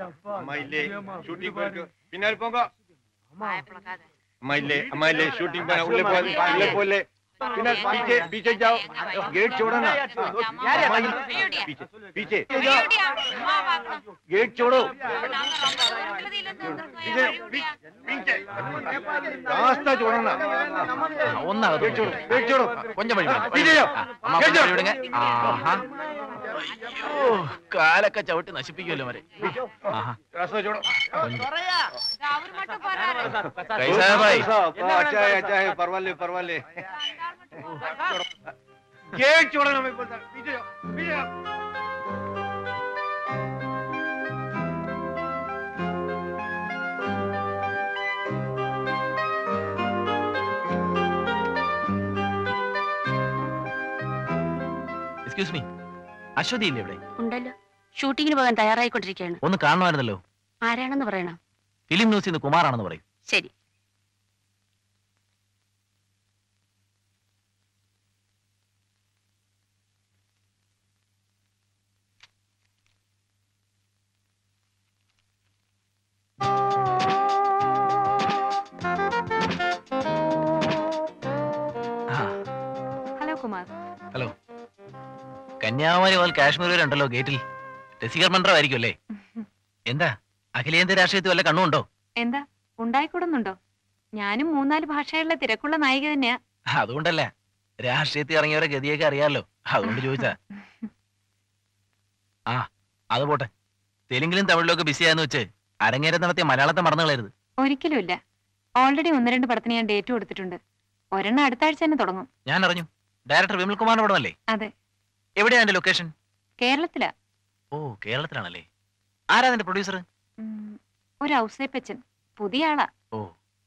அம்மா இல்லே ஷூட்டிங் போயிருக்கு பின்னாடி போங்க அம்மா இல்லே அம்மா இல்லே ஷூட்டிங் போன உள்ளே போகாது உள்ளே போயிலே பின்னாடி पीछे पीछे जाओ गेट छोड़ो ना अम्मा इल- पीछे पीछे गेट छोड़ो पीछे पीछे रास्ता छोड़ो ना ഒന്നകത്ത് गेट छोड़ो गेट छोड़ो കൊഞ്ചം വഴി വിടുங்க. पीछे जाओ അമ്മ गेट കൊഞ്ചം വഴി छोड़ो വിടുங்க ആഹാ അയ്യോ കാലൊക്കെ ചവിട്ടി നശിപ്പിക്കുമല്ലോ മരെ ആഹാ रास्ता छोड़ो कैसा है भाई? हाँ, अच्छा है अच्छा है परवाले परवाले गेट छोड़ो ना मैं बोलता पीछे जाओ पीछे जाओ എക്സ്ക്യൂസ് മീ അശ്വതി ഇല്ലേ ഇവിടെ ഉണ്ടല്ലോ ഷൂട്ടിങ്ങിന് പോകാൻ തയ്യാറായിക്കൊണ്ടിരിക്കുകയാണ് ഒന്ന് കാണുമായിരുന്നല്ലോ ആരാണെന്ന് പറയണം ഫിലിം ന്യൂസിൽ നിന്ന് കുമാറാണെന്ന് പറയും ശരി ആ ഹലോ കുമാർ ഹലോ കന്യാകുമാരി മുതൽ കാശ്മീർ വരെ ഉണ്ടല്ലോ ഗേറ്റിൽ രസികർ മന്ത്രമായിരിക്കും അല്ലേ എന്താ അഖിലേന്ത്യാ രാഷ്ട്രീയത്തിൽ വല്ല കണ്ണുണ്ടോ എന്താ ഉണ്ടായിക്കൂടുന്നുണ്ടോ ഞാനും മൂന്നാല് ഭാഷയുള്ള തിരക്കുള്ള നായിക തന്നെയാ അതുകൊണ്ടല്ല രാഷ്ട്രീയത്തിൽ ഇറങ്ങിയവരെ ഗതിയൊക്കെ അറിയാലോ അതുകൊണ്ട് ചോദിച്ചാ ആ അത് പോട്ടെ തെലുങ്കിലും തമിഴിലൊക്കെ ബിസിയാന്ന് വെച്ച് അരങ്ങേറ്റം നടത്തിയ മലയാളത്തെ മറന്നു കളയരുത് ഒരിക്കലുമില്ല ഓൾറെഡി ഒന്ന് രണ്ട് പടത്തിന് ഞാൻ ഡേറ്റ് കൊടുത്തിട്ടുണ്ട് ഒരെണ്ണം അടുത്ത ആഴ്ച തന്നെ തുടങ്ങും ഞാൻ അറിഞ്ഞു ഡയറക്ടർ വിമൽ കുമാറിന്റെ പടമല്ലേ അതെ എവിടെയാ എന്റെ ലൊക്കേഷൻ കേരളത്തിലാ ഓ കേരളത്തിലാണല്ലേ ആരാ നിന്റെ പ്രൊഡ്യൂസർ ഉം, ഒരു ഔസേപ്പച്ചൻ പുതിയ ആളാ ഓ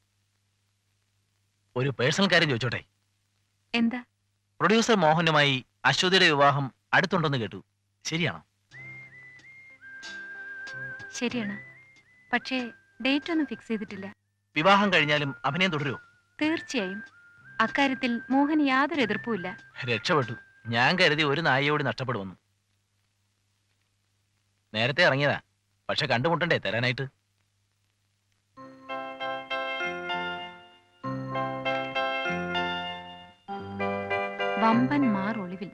ഒരു പേഴ്സണൽ കാര്യം ചോദിച്ചോട്ടെ എന്താ പ്രൊഡ്യൂസർ മോഹനുമായി അശ്വതിയുടെ വിവാഹം അടുത്തുണ്ടെന്ന് കേട്ടു ശരിയാണോ ശരിയാണ് പക്ഷേ ഡേറ്റ് ഒന്നും ഫിക്സ് ചെയ്തിട്ടില്ല വിവാഹം കഴിഞ്ഞാലും അഭിനയം തുടരുമോ തീർച്ചയായും അക്കാര്യത്തിൽ മോഹൻ യാതൊരു എതിർപ്പുമില്ല രക്ഷപ്പെട്ടു ഞാൻ കരുതി ഒരു നായയോട് നഷ്ടപ്പെടുമെന്ന് നേരത്തെ ഇറങ്ങിയതാ പക്ഷെ കണ്ടുമുട്ടണ്ടേ തരാനായിട്ട് വമ്പൻ മാർ ഒളിവിൽ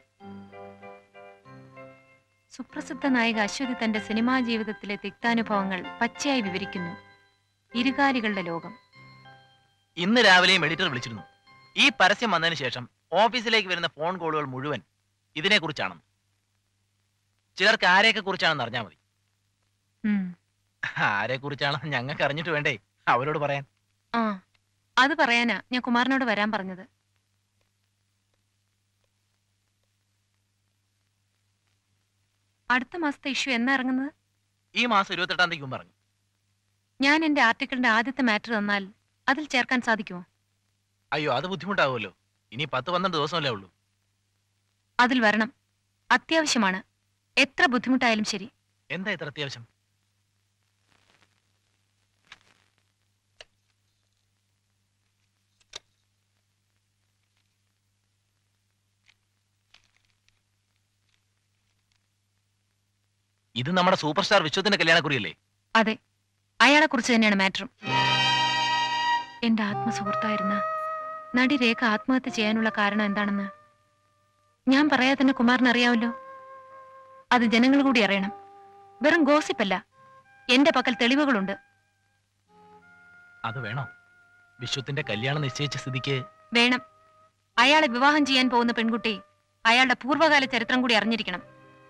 സുപ്രസിദ്ധ നായിക അശ്വതി തന്റെ സിനിമാ ജീവിതത്തിലെ തിക്താനുഭവങ്ങൾ പച്ചയായി വിവരിക്കുന്നു ഇരുകാലികളുടെ ലോകം ഇന്ന് രാവിലെയും എഡിറ്റർ വിളിച്ചിരുന്നു ഈ പരസ്യം വന്നതിന് ശേഷം ഓഫീസിലേക്ക് വരുന്ന ഫോൺ കോളുകൾ മുഴുവൻ ഇതിനെക്കുറിച്ചാണെന്ന് ചിലർക്ക് ആരെയൊക്കെ കുറിച്ചാണെന്ന് അറിഞ്ഞാൽ മതി ഉം. ആരെ കുറിച്ചാണെന്ന് ഞങ്ങൾക്ക് അറിഞ്ഞിട്ട് വേണ്ടേ അവരോട് പറയാൻ ആ അത് പറയാനാ ഞാൻ കുമാറിനോട് വരാൻ പറഞ്ഞത് അടുത്ത മാസത്തെ ഇഷ്യൂ എന്നാ ഇറങ്ങുന്നത് ഈ മാസം ഇരുപത്തെട്ടാം തീയതി പറഞ്ഞു ഞാൻ എന്റെ ആർട്ടിക്കിളിന്റെ ആദ്യത്തെ മാറ്റർ തന്നാൽ അതിൽ ചേർക്കാൻ സാധിക്കുമോ അയ്യോ അത് ബുദ്ധിമുട്ടാവുമല്ലോ ഇനി പത്ത് പന്ത്രണ്ട് ദിവസമല്ലേ ഉള്ളൂ അതിൽ വരണം അത്യാവശ്യമാണ് എത്ര ബുദ്ധിമുട്ടായാലും ശരി എന്താ ഇത്ര അത്യാവശ്യം ഇത് നമ്മുടെ സൂപ്പർ സ്റ്റാർ വിശ്വത്തിന്റെ കല്യാണക്കുറിയല്ലേ അതെ അയാളെ കുറിച്ച് തന്നെയാണ് മാറ്ററും എന്റെ ആത്മസുഹൃത്തായിരുന്ന നടി രേഖ ആത്മഹത്യ ചെയ്യാനുള്ള കാരണം എന്താണെന്ന് ഞാൻ പറയാതെ തന്നെ കുമാറിന് അറിയാമല്ലോ അത് ജനങ്ങൾ കൂടി അറിയണം വെറും ഗോസിപ്പല്ല എന്റെ പക്കൽ തെളിവുകളുണ്ട് അത് വേണോ വിശ്വത്തിന്റെ കല്യാണം നിശ്ചയിച്ച സ്ഥിതിക്ക് വേണം അയാളെ വിവാഹം ചെയ്യാൻ പോകുന്ന പെൺകുട്ടി അയാളുടെ പൂർവ്വകാല ചരിത്രം കൂടി അറിഞ്ഞിരിക്കണം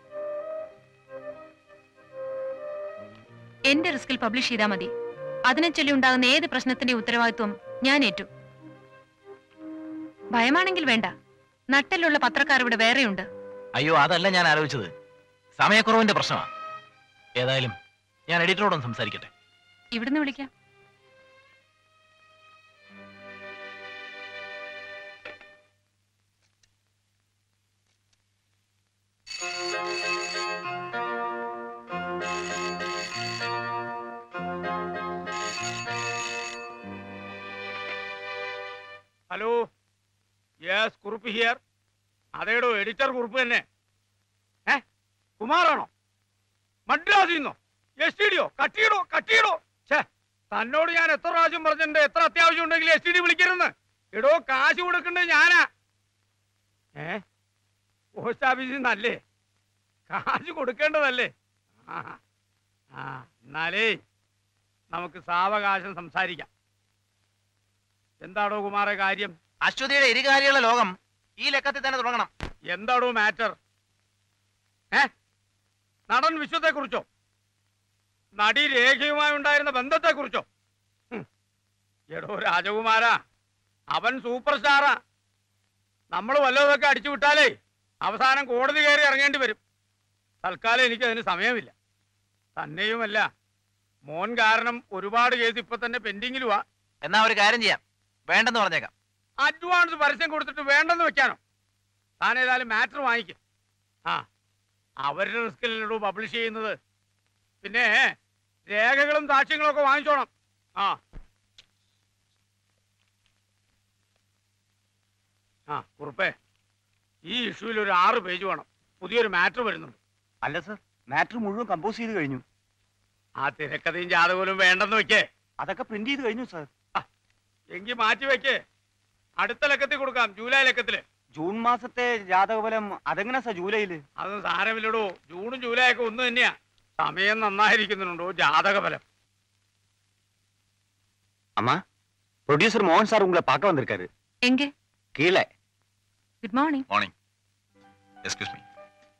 എന്റെ റിസ്കിൽ പബ്ലിഷ് ചെയ്താൽ മതി അതിനെ ചൊല്ലി ഉണ്ടാകുന്ന ഏത് പ്രശ്നത്തിന്റെ ഉത്തരവാദിത്വം ഞാൻ ഏറ്റു ഭയമാണെങ്കിൽ വേണ്ട നട്ടലുള്ള പത്രക്കാർ ഇവിടെ വേറെയുണ്ട് അയ്യോ അതല്ല ഞാൻ ആലോചിച്ചത് സമയക്കുറവിന്റെ പ്രശ്നമാണ് ഏതായാലും ഞാൻ എഡിറ്ററോടൊന്ന് സംസാരിക്കട്ടെ ഇവിടുന്ന് വിളിക്കാം ഹലോ യെസ് കുറുപ്പ് ഹിയർ അതേടോ എഡിറ്റർ കുറുപ്പ് തന്നെ ഏ കുമാറാണോ മദ്രാസിൽ നിന്നോ എസ് ടി ഡിയോ കട്ടിയിടോ കട്ടിയിടോ ഛേ തന്നോട് ഞാൻ എത്ര പ്രാവശ്യം പറഞ്ഞിട്ടുണ്ട് എത്ര അത്യാവശ്യം ഉണ്ടെങ്കിൽ എസ് ടി ഡി വിളിക്കരുന്ന് എടോ കാശ് കൊടുക്കണ്ടേ ഞാനാ ഏ പോസ്റ്റ് ഓഫീസിൽ നിന്നല്ലേ കാശ് കൊടുക്കേണ്ടതല്ലേ ആ ആ എന്നാലേ നമുക്ക് സാവകാശം സംസാരിക്കാം എന്താടോ കുമാര കാര്യം അശ്വതിയുടെ ഇരുകാലിയുള്ള ലോകം ഈ ലക്കത്തിൽ തന്നെ തുടങ്ങണം എന്താടോ മാറ്റർ ഏ നടൻ വിശ്വത്തെ കുറിച്ചോ നടി രേഖയുമായി ഉണ്ടായിരുന്ന ബന്ധത്തെ കുറിച്ചോ എടോ രാജകുമാര അവൻ സൂപ്പർ സ്റ്റാറാ നമ്മൾ വല്ലതൊക്കെ അടിച്ചു വിട്ടാലേ അവസാനം കോടതി കയറി ഇറങ്ങേണ്ടി വരും തൽക്കാലം എനിക്ക് അതിന് സമയമില്ല തന്നെയുമല്ല മോൻ കാരണം ഒരുപാട് കേസ് ഇപ്പൊ തന്നെ പെൻഡിങ്ങിലുവാ എന്നാ ഒരു കാര്യം ചെയ്യാം വേണ്ടെന്ന് പറഞ്ഞേക്കാം അഡ്വാൻസ് പരസ്യം കൊടുത്തിട്ട് വേണ്ടെന്ന് വെക്കാനോ താൻ ഏതായാലും മാറ്റർ വാങ്ങിക്കും ആ അവരുടെ റിസ്കിലോ പബ്ലിഷ് ചെയ്യുന്നത് പിന്നെ രേഖകളും സാക്ഷ്യങ്ങളും ഒക്കെ വാങ്ങിച്ചോണം ആ ആ കുറുപ്പേ ഈ ഇഷ്യൂവിൽ ഒരു ആറ് പേജ് വേണം പുതിയൊരു മാറ്റർ വരുന്നുണ്ട് അല്ല സർ മാറ്റർ മുഴുവൻ കമ്പോസ് ചെയ്ത് കഴിഞ്ഞു ആ തിരക്കഥയും ജാതകവും വേണ്ടെന്ന് വെക്കേ അതൊക്കെ പ്രിന്റ് ചെയ്ത് കഴിഞ്ഞു സർ എങ്കിൽ മാറ്റി വെക്കേ അടുത്ത ലക്കത്തിൽ കൊടുക്കാം ജൂലൈ ലക്കത്തില് ജൂൺ മാസത്തെ ജാതകഫലം അതെങ്ങനെ സർ ജൂലൈയില് അത് സാരമില്ലടോ ജൂണും ജൂലൈ ഒക്കെ ഒന്ന് തന്നെയാ സമയം നന്നായിരിക്കുന്നുണ്ടോ ജാതകഫലം അമ്മ പ്രൊഡ്യൂസർ മോഹൻ സാർ ഉങ്ങളെ பார்க்க வந்திருக்காரு എങ്ക கீழே good morning morning excuse me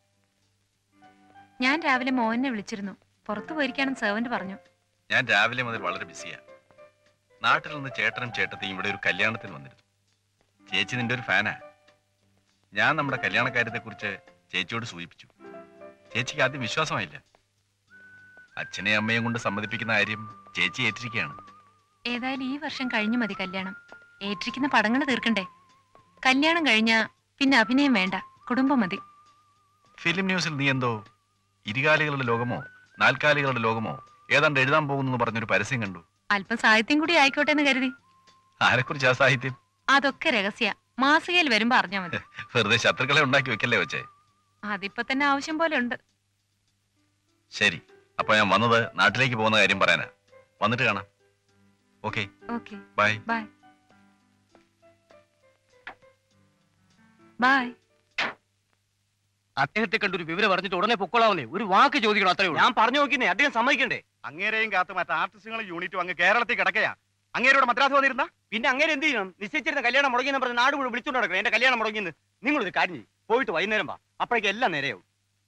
ഞാൻ രാവിലെ മോഹനെ വിളിച്ചിരുന്നു പുറത്തു പോയിരിക്കാണെന്ന് സെർവന്റ് പറഞ്ഞു ഞാൻ രാവിലെ മുതൽ വളരെ ബിസിയാണ് നാട്ടിൽ നിന്ന് ചേട്ടനും ചേട്ടത്തെയും ഇവിടെ ഒരു കല്യാണത്തിന് വന്നിരുന്നു ചേച്ചി നിന്റെ ഒരു ഫാനാ ഞാൻ നമ്മുടെ കല്യാണക്കാര്യത്തെ കുറിച്ച് ചേച്ചിയോട് സൂചിപ്പിച്ചു ചേച്ചിക്ക് ആദ്യം വിശ്വാസമായില്ല അച്ഛനെയും അമ്മയും കൊണ്ട് സമ്മതിപ്പിക്കുന്ന കാര്യം ചേച്ചി ഏറ്റിരിക്കുകയാണ് ഏതായാലും ഈ വർഷം കഴിഞ്ഞു മതി കല്യാണം ഏറ്റിരിക്കുന്ന പടങ്ങൾ തീർക്കണ്ടേ കല്യാണം കഴിഞ്ഞാ പിന്നെ അഭിനയം വേണ്ട കുടുംബം മതി ഫിലിം ന്യൂസിൽ നീ എന്തോ ഇരുകാലികളുടെ ലോകമോ നാൽക്കാലികളുടെ ലോകമോ ഏതാണ്ട് എഴുതാൻ പോകുന്നു എന്ന് പറഞ്ഞൊരു പരസ്യം കണ്ടു അല്പം സാഹിത്യം കൂടി ആയിക്കോട്ടെ എന്ന് കരുതി ആരെക്കുറിച്ച് ആ സാഹിത്യം അതൊക്കെ രഹസ്യ മാസികയിൽ വരുമ്പോ അറിഞ്ഞാ മതി വെറുതെ ശത്രുക്കളെ ഉണ്ടാക്കി വെക്കല്ലേ വെച്ചേ അതിപ്പോ തന്നെ ആവശ്യം പോലെ ഉണ്ട് ശരി അപ്പൊ ഞാൻ വന്നത് നാട്ടിലേക്ക് പോകുന്ന കാര്യം പറയാനാ വന്നിട്ട് കാണാം okay okay bye bye bye അദ്ദേഹത്തെ കണ്ടൊരു വിവരം പറഞ്ഞിട്ട് ഉടനെ പൊക്കോളാവുന്നേ ഒരു വാക്ക് ചോദിക്കണം അത്രേ ഉള്ളൂ ഞാൻ പറഞ്ഞു നോക്കിന്നേ അദ്ദേഹം സമ്മതിക്കണ്ടേ അങ്ങേരെയും കാത്ത് മറ്റേ ആർട്ടിസ്റ്റുകളും യൂണിറ്റും അങ്ങ് കേരളത്തിൽ കിടക്കയാ അങ്ങേരോട് മദ്രാസ് വന്നിരുന്ന പിന്നെ അങ്ങേര് എന്ത് ചെയ്യണം നിശ്ചയിച്ചിരുന്ന കല്യാണം മുടങ്ങിയെന്ന് പറഞ്ഞ് നാട് മുഴുവൻ വിളിച്ചോണ്ട് നടക്കണം എന്റെ കല്യാണം മുടങ്ങിയെന്ന് നിങ്ങളൊരു കാര്യം ചെയ്യും പോയിട്ട് വൈകുന്നേരം വാ അപ്പോഴേക്കും എല്ലാം നേരെയാവും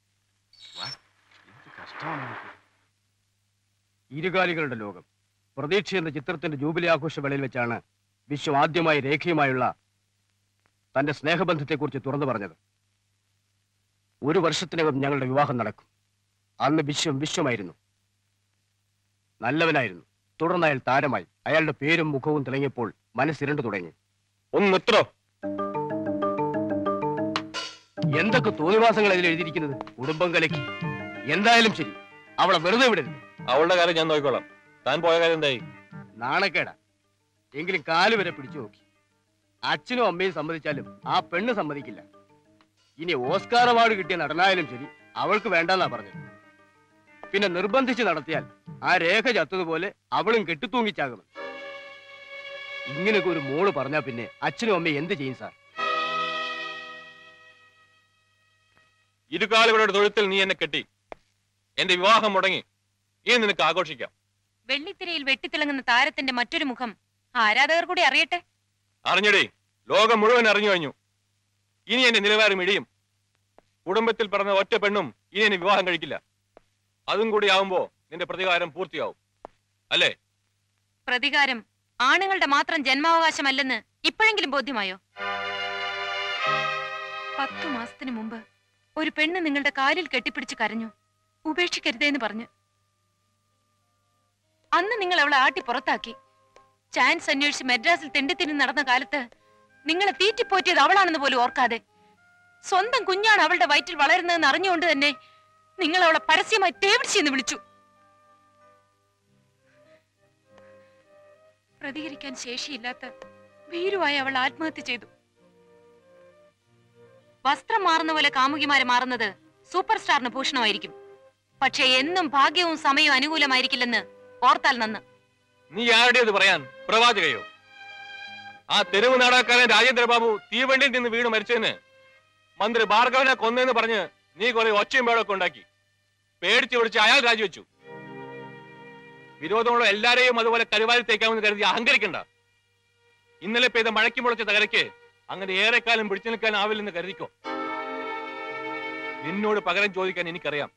ഇരുകാലികളുടെ ലോകം പ്രതീക്ഷ എന്ന ചിത്രത്തിന്റെ ജൂബിലി ആഘോഷ വേളയിൽ വെച്ചാണ് വിശ്വം ആദ്യമായി രേഖയുമായുള്ള തന്റെ സ്നേഹബന്ധത്തെക്കുറിച്ച് തുറന്നു പറഞ്ഞത് ഒരു വർഷത്തിനകം ഞങ്ങളുടെ വിവാഹം നടക്കും അന്ന് വിശ്വം വിശ്വമായിരുന്നു നല്ലവനായിരുന്നു തുടർന്ന് അയാൾ താരമായി അയാളുടെ പേരും മുഖവും തിളങ്ങിയപ്പോൾ മനസ്സിരണ്ടു തുടങ്ങി ഒന്ന് നിർത്തോ എന്തൊക്കെ തോന്നിവാസങ്ങൾ അതിൽ എഴുതിയിരിക്കുന്നത് കുടുംബം കലക്കി എന്തായാലും ശരി അവളെ വെറുതെ വിടരുത് അവളുടെ കാര്യം ഞാൻ നോക്കിക്കോളാം താൻ പോയ കാര്യം എന്തായി നാണക്കേടാ എങ്കിലും കാല് വരെ പിടിച്ചു നോക്കി അച്ഛനും അമ്മയും സമ്മതിച്ചാലും ആ പെണ്ണ് സമ്മതിക്കില്ല ഇനി ഓസ്കാർ അവാർഡ് കിട്ടിയ നടനായാലും ശരി അവൾക്ക് വേണ്ടെന്നാ പറഞ്ഞത് പിന്നെ നിർബന്ധിച്ച് നടത്തിയാൽ ആ രേഖ ചത്തതുപോലെ അവളും കെട്ടിത്തൂങ്ങിച്ചാകും ഇങ്ങനെയൊക്കെ ഒരു മോള് പറഞ്ഞാ പിന്നെ അച്ഛനും അമ്മയും എന്ത് ചെയ്യും സാർ ഇരുകാലുകളുടെ തൊഴുത്തിൽ നീ എന്നെ കെട്ടി എന്റെ വിവാഹം മുടങ്ങി ഇനി നിനക്ക് ആഘോഷിക്കാം വെള്ളിത്തിരയിൽ വെട്ടിത്തിളങ്ങുന്ന താരത്തിന്റെ മറ്റൊരു മുഖം ആരാധകർ കൂടി അറിയട്ടെ അറിഞ്ഞടേ ലോകം മുഴുവൻ അറിഞ്ഞു കഴിഞ്ഞു ഇനി എന്റെ നിലവാരം ഇടിയും കുടുംബത്തിൽ പറഞ്ഞ ഒറ്റ പെണ്ണും ഇനി എന്നെ വിവാഹം കഴിക്കില്ല അതും കൂടി ആവുമ്പോ നിന്റെ പ്രതികാരം പൂർത്തിയാവും അല്ലേ പ്രതികാരം ആണുങ്ങളുടെ മാത്രം ജന്മാവകാശമല്ലെന്ന് ഇപ്പോഴെങ്കിലും ബോധ്യമായോ പത്തു മാസത്തിനു മുമ്പ് ഒരു പെണ്ണ് നിങ്ങളുടെ കാലിൽ കെട്ടിപ്പിടിച്ച് കരഞ്ഞു ഉപേക്ഷിക്കരുതേന്ന് പറഞ്ഞു അന്ന് നിങ്ങൾ അവളെ ആട്ടി പുറത്താക്കി ചാൻസ് അന്വേഷിച്ച് മെഡ്രാസിൽ തെണ്ടിത്തിരിഞ്ഞ് നടന്ന കാലത്ത് നിങ്ങളെ തീറ്റിപ്പോറ്റിയത് അവളാണെന്ന് പോലും ഓർക്കാതെ സ്വന്തം കുഞ്ഞാണ് അവളുടെ വയറ്റിൽ വളരുന്നതെന്ന് അറിഞ്ഞുകൊണ്ട് തന്നെ നിങ്ങൾ അവളെ പരസ്യമായി തേവിടിച്ചെന്ന് വിളിച്ചു പ്രതികരിക്കാൻ ശേഷിയില്ലാത്ത ഭീരുവായി അവൾ ആത്മഹത്യ ചെയ്തു വസ്ത്രം മാറുന്ന പോലെ കാമുകിമാരെ മാറുന്നത് സൂപ്പർ സ്റ്റാറിന് ഭൂഷണമായിരിക്കും പക്ഷെ എന്നും ഭാഗ്യവും സമയവും അനുകൂലമായിരിക്കില്ലെന്ന് ഓർത്താൽ നന്ന് നീ ആരുടേത് പറയാൻ പ്രവാചകയോ ആ തെരുവ് നാടകക്കാരൻ രാജേന്ദ്രബാബു തീവണ്ടിയിൽ നിന്ന് വീണ് മരിച്ചതിന് മന്ത്രി ഭാർഗവനെ കൊന്നെന്ന് പറഞ്ഞ് നീ കുറെ ഒച്ചയും പേടൊക്കെ ഉണ്ടാക്കി പേടിച്ച് പിടിച്ച് അയാൾ രാജിവെച്ചു വിരോധമുള്ള എല്ലാരെയും അതുപോലെ കരുവാരി തേക്കാമെന്ന് കരുതി അഹങ്കരിക്കണ്ട ഇന്നലെ പെയ്ത മഴയ്ക്ക് മുളച്ച തകരയ്ക്ക് അങ്ങനെ ഏറെക്കാലം പിടിച്ചു നിൽക്കാൻ ആവില്ലെന്ന് കരുതിക്കോ നിന്നോട് പകരം ചോദിക്കാൻ എനിക്കറിയാം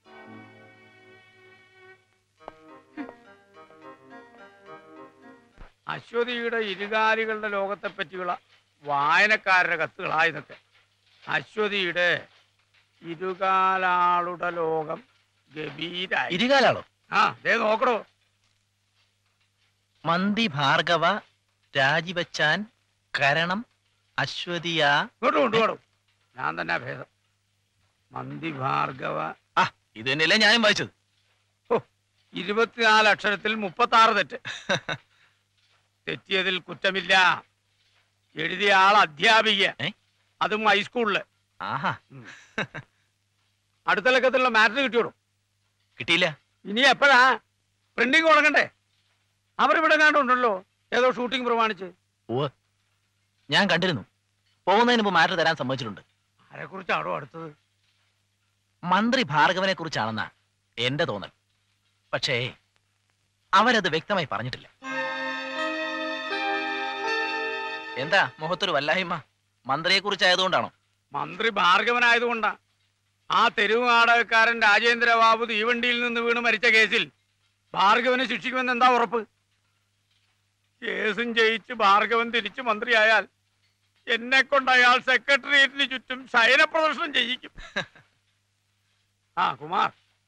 അശ്വതിയുടെ ഇരുകാലികളുടെ ലോകത്തെ പറ്റിയുള്ള വായനക്കാരുടെ കത്തുകളാ ഇതൊക്കെ അശ്വതിയുടെ ഇരുകാലാളുടെ ലോകം ഗംഭീരായി ഇരുകാലാളോ ആ ദേ നോക്കടോ മന്തി ഭാർഗവ രാജിവച്ചാൻ കരണം അശ്വതിയ ഇങ്ങോട്ട് കൊണ്ടുപോടും ഞാൻ തന്നെ ഭേദം മന്തി ഭാർഗവ ആ ഇത് തന്നെയല്ലേ ഞാനും വായിച്ചത് ഇരുപത്തിനാല് അക്ഷരത്തിൽ മുപ്പത്തി ആറ് തെറ്റ് തെറ്റിയതിൽ കുറ്റമില്ല എഴുതിയ ആൾ അധ്യാപിക ഏ? അതും ഹൈസ്കൂളില് ആഹാ അടുത്ത ലക്കത്തിലുള്ള മാറ്റർ കിട്ടിയോളൂ കിട്ടിയില്ല ഇനി എപ്പോഴാ പ്രിന്റിംഗ് തുടങ്ങണ്ടേ അവരിവിടെ കണ്ടുണ്ടല്ലോ ഏതോ ഷൂട്ടിംഗ് പ്രമാണിച്ച് ഓ ഞാൻ കണ്ടിരുന്നു പോകുന്നതിന് മുമ്പ് മാറ്റർ തരാൻ സമ്മതിച്ചിട്ടുണ്ട് ആരെ കുറിച്ചാണോ അടുത്തത് മന്ത്രി ഭാർഗവനെ കുറിച്ചാണെന്നാ എന്റെ തോന്നൽ പക്ഷേ അവരത് വ്യക്തമായി പറഞ്ഞിട്ടില്ല എന്താ മുഖത്തൊരു വല്ലായ്മ മന്ത്രിയെ കുറിച്ചായതുകൊണ്ടാണോ മന്ത്രി ഭാർഗവനായതുകൊണ്ടാ ആ തെരുവ് നാടകക്കാരൻ രാജേന്ദ്രബാബു തീവണ്ടിയിൽ നിന്ന് വീണ് മരിച്ച കേസിൽ ഭാർഗവനെ ശിക്ഷിക്കുമെന്ന് എന്താ ഉറപ്പ് കേസും ജയിച്ച് ഭാർഗവൻ തിരിച്ചു മന്ത്രിയായാൽ എന്നെ കൊണ്ട് അയാൾ സെക്രട്ടേറിയറ്റിന് ചുറ്റും ശയന പ്രദർശനം ചെയ്യിക്കും ആ കുമാർ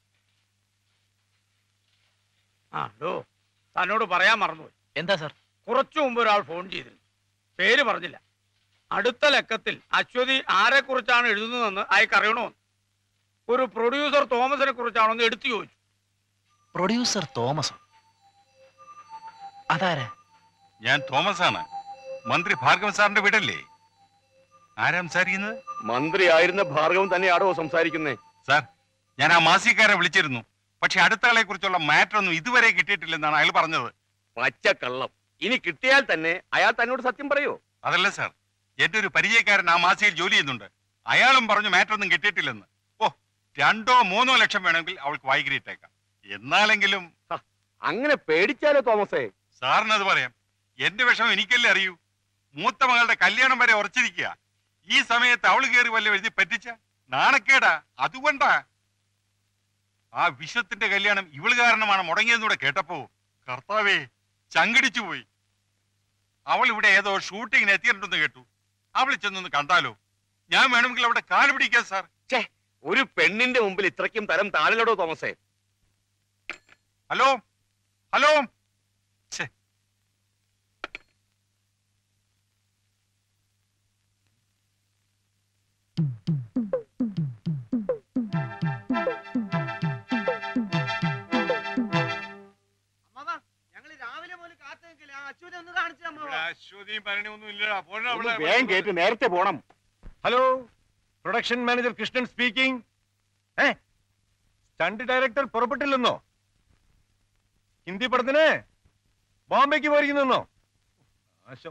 ആ ഡോ തന്നോട് പറയാൻ മറന്നുപോയി എന്താ സർ കുറച്ചു മുമ്പ് ഒരാൾ ഫോൺ ചെയ്തിരുന്നു പേര് പറഞ്ഞില്ല അടുത്ത ലക്കത്തിൽ അശ്വതി ആരെ കുറിച്ചാണ് എഴുതുന്നതെന്ന് അയക്ക് അറിയണോ ഒരു പ്രൊഡ്യൂസർ തോമസിനെ കുറിച്ചാണോന്ന് എടുത്തു ചോദിച്ചു പ്രൊഡ്യൂസർ തോമസ് അതാരാ ഞാൻ തോമസ് ആണ് മന്ത്രി ഭാർഗവൻ സാറിന്റെ വീടല്ലേ ആരാ സംസാരിക്കുന്നത് മന്ത്രിയായിരുന്ന ഭാർഗവൻ തന്നെയാണോ സംസാരിക്കുന്നേ സാർ ഞാൻ ആ മാസികക്കാരെ വിളിച്ചിരുന്നു പക്ഷെ അടുത്ത ആളെ കുറിച്ചുള്ള മാറ്റർ ഒന്നും ഇതുവരെ കിട്ടിയിട്ടില്ലെന്നാണ് അയാൾ പറഞ്ഞത് പച്ചക്കള്ളം ഇനി കിട്ടിയാൽ തന്നെ അയാൾ തന്നോട് സത്യം പറയോ അതല്ല സാർ എന്റെ ഒരു പരിചയക്കാരൻ ആ മാസികയിൽ ജോലി ചെയ്യുന്നുണ്ട് അയാളും പറഞ്ഞു മാറ്റർ ഒന്നും കിട്ടിയിട്ടില്ലെന്ന് ഓ രണ്ടോ മൂന്നോ ലക്ഷം വേണമെങ്കിൽ അവൾക്ക് വൈകിട്ടേക്കാം എന്നാലെങ്കിലും അങ്ങനെ പേടിച്ചാലോ തോമസേ സാറിനത് പറയാം എന്റെ വിഷമം എനിക്കല്ലേ അറിയൂ മൂത്ത മകളുടെ കല്യാണം വരെ ഉറച്ചിരിക്കുക ഈ സമയത്ത് അവള് കയറി വല്ല എഴുതി പറ്റിച്ച നാണക്കേടാ അതുകൊണ്ടാ ആ വിശ്വത്തിന്റെ കല്യാണം ഇവള് കാരണമാണ് മുടങ്ങിയെന്നൂടെ കേട്ടപ്പോ കർത്താവേ ചങ്കടിച്ചു പോയി അവൾ ഇവിടെ ഏതോ ഷൂട്ടിങ്ങിന് എത്തിയിട്ടുണ്ടെന്ന് കേട്ടു അവൾ ചെന്നൊന്ന് കണ്ടാലോ ഞാൻ വേണമെങ്കിൽ അവിടെ കാല് പിടിക്കാം സാർ ഒരു പെണ്ണിന്റെ മുമ്പിൽ ഇത്രയ്ക്കും തരം താളിലടോ തോമസേ ഹലോ ഹലോ ഞങ്ങൾ രാവിലെ മുതൽ കാത്തു നിൽക്കില്ല അച്ഛനെ ഒന്ന് കാണിച്ചു അശ്വതിയും ഭരണമൊന്നും ഇല്ലടാ ഒന്ന് വേഗം കേട്ട് നേരത്തെ പോണം hello production manager Krishnan speaking ഏ സ്റ്റണ്ട് ഡയറക്ടർ പുറപ്പെട്ടില്ലെന്നോ ഹിന്ദി പടത്തിന് ബോംബെക്ക് പോയിരിക്കുന്നോ നാശം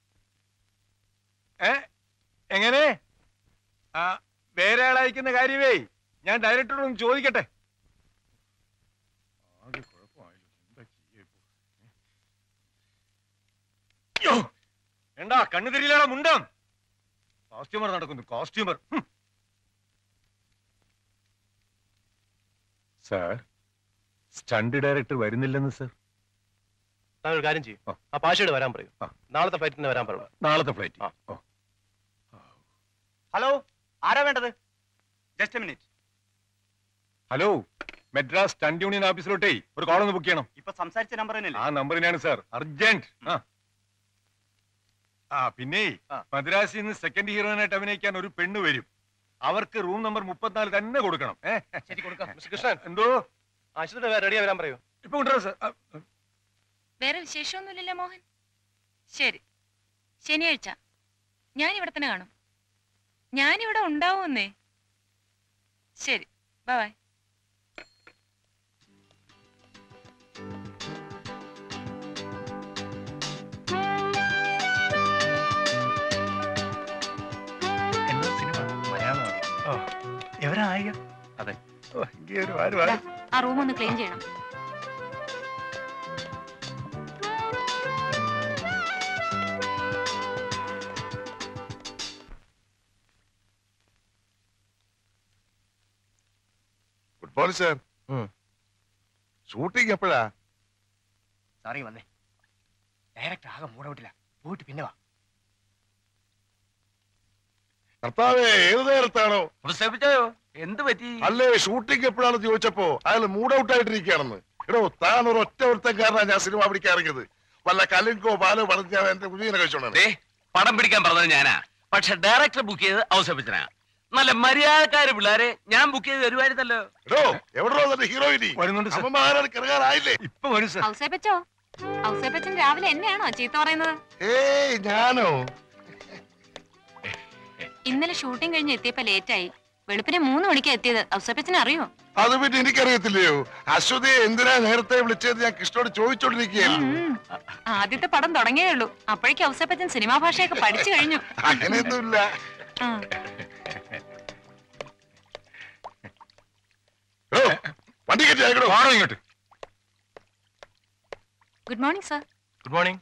ഏ എങ്ങനെ ആ വേറെ ആളയക്കുന്ന കാര്യമേ ഞാൻ ഡയറക്ടറോട് ഒന്ന് ചോദിക്കട്ടെ ആകെ കുഴപ്പമായല്ലോ എന്താ ചെയ്യാ ഇപ്പൊ? യ്യോ! എന്താ കണ്ണു തിരിയിലാണോ മുണ്ടം കോസ്റ്റ്യൂമർ നടക്കുന്നു കോസ്റ്റ്യൂമർ സാർ സ്റ്റണ്ട് ഡയറക്ടർ വരുന്നില്ലെന്ന് സർ താൻ ഒരു കാര്യം ചെയ്യും ആ. ആ പാഷയോട് വരാൻ പറയൂ ആ. നാളത്തെ ഫ്ലൈറ്റിന് വരാൻ പറയൂ നാളത്തെ ഫ്ലൈറ്റ് ആ. ഓ ഹലോ ആരാ വേണ്ടത് just minute hello Madras stunt union ഓഫീസിലോട്ടേ ഒരു കോൾ ഒന്ന് ബുക്ക് ചെയ്യണം ഇപ്പൊ സംസാരിച്ച നമ്പർ ആ തന്നെയല്ലേ നമ്പറിനാണ് സാർ അർജന്റ് ആ ആ പിന്നെ ആ. മദ്രാസിൽ നിന്ന് സെക്കൻഡ് ഹീറോയിനായിട്ട് അഭിനയിക്കാൻ ഒരു പെണ്ണ് വരും അവർക്ക് റൂം നമ്പർ മുപ്പത്തിനാല് തന്നെ കൊടുക്കണം ഏ ശരി കൊടുക്കാം മിസ്റ്റർ കൃഷ്ണൻ എന്തോ ആശുപത്രി റെഡിയാ വരാൻ പറയൂ ഇപ്പൊ കൊണ്ടുവരാം സാർ ആ, വേറെ വിശേഷമൊന്നുമില്ലല്ലോ മോഹൻ ശരി ശനിയാഴ്ച ഞാൻ ഇവിടെ തന്നെ കാണും ഞാനിവിടെ ഉണ്ടാവുമെന്നേ ശരി ബൈ എവരായ അതെ ആ റൂം ഒന്ന് ക്ലീൻ ചെയ്യണം ഗുഡ് മോർണിംഗ് സാർ ഉം. ഷൂട്ടിംഗ് എപ്പോഴാ സാറേ വന്നേ ഡയറക്റ്റ് ആകെ മൂടവിട്ടില്ല പോയിട്ട് പിന്നെ വാ കർത്താവേ ഏത് നേരത്താണോ അവസാനിപ്പിച്ചായോ എന്ത് പറ്റി അല്ലേ ഷൂട്ടിംഗ് എപ്പോഴാണെന്ന് ചോദിച്ചപ്പോ അയാൾ മൂഡ് ഔട്ട് ആയിട്ടിരിക്കുകയാണെന്ന് എടോ താൻ ഒരു ഒറ്റ ഒരുത്തക്കാരനാണ് ഞാൻ സിനിമ പിടിക്കാൻ ഇറങ്ങിയത് വല്ല കലിങ്കോ പാലോ പറഞ്ഞ് ഞാൻ എന്റെ കുഞ്ഞിനെ കഴിച്ചോണേ പടം പിടിക്കാൻ പറഞ്ഞത് ഞാനാ പക്ഷെ ഡയറക്ടർ ബുക്ക് ചെയ്ത് അവസാനിപ്പിച്ചനാ നല്ല മര്യാദക്കാര് പിള്ളേരെ ഞാൻ ബുക്ക് ചെയ്ത് തരുമായിരുന്നല്ലോ എടോ എവിടെയോ എന്നിട്ട് ഹീറോയിനി വരുന്നുണ്ട് സർ അമ്മമാരാണ് കിറങ്ങാറായില്ലേ ഇപ്പൊ വരും സർ ഔസേപ്പച്ചോ ഔസേപ്പച്ചൻ രാവിലെ എന്നെയാണോ ചീത്ത പറയുന്നത് ഏയ് ഞാനോ ഇന്നലെ ഷൂട്ടിംഗ് കഴിഞ്ഞ് എത്തിയപ്പോ ലേറ്റായി വെളുപ്പിനെ മൂന്ന് മണിക്കാ എത്തിയത് ഔസേപ്പച്ചൻ അറിയോ അത് പിന്നെ എനിക്കറിയത്തില്ലയോ അശ്വതി എന്തിനാ നേരത്തെ വിളിച്ചത് ഞാൻ കൃഷ്ണോട് ചോദിച്ചോണ്ടിരിക്കുകയാണ് ഉം. ആദ്യത്തെ പടം തുടങ്ങിയേ ഉള്ളൂ അപ്പോഴേക്കും ഔസേപ്പച്ചൻ സിനിമാ ഭാഷയൊക്കെ പഠിച്ചു കഴിഞ്ഞു അങ്ങനെയൊന്നുമില്ല ആ. എടോ, വണ്ടി കയറ്റി അയക്കടോ വാടോ ഇങ്ങോട്ട് good morning sir good morning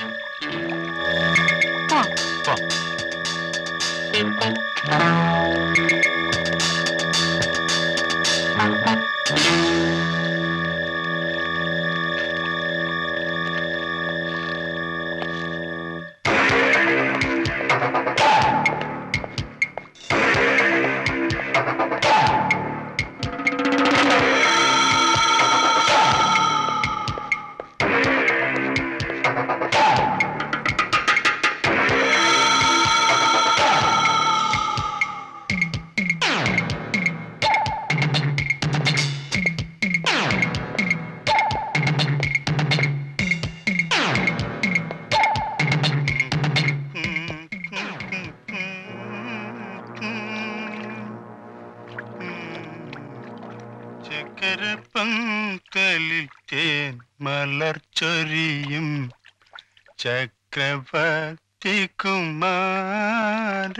ചക്കരപ്പന്തലിൽ തേൻ മലർച്ചൊരിയും ചക്രവർത്തി കുമാര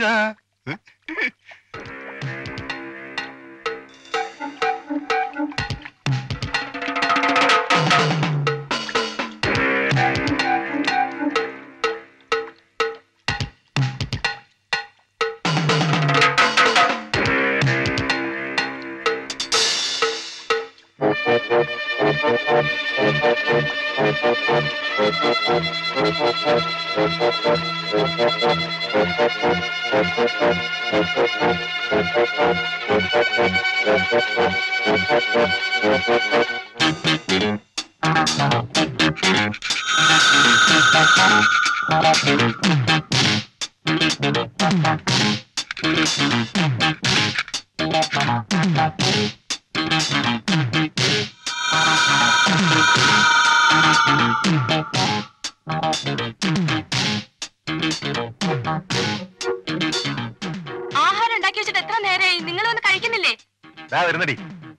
ആഹാരം ഉണ്ടാക്കി വെച്ചിട്ട് എത്ര നേരമായി നിങ്ങളൊന്ന് കഴിക്കുന്നില്ലേ ദാ വരുന്നടി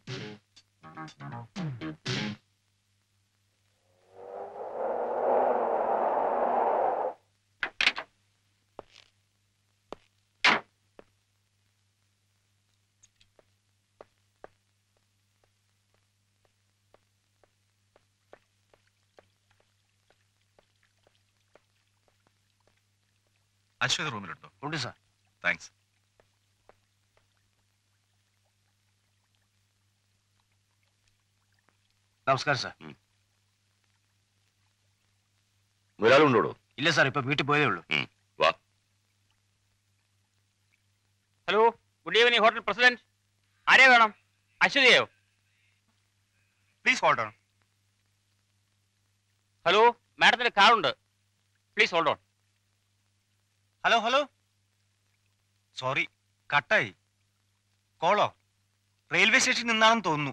അശ്വതി റൂമിലുണ്ടോ ഉണ്ട് സാർ താങ്ക്സ് നമസ്കാരം സാർ ഒരാളുണ്ടോടോ ഇല്ല സാർ ഇപ്പൊ വീട്ടിൽ പോയതേ ഉള്ളൂ വാ hello good evening hotel president ആരെയാ വേണം അശ്വതിയോ പ്ലീസ് ഹോൾഡ് ഓൺ ഹലോ മാഡത്തിന്റെ കാറുണ്ട് please hold on hello hello sorry കട്ടായി കോളോ റെയിൽവേ സ്റ്റേഷനിൽ നിന്നാണെന്ന് തോന്നുന്നു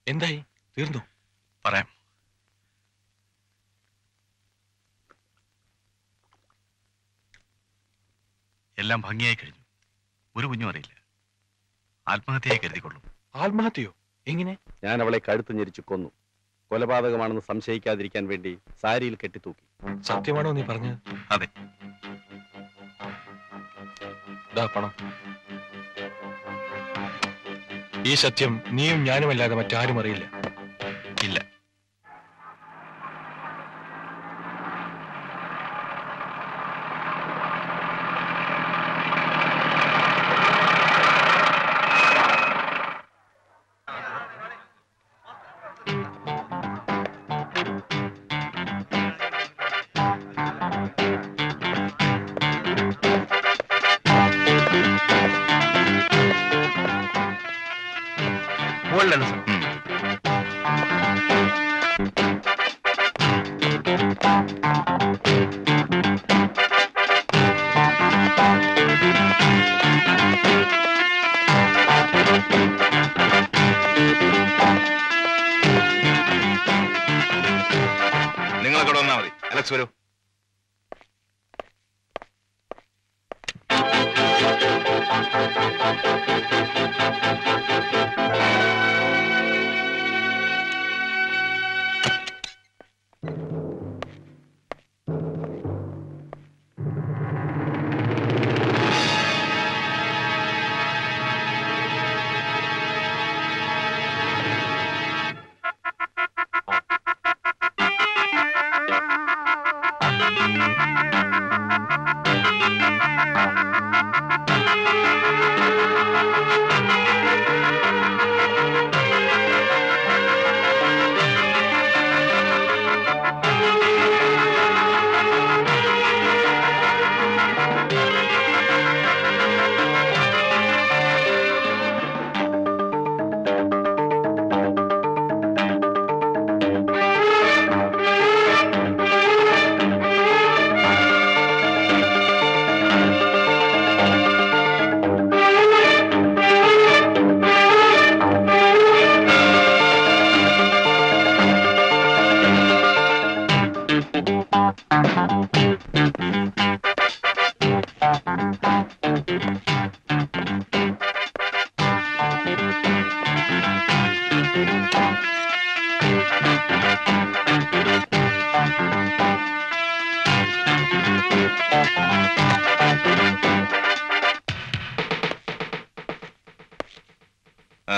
എന്തായി തീർന്നു പറയാം എല്ലാം ഭംഗിയായി കഴിഞ്ഞു ഒരു കുഞ്ഞും അറിയില്ല ആത്മഹത്യയായി കരുതിക്കൊള്ളൂ ആത്മഹത്യയോ എങ്ങനെ ഞാൻ അവളെ കഴുത്ത് ഞെരിച്ചു കൊന്നു കൊലപാതകമാണെന്ന് സംശയിക്കാതിരിക്കാൻ വേണ്ടി സാരിയിൽ കെട്ടിത്തൂക്കി സത്യമാണോ നീ പറഞ്ഞത് അതെ ദാ പണം ഈ സത്യം നീയും ഞാനുമല്ലാതെ മറ്റാരും അറിയില്ല ഇല്ല മുകളിലാണ് സാർ ഉം. നിങ്ങളൊക്കെ ഇവിടെ വന്നാൽ മതി അലക്സ് വരൂ ആ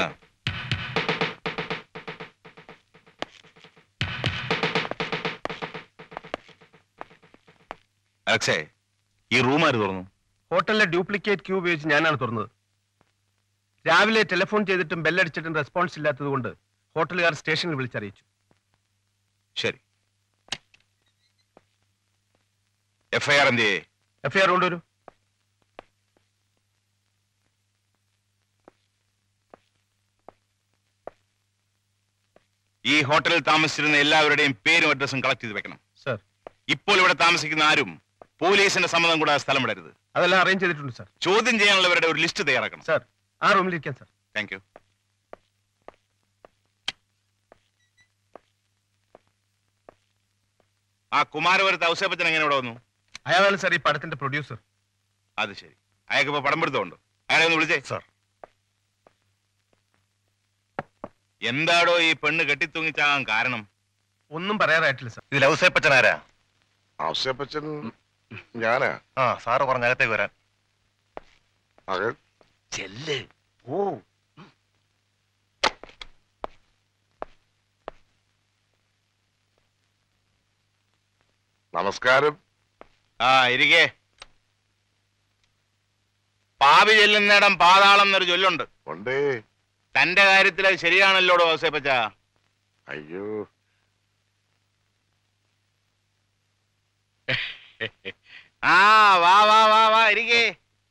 അലക്സേ ഈ റൂം ആര് തുറന്നു ഹോട്ടലിലെ ഡ്യൂപ്ലിക്കേറ്റ് ക്യൂ ഉപയോഗിച്ച് ഞാനാണ് തുറന്നത് രാവിലെ ടെലിഫോൺ ചെയ്തിട്ടും ബെല്ലടിച്ചിട്ടും റെസ്പോൺസ് ഇല്ലാത്തത് കൊണ്ട് ഹോട്ടലുകാർ സ്റ്റേഷനിൽ വിളിച്ചറിയിച്ചു ശരി എഫ്ഐആർ എന്ത് ചെയ്യേ എഫ്ഐആർ കൊണ്ടുവരൂ ഈ ഹോട്ടലിൽ താമസിച്ചിരുന്ന എല്ലാവരുടെയും പേരും അഡ്രസ്സും കളക്ട് ചെയ്ത് വെക്കണം സർ ഇപ്പോൾ ഇവിടെ താമസിക്കുന്ന ആരും പോലീസിന്റെ സമ്മതം കൂടാതെ സ്ഥലം വിടരുത് അതെല്ലാം അറേഞ്ച് ചെയ്തിട്ടുണ്ട് സർ ചോദ്യം ചെയ്യാനുള്ളവരുടെ ഒരു ലിസ്റ്റ് തയ്യാറാക്കണം സർ ആ റൂമിലിരിക്കാം സർ താങ്ക് യു ആ കുമാരപുരത്ത് ഔസേപ്പച്ചൻ എങ്ങനെ ഇവിടെ വന്നു അയാളാണ് സർ ഈ പടത്തിന്റെ പ്രൊഡ്യൂസർ അത് ശരി അയാൾക്ക് ഇപ്പൊ പടം പിടുത്തമുണ്ടോ അയാളെ ഒന്ന് വിളിച്ചേ സർ എന്താടോ ഈ പെണ്ണ് കെട്ടിത്തൂങ്ങിച്ചാകാൻ കാരണം ഒന്നും പറയാറായിട്ടില്ല സർ ഇതിൽ ഔസേപ്പച്ചൻ ആരാ ഔസേപ്പച്ചൻ ഞാനാ ആ സാറ് പറഞ്ഞ അകത്തേക്ക് വരാൻ മകൻ ചെല്ല് ഓ നമസ്കാരം ആ ഇരിക്കേ പാവി ചെല്ലുന്നിടം പാതാളം എന്നൊരു ചൊല്ലുണ്ട് ഉണ്ടേ തന്റെ കാര്യത്തിൽ അത് ശരിയാണല്ലോടോ ഔസേപ്പച്ച അയ്യോ ആ വാ വാ വാ വാ ഇരിക്കേ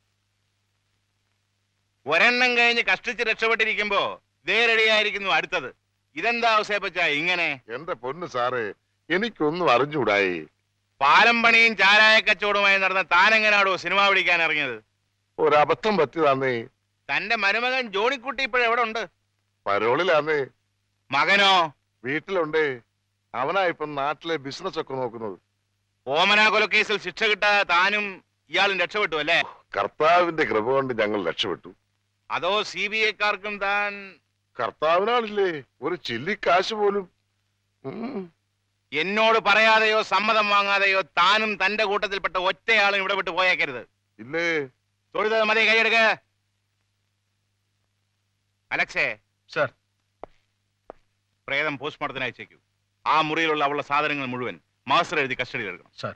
ഒരെണ്ണം കഴിഞ്ഞ് കഷ്ടിച്ച് രക്ഷപ്പെട്ടിരിക്കുമ്പോ ദേ റെഡിയായിരിക്കുന്നു അടുത്തത് ഇതെന്താ ഔസേപ്പച്ച ഇങ്ങനെ എന്റെ പൊന്ന് സാറേ എനിക്കൊന്നും അറിഞ്ഞൂടായി പാലം പണിയും ചാരായ കച്ചവടവുമായി നടന്ന താനെങ്ങനാടോ സിനിമ പിടിക്കാൻ ഇറങ്ങിയത് ഒരബദ്ധം പറ്റിയതാന്നേ തന്റെ മരുമകൻ ജോണിക്കുട്ടി ഇപ്പോഴെവിടെ ഉണ്ട് പരോളിലാന്നേ മകനോ വീട്ടിലുണ്ട് അവനാ ഇപ്പം നാട്ടിലെ ബിസിനസ് ഒക്കെ നോക്കുന്നത് ഓമന കൊലക്കേസിൽ ശിക്ഷ കിട്ടാതെ താനും ഇയാളും രക്ഷപ്പെട്ടു അല്ലേ കർത്താവിന്റെ കൃപ കൊണ്ട് ഞങ്ങൾ രക്ഷപ്പെട്ടു അതോ സി ബി ഐക്കാർക്കും താൻ കർത്താവിനാളില്ലേ ഒരു ചില്ലി കാശ് പോലും ഉം. എന്നോട് പറയാതെയോ സമ്മതം വാങ്ങാതെയോ താനും തന്റെ കൂട്ടത്തിൽപ്പെട്ട ഒറ്റയാളും ഇവിടെ വിട്ട് പോയേക്കരുത് ഇല്ലേ തൊഴുത് മതി കൈയെടുക്ക അലക്സേ സർ പ്രേതം പോസ്റ്റ്മോർട്ടത്തിന് അയച്ചേക്കൂ ആ മുറിയിലുള്ള അവളുടെ സാധനങ്ങൾ മുഴുവൻ മാസ്റ്റർ എഴുതി കസ്റ്റഡിയിൽ എടുക്കണം സർ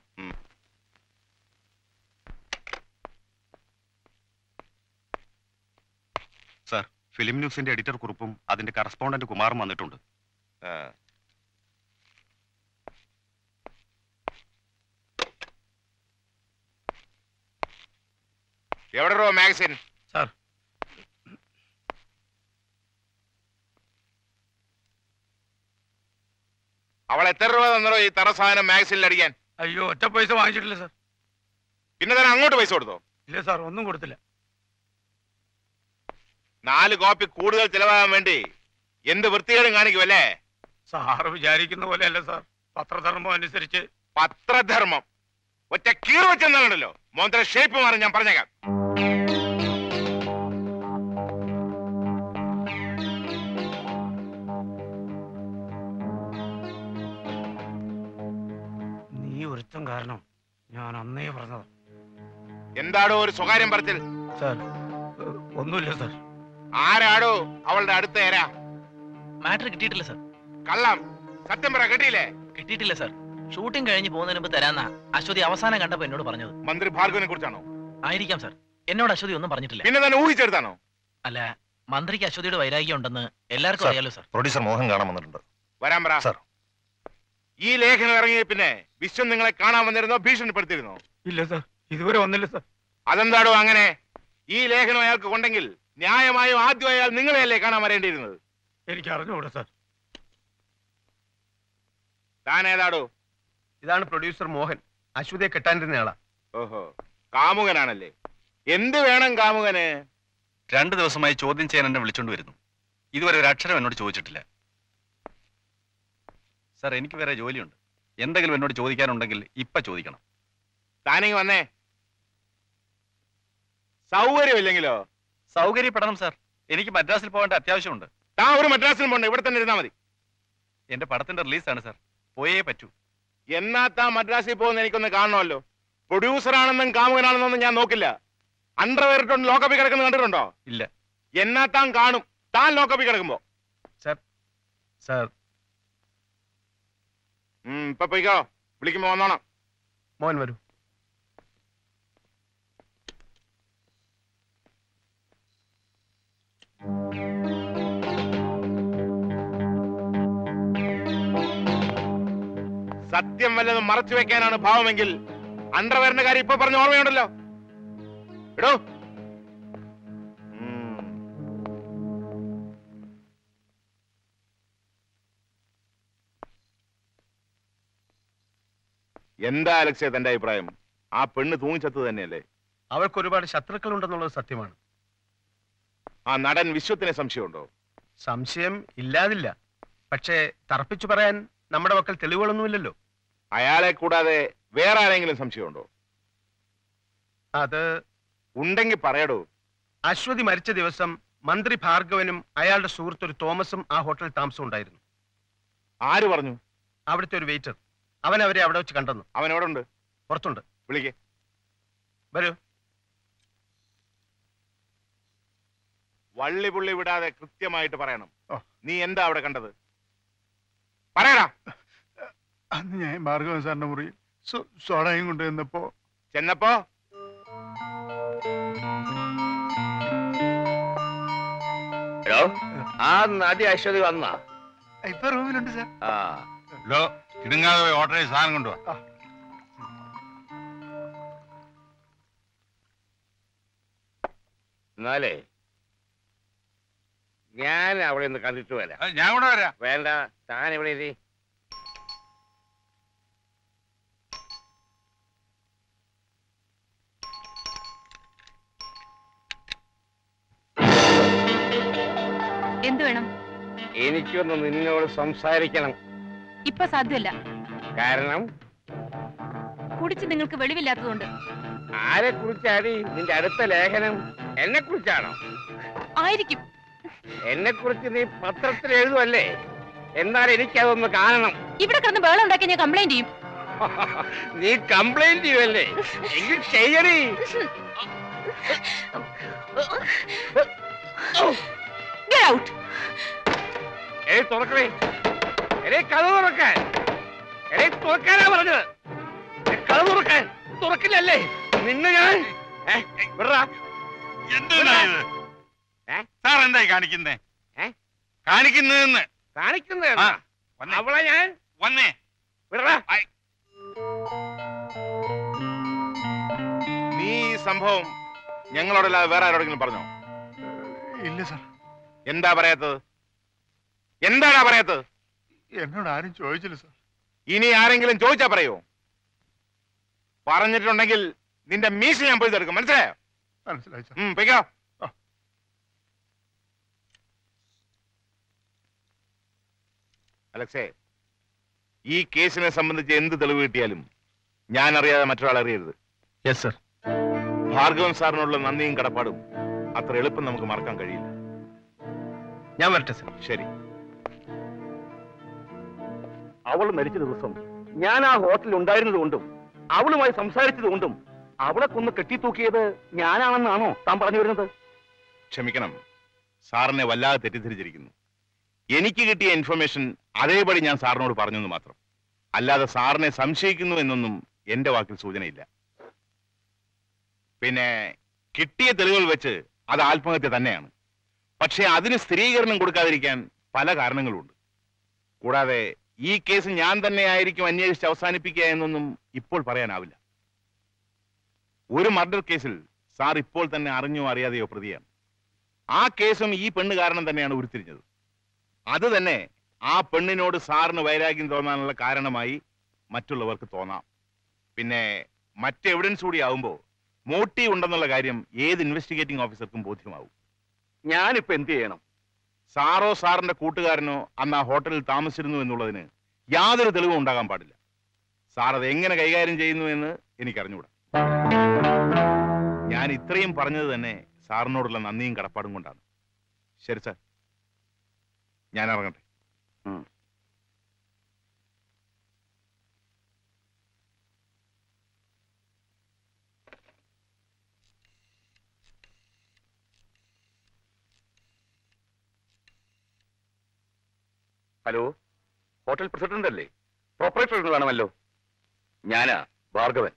സർ ഫിലിം ന്യൂസിന്റെ എഡിറ്റർ കുറിപ്പും അതിന്റെ കറസ്പോണ്ടന്റ് കുമാറും വന്നിട്ടുണ്ട് എവിടെ മാഗസിൻ സാർ അവൾ എത്ര രൂപ തന്നോ ഈ തറ സാധനം മാഗസിനിൽ അടിക്കാൻ അയ്യോ ഒറ്റ പൈസ വാങ്ങിച്ചിട്ടില്ല സാർ പിന്നെ തന്നെ അങ്ങോട്ട് പൈസ കൊടുത്തോ ഇല്ല സാർ ഒന്നും കൊടുത്തില്ല നാല് കോപ്പി കൂടുതൽ ചിലവാകാൻ വേണ്ടി എന്ത് വൃത്തികേടും കാണിക്കുമല്ലേ സാറ് വിചാരിക്കുന്ന പോലെയല്ല സാർ പത്രധർമ്മം അനുസരിച്ച് പത്രധർമ്മം ഒറ്റ കീർ വെച്ചെന്നാണല്ലോ മോന്ത്ര ഷേപ്പ് മാറി ഞാൻ പറഞ്ഞേക്കാം നീ ഒരുത്തം കാരണം ഞാൻ അന്നേ പറഞ്ഞത് എന്താടോ ഒരു സ്വകാര്യം പറച്ചിൽ സാർ ഏഹ്, ഒന്നുമില്ല സാർ ആരാടോ അവളുടെ അടുത്ത ഏരാ മാറ്റർ കിട്ടിയിട്ടില്ല സർ കള്ളം സത്യം പറ കിട്ടിയില്ലേ കിട്ടിയിട്ടില്ല സർ ഷൂട്ടിംഗ് കഴിഞ്ഞ് പോകുന്നതിന് മുമ്പ് തരാന്ന അശ്വതി അവസാനം കണ്ടപ്പോ എന്നോട് പറഞ്ഞത് മന്ത്രി ഭാർഗവനെ കുറിച്ചാണോ ആയിരിക്കാം സർ എന്നോട് അശ്വതി ഒന്നും പറഞ്ഞിട്ടില്ല പിന്നെ തന്നെ ഊഹിച്ചെടുത്താണോ അല്ല മന്ത്രിക്ക് അശ്വതിയുടെ വൈരാഗ്യം ഉണ്ടെന്ന് എല്ലാവർക്കും സർ. അറിയാലോ സർ പ്രൊഡ്യൂസർ മോഹൻ കാണാൻ വന്നിട്ടുണ്ട് വരാൻ പറ സർ ഈ ലേഖനം ഇറങ്ങിയ പിന്നെ വിശ്വം നിങ്ങളെ കാണാൻ വന്നിരുന്നോ ഭീഷണിപ്പെടുത്തിയിരുന്നോ ഇല്ല സാർ ഇതുവരെ വന്നില്ല സാർ അതെന്താടോ അങ്ങനെ ഈ ലേഖനം അയാൾക്ക് കൊണ്ടെങ്കിൽ ന്യായമായും ആദ്യം അയാൾ നിങ്ങളെയല്ലേ കാണാൻ വരേണ്ടിയിരുന്നത് എനിക്ക് അറിഞ്ഞുകൂടാ സാർ താൻ ഏതാടോ ഇതാണ് പ്രൊഡ്യൂസർ മോഹൻ അശ്വതിയെ കെട്ടാനിരുന്നയാളാ ഓഹോ കാമുകനാണല്ലേ എന്ത് വേണം കാമുകന് രണ്ടു ദിവസമായി ചോദ്യം ചെയ്യാൻ എന്നെ വിളിച്ചോണ്ട് വരുന്നു ഇതുവരെ ഒരു അക്ഷരം എന്നോട് ചോദിച്ചിട്ടില്ല സാർ എനിക്ക് വേറെ ജോലിയുണ്ട് എന്തെങ്കിലും എന്നോട് ചോദിക്കാനുണ്ടെങ്കിൽ ഇപ്പൊ ചോദിക്കണം താനിങ് വന്നേ സൗകര്യമില്ലെങ്കിലോ സൗകര്യപ്പെടണം സാർ എനിക്ക് മദ്രാസിൽ പോകേണ്ട അത്യാവശ്യമുണ്ട് താൻ ഒരു മദ്രാസിലും പോണ്ട ഇവിടെ തന്നെ ഇരുന്നാ മതി എന്റെ പടത്തിന്റെ റിലീസാണ് സാർ പോയേ പറ്റൂ എന്നാ താൻ മദ്രാസിൽ പോകുന്ന എനിക്കൊന്ന് കാണണമല്ലോ പ്രൊഡ്യൂസർ ആണെന്നും കാമുകനാണെന്നൊന്നും ഞാൻ നോക്കില്ല അണ്ടർവെയർ ഇട്ടോണ്ട് ലോക്കപ്പിൽ കിടക്കുന്ന കണ്ടിട്ടുണ്ടോ ഇല്ല എന്നാ താൻ കാണും താൻ ലോക്കപ്പിൽ കിടക്കുമ്പോ സാർ സാർ ഉം, ഇപ്പൊ പോയിക്കോ വിളിക്കുമ്പോ വന്നോണം മോഹൻ വരൂ സത്യം വല്ലതും മറച്ചു വെക്കാനാണ് ഭാവമെങ്കിൽ അണ്ടർവെയറിന്റെ കാര്യം ഇപ്പൊ പറഞ്ഞ ഓർമ്മയുണ്ടല്ലോ എടോ ഉം. എന്താ അലക്സേ തന്റെ അഭിപ്രായം ആ പെണ്ണ് തൂങ്ങിച്ചത്ത് തന്നെയല്ലേ അവൾക്ക് ഒരുപാട് ശത്രുക്കൾ ഉണ്ടെന്നുള്ളത് സത്യമാണ് ആ നടൻ വിശ്വത്തിനെ സംശയമുണ്ടോ സംശയം ഇല്ലാതില്ല പക്ഷേ തറപ്പിച്ചു പറയാൻ നമ്മുടെ പക്കൽ തെളിവുകളൊന്നുമില്ലല്ലോ അയാളെ കൂടാതെ വേറെ ആരെങ്കിലും സംശയമുണ്ടോ അത് ഉണ്ടെങ്കിൽ പറയടോ അശ്വതി മരിച്ച ദിവസം മന്ത്രി ഭാർഗവനും അയാളുടെ സുഹൃത്ത് ഒരു തോമസും ആ ഹോട്ടലിൽ താമസം ഉണ്ടായിരുന്നു ആര് പറഞ്ഞു അവിടുത്തെ ഒരു വെയിറ്റർ അവൻ അവരെ അവിടെ വെച്ച് കണ്ടെന്നു അവൻ എവിടെ ഉണ്ട് പുറത്തുണ്ട് വിളിക്കേ വരൂ വള്ളി പുള്ളി വിടാതെ കൃത്യമായിട്ട് പറയണം നീ എന്താ അവിടെ കണ്ടത് പറയടാ അന്ന് ഞാൻ ഭാർഗവൻ സാറിന്റെ മുറിയിൽ സോ- സോഡയും കൊണ്ടുവന്നപ്പോ ചെന്നപ്പോ ഹലോ ആ നടി അശ്വതി വന്നാ ഇപ്പൊ റൂമിലുണ്ട് സാർ ആ ലോ ഇടുങ്ങാതെ ഓട്ടോയിൽ സാധനം കൊണ്ടുവാ എന്നാലേ ഞാൻ അവിടെ നിന്ന് കണ്ടിട്ട് വരാം ഞാൻ കൂടെ വരാം വേണ്ട താൻ ഇവിടെ ഇരി എന്തു വേണം എനിക്കൊന്ന് നിന്നോട് സംസാരിക്കണം ഇപ്പൊ സാധ്യമല്ല കാരണം കുടിച്ച് നിങ്ങൾക്ക് വെളിവില്ലാത്തതുകൊണ്ട് ആരെ കുറിച്ചാടി നിന്റെ അടുത്ത ലേഖനം എന്നെ കുറിച്ചാണോ ആയിരിക്കും എന്നെ കുറിച്ച് നീ പത്രത്തിൽ എഴുതുമല്ലേ എന്നാൽ എനിക്കതൊന്ന് കാണണം ഇവിടെ കിടന്ന് ബഹളം ഉണ്ടാക്കി ഞാൻ കംപ്ലൈന്റ് ചെയ്യും നീ കംപ്ലൈന്റ് ചെയ്യുമല്ലേ എങ്കിൽ ചെയ്യണേ Get out. ഏയ് തുറക്കണേ എടേ കഥ തുറക്കാൻ എടേ തുറക്കാനാ പറഞ്ഞത് ഏയ്, കഥ തുറക്കാൻ തുറക്കില്ലല്ലേ നിന്നെ ഞാൻ ഏ, വിടറാ. എന്താണ് ഇത് ഏ? സാർ എന്തായി കാണിക്കുന്നേ ഏ? കാണിക്കുന്നതെന്ന് കാണിക്കുന്നത് ആ, അവളെ ഞാൻ വന്നേ വിടറാ നീ ഈ സംഭവം ഞങ്ങളോടല്ലാതെ വേറെ ആരോടെങ്കിലും പറഞ്ഞോ ഇല്ല സാർ എന്താ പറയാത്തത് എന്താടാ പറയാത്തത് എന്നോട് ആരും ചോദിച്ചില്ല സാർ ഇനി ആരെങ്കിലും ചോദിച്ചാ പറയോ പറഞ്ഞിട്ടുണ്ടെങ്കിൽ നിന്റെ മീശ ഞാൻ പോയി തീർക്കും മനസ്സിലായോ മനസ്സിലായി സാർ ഉം, പൊയ്ക്കോ അലക്സേ ഈ കേസിനെ സംബന്ധിച്ച് എന്ത് തെളിവ് കിട്ടിയാലും ഞാൻ അറിയാതെ മറ്റൊരാൾ അറിയരുത് യെസ് സർ ഭാർഗവൻ സാറിനുള്ള നന്ദിയും കടപ്പാടും അത്ര എളുപ്പം നമുക്ക് മറക്കാൻ കഴിയില്ല ഞാൻ വരട്ടെ സർ ശരി അവൾ മരിച്ച ദിവസം ഞാൻ ആ ഹോട്ടലിൽ ഉണ്ടായിരുന്നതുകൊണ്ടും അവളുമായി സംസാരിച്ചതുകൊണ്ടും അവളെ കൊന്ന് കെട്ടിത്തൂക്കിയത് ഞാനാണെന്നാണോ താൻ പറഞ്ഞു വരുന്നത് ക്ഷമിക്കണം സാറിനെ വല്ലാതെ തെറ്റിദ്ധരിച്ചിരിക്കുന്നു എനിക്ക് കിട്ടിയ ഇൻഫർമേഷൻ അതേപടി ഞാൻ സാറിനോട് പറഞ്ഞെന്ന് മാത്രം അല്ലാതെ സാറിനെ സംശയിക്കുന്നു എന്നൊന്നും എന്റെ വാക്കിൽ സൂചനയില്ല പിന്നെ കിട്ടിയ തെളിവുകൾ വെച്ച് അത് ആത്മഹത്യ തന്നെയാണ് പക്ഷേ അതിന് സ്ഥിരീകരണം കൊടുക്കാതിരിക്കാൻ പല കാരണങ്ങളുണ്ട് കൂടാതെ ഈ കേസ് ഞാൻ തന്നെ ആയിരിക്കും അന്വേഷിച്ച് അവസാനിപ്പിക്കുക എന്നൊന്നും ഇപ്പോൾ പറയാനാവില്ല ഒരു മർഡർ കേസിൽ സാർ ഇപ്പോൾ തന്നെ അറിഞ്ഞോ അറിയാതെയോ പ്രതിയാണ് ആ കേസും ഈ പെണ്ണ് കാരണം തന്നെയാണ് ഉരുത്തിരിഞ്ഞത് അത് തന്നെ ആ പെണ്ണിനോട് സാറിന് വൈരാഗ്യം തോന്നാനുള്ള കാരണമായി മറ്റുള്ളവർക്ക് തോന്നാം പിന്നെ മറ്റ് എവിഡൻസ് കൂടി ആവുമ്പോൾ മോട്ടീവ് ഉണ്ടെന്നുള്ള കാര്യം ഏത് ഇൻവെസ്റ്റിഗേറ്റിംഗ് ഓഫീസർക്കും ബോധ്യമാവും ഞാനിപ്പോ എന്ത് ചെയ്യണം സാറോ സാറിന്റെ കൂട്ടുകാരനോ അന്ന് ആ ഹോട്ടലിൽ താമസിച്ചിരുന്നു എന്നുള്ളതിന് യാതൊരു തെളിവും ഉണ്ടാകാൻ പാടില്ല സാർ അത് എങ്ങനെ കൈകാര്യം ചെയ്യുന്നു എന്ന് എനിക്കറിഞ്ഞുകൂടാ ഞാൻ ഇത്രയും പറഞ്ഞത് തന്നെ സാറിനോടുള്ള നന്ദിയും കടപ്പാടും കൊണ്ടാണ് ശരി സാർ ഞാൻ ഇറങ്ങട്ടെ ഹലോ ഹോട്ടൽ പ്രസിഡന്റ് അല്ലേ പ്രോപ്പറേറ്റർ എന്ന് വേണമല്ലോ ഞാനാ ഭാർഗവൻ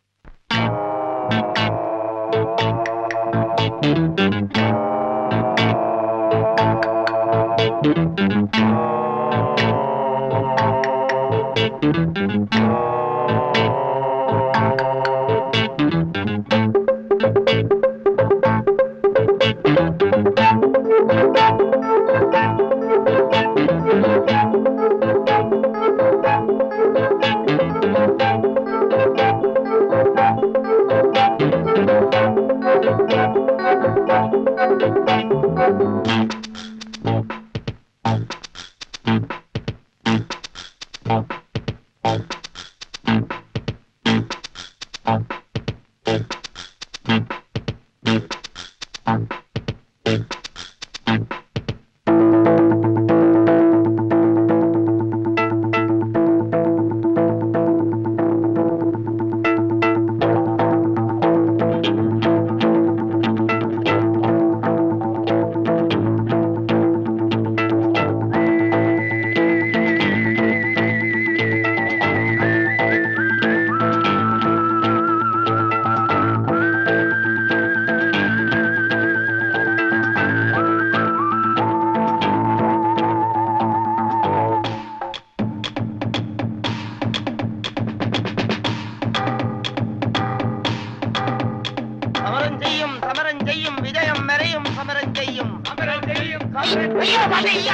സമരം ചെയ്യും സമരം ചെയ്യും വിജയം വരെയും സമരം ചെയ്യും സമരം ചെയ്യും അയ്യോ മതിയ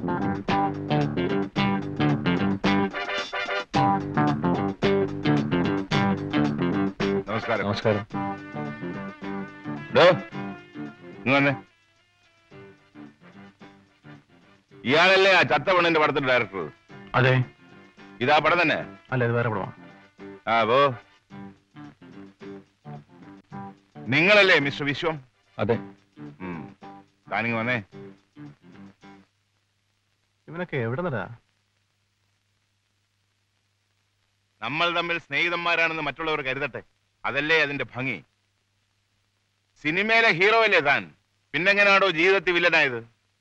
നമസ്കാരം നമസ്കാരം ഡോ, ഇങ്ങ് വന്നേ ഇയാളല്ലേ ആ ചത്ത പെണ്ണിന്റെ പടത്തിന്റെ ഡയറക്ടർ അതെ ഇതാ പടം തന്നെ അല്ല ഇത് വേറെ പടമാണ് ആ പോ നിങ്ങളല്ലേ മിസ്റ്റർ വിശ്വം അതെ ഉം. താനിങ് വന്നേ ഇവനൊക്കെ എവിടെ നടാ നമ്മൾ തമ്മിൽ സ്നേഹിതന്മാരാണെന്ന് മറ്റുള്ളവർ കരുതട്ടെ അതല്ലേ അതിന്റെ ഭംഗി സിനിമയിലെ ഹീറോ അല്ലേ താൻ പിന്നെങ്ങനാണോ ജീവിതത്തിൽ വില്ലനായത്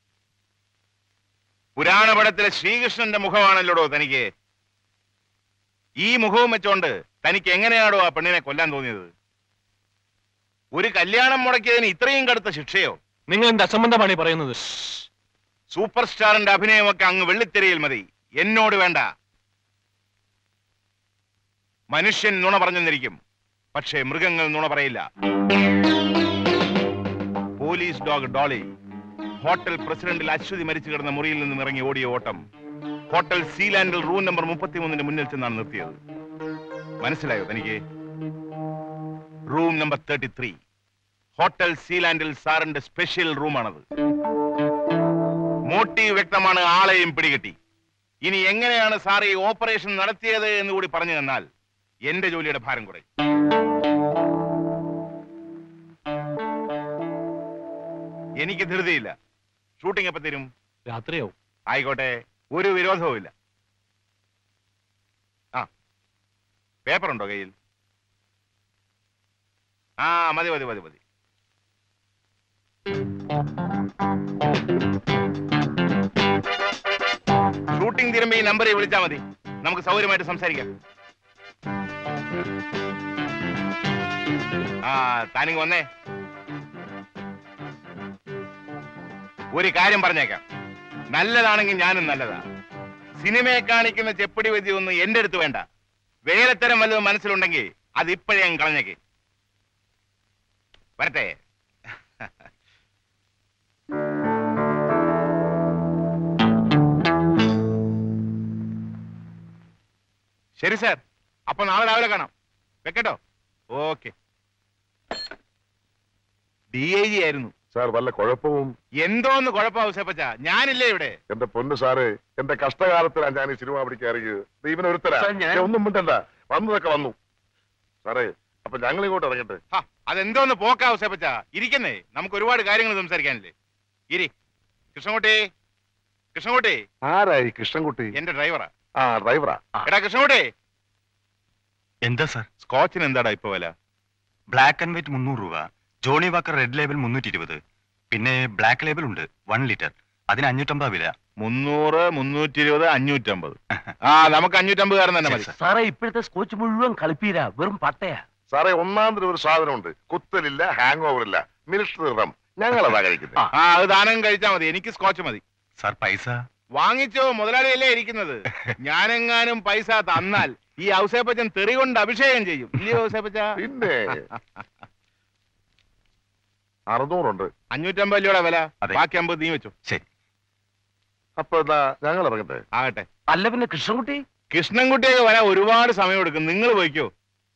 പുരാണ പടത്തിലെ ശ്രീകൃഷ്ണന്റെ മുഖമാണല്ലോടോ തനിക്ക് ഈ മുഖവും വെച്ചോണ്ട് തനിക്ക് എങ്ങനെയാണോ ആ പെണ്ണിനെ കൊല്ലാൻ തോന്നിയത് ഒരു കല്യാണം മുടക്കിയതിന് ഇത്രയും കടുത്ത ശിക്ഷയോ നിങ്ങൾ എന്ത് അസംബന്ധമാണ് ഈ പറയുന്നത് സൂപ്പർ സ്റ്റാറിന്റെ അഭിനയമൊക്കെ അങ്ങ് വെള്ളിത്തിരയിൽ മതി എന്നോട് വേണ്ട മനുഷ്യൻ നുണ പറഞ്ഞെന്നിരിക്കും പക്ഷേ മൃഗങ്ങൾ നുണ പറയില്ല പോലീസ് ഡോഗ് ഡോളി ഹോട്ടൽ പ്രസിഡന്റിൽ അശ്വതി മരിച്ചു കിടന്ന മുറിയിൽ നിന്നും ഇറങ്ങി ഓടിയ ഓട്ടം ഹോട്ടൽ സീലാൻഡിൽ റൂം നമ്പർ മുപ്പത്തിമൂന്നിന്റെ മുന്നിൽ ചെന്നാണ് നിർത്തിയത് മനസ്സിലായോ തനിക്ക് room number thirty three hotel സീലാൻഡിൽ സാറിന്റെ സ്പെഷ്യൽ റൂമാണത് മോട്ടീവ് വ്യക്തമാണ് ആളെയും പിടികിട്ടി ഇനി എങ്ങനെയാണ് സാർ ഈ ഓപ്പറേഷൻ നടത്തിയത് എന്ന് കൂടി പറഞ്ഞു തന്നാൽ എന്റെ ജോലിയുടെ ഭാരം കുറയും എനിക്ക് ധൃതിയില്ല ഷൂട്ടിംഗ് എപ്പോ തരും രാത്രിയോ ആയിക്കോട്ടെ ഒരു വിരോധവും ഇല്ല ആ പേപ്പർ ഉണ്ടോ കയ്യിൽ ആ മതി മതി മതി മതി ഷൂട്ടിംഗ് തീരുമ്പോ ഈ നമ്പറിൽ വിളിച്ചാൽ മതി നമുക്ക് സൗകര്യമായിട്ട് സംസാരിക്കാം ആ താനിങ് വന്നേ ഒരു കാര്യം പറഞ്ഞേക്കാം നല്ലതാണെങ്കിൽ ഞാനും നല്ലതാ സിനിമയെ കാണിക്കുന്ന ചെപ്പടി വിധി ഒന്നും എന്റെ അടുത്ത് വേണ്ട വേലത്തരം വല്ലതും മനസ്സിലുണ്ടെങ്കിൽ അത് ഇപ്പോഴേ അങ്ങ് കളഞ്ഞേക്ക് വരട്ടെ ശരി സാർ അപ്പൊ നാളെ രാവിലെ കാണാം വെക്കട്ടോ ഓക്കെ ഡി ഐ ജി ആയിരുന്നു സാർ വല്ല കുഴപ്പവും എന്തോന്ന് കുഴപ്പമാവും സെപ്പച്ച ഞാനില്ലേ ഇവിടെ എന്റെ പൊന്ന് സാറ് എന്റെ കഷ്ടകാലത്തിലാണ് ഞാൻ ഈ സിനിമ പിടിക്കാൻ ഇറങ്ങിയത് ഇവനെ ഒരുത്തരാ സാർ, ഞാൻ- ഏ, ഒന്നും മിണ്ടണ്ട വന്നതൊക്കെ വന്നു സാറേ അപ്പൊ ഞങ്ങൾ ഇങ്ങോട്ട് ഇറങ്ങട്ടെ ഹാ, അതെന്തോന്ന് പോക്കാവും സെപ്പച്ച ഇരിക്കുന്നേ നമുക്ക് ഒരുപാട് കാര്യങ്ങൾ സംസാരിക്കാനില്ലേ ഇരി കൃഷ്ണൻകുട്ടി കൃഷ്ണൻകുട്ടി ആരായി കൃഷ്ണൻകുട്ടി എന്റെ ഡ്രൈവറാ ആ ഡ്രൈവറാ എടാ കൃഷ്ണൻകുട്ടി എന്താ സാർ സ്കോച്ചിന് എന്താടാ ഇപ്പൊ വില ബ്ലാക്ക് ആൻഡ് വൈറ്റ് മുന്നൂറ് രൂപ ജോണി വാക്കർ റെഡ് ലേബൽ മുന്നൂറ്റി ഇരുപത് പിന്നെ ബ്ലാക്ക് ലേബൽ ഉണ്ട് വൺ ലിറ്റർ അതിന് അഞ്ഞൂറ്റമ്പത് വില മുന്നൂറ് മുന്നൂറ്റി ഇരുപത് അഞ്ഞൂറ്റമ്പത് ആ നമുക്ക് അഞ്ഞൂറ്റമ്പത് കാരൻ തന്നെ മതി സാറേ ഇപ്പോഴത്തെ സ്കോച്ച് മുഴുവൻ കളിപ്പീരാ വെറും പട്ടയാ സാറേ ഒന്നാം തരം ഒരു സാധനമുണ്ട് കുത്തലില്ല ഹാങ് ഓവർ ഇല്ല മിനിസ്റ്റർ റം ഞങ്ങളതാ കഴിക്കുന്നത് ആ അത് ദാനം കഴിച്ചാ മതി എനിക്ക് സ്കോച്ച് മതി സാർ പൈസ വാങ്ങിച്ചോ മുതലാളിയല്ലേ ഇരിക്കുന്നത് ഞാനെങ്ങാനും പൈസ തന്നാൽ ഈ ഔസേപ്പച്ചൻ തെറി കൊണ്ട് അഭിഷേകം ചെയ്യും ഇല്ലയോ ഔസേപ്പച്ച പിന്നെ അറുന്നൂറുണ്ട് അഞ്ഞൂറ്റമ്പത് രൂപയുടെ വില അതെ. ബാക്കി അമ്പത് നീ വെച്ചോ ശരി അപ്പൊ എന്താ ഞങ്ങൾ ഇറങ്ങട്ടെ ആകട്ടെ അല്ല പിന്നെ കൃഷ്ണൻകുട്ടി കൃഷ്ണൻകുട്ടിയൊക്കെ വരാൻ ഒരുപാട് സമയം എടുക്കും നിങ്ങൾ പോയിക്കോ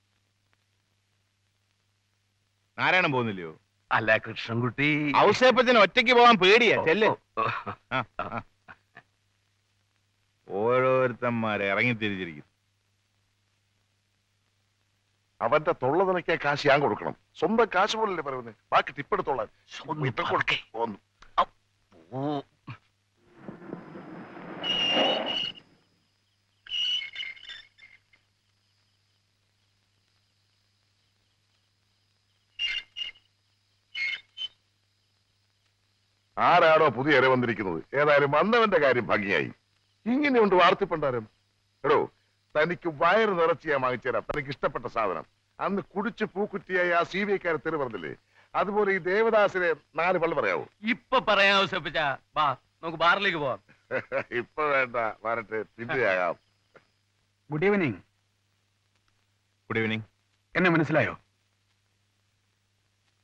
നാരായണൻ പോകുന്നില്ലയോ അല്ല കൃഷ്ണൻകുട്ടി ഔസേപ്പച്ചന് ഒറ്റയ്ക്ക് പോകാൻ പേടിയാ ചെല്ലേ ഓരോരുത്തന്മാരെ ഇറങ്ങി തിരിച്ചിരിക്കും അവന്റെ തൊള്ള നിലയ്ക്കാൻ കാശ് ഞാൻ കൊടുക്കണം സ്വന്തം കാശ് പോലല്ലേ പറയുന്നത് ബാക്കി ടിപ്പെടുത്തോളാൻ ഇപ്പൊ കൊടുക്കേ ഒന്ന് ആരാണോ പുതിയ ഇര വന്നിരിക്കുന്നത് ഏതായാലും വന്നവന്റെ കാര്യം ഭംഗിയായി ഇങ്ങനെയുണ്ട് വാർത്തിപ്പണ്ടാരം എടോ തനിക്ക് വയറ് നിറച്ച് ഞാൻ വാങ്ങിച്ചുതരാം തനിക്ക് ഇഷ്ടപ്പെട്ട സാധനം അന്ന് കുടിച്ച് പൂക്കുറ്റിയായി ആ സി ബി ഐക്കാരെ തെറി പറഞ്ഞില്ലേ അതുപോലെ ഈ ദേവദാസിനെ നാല് പള്ളി പറയാവോ ഇപ്പൊ പറയാം ഔസേപ്പച്ച വാ നമുക്ക് ബാറിലേക്ക് പോവാം ഇപ്പൊ വേണ്ട വരട്ടെ പിന്നെയാകാം ഗുഡ് ഈവനിങ് ഗുഡ് ഈവനിങ് എന്നെ മനസ്സിലായോ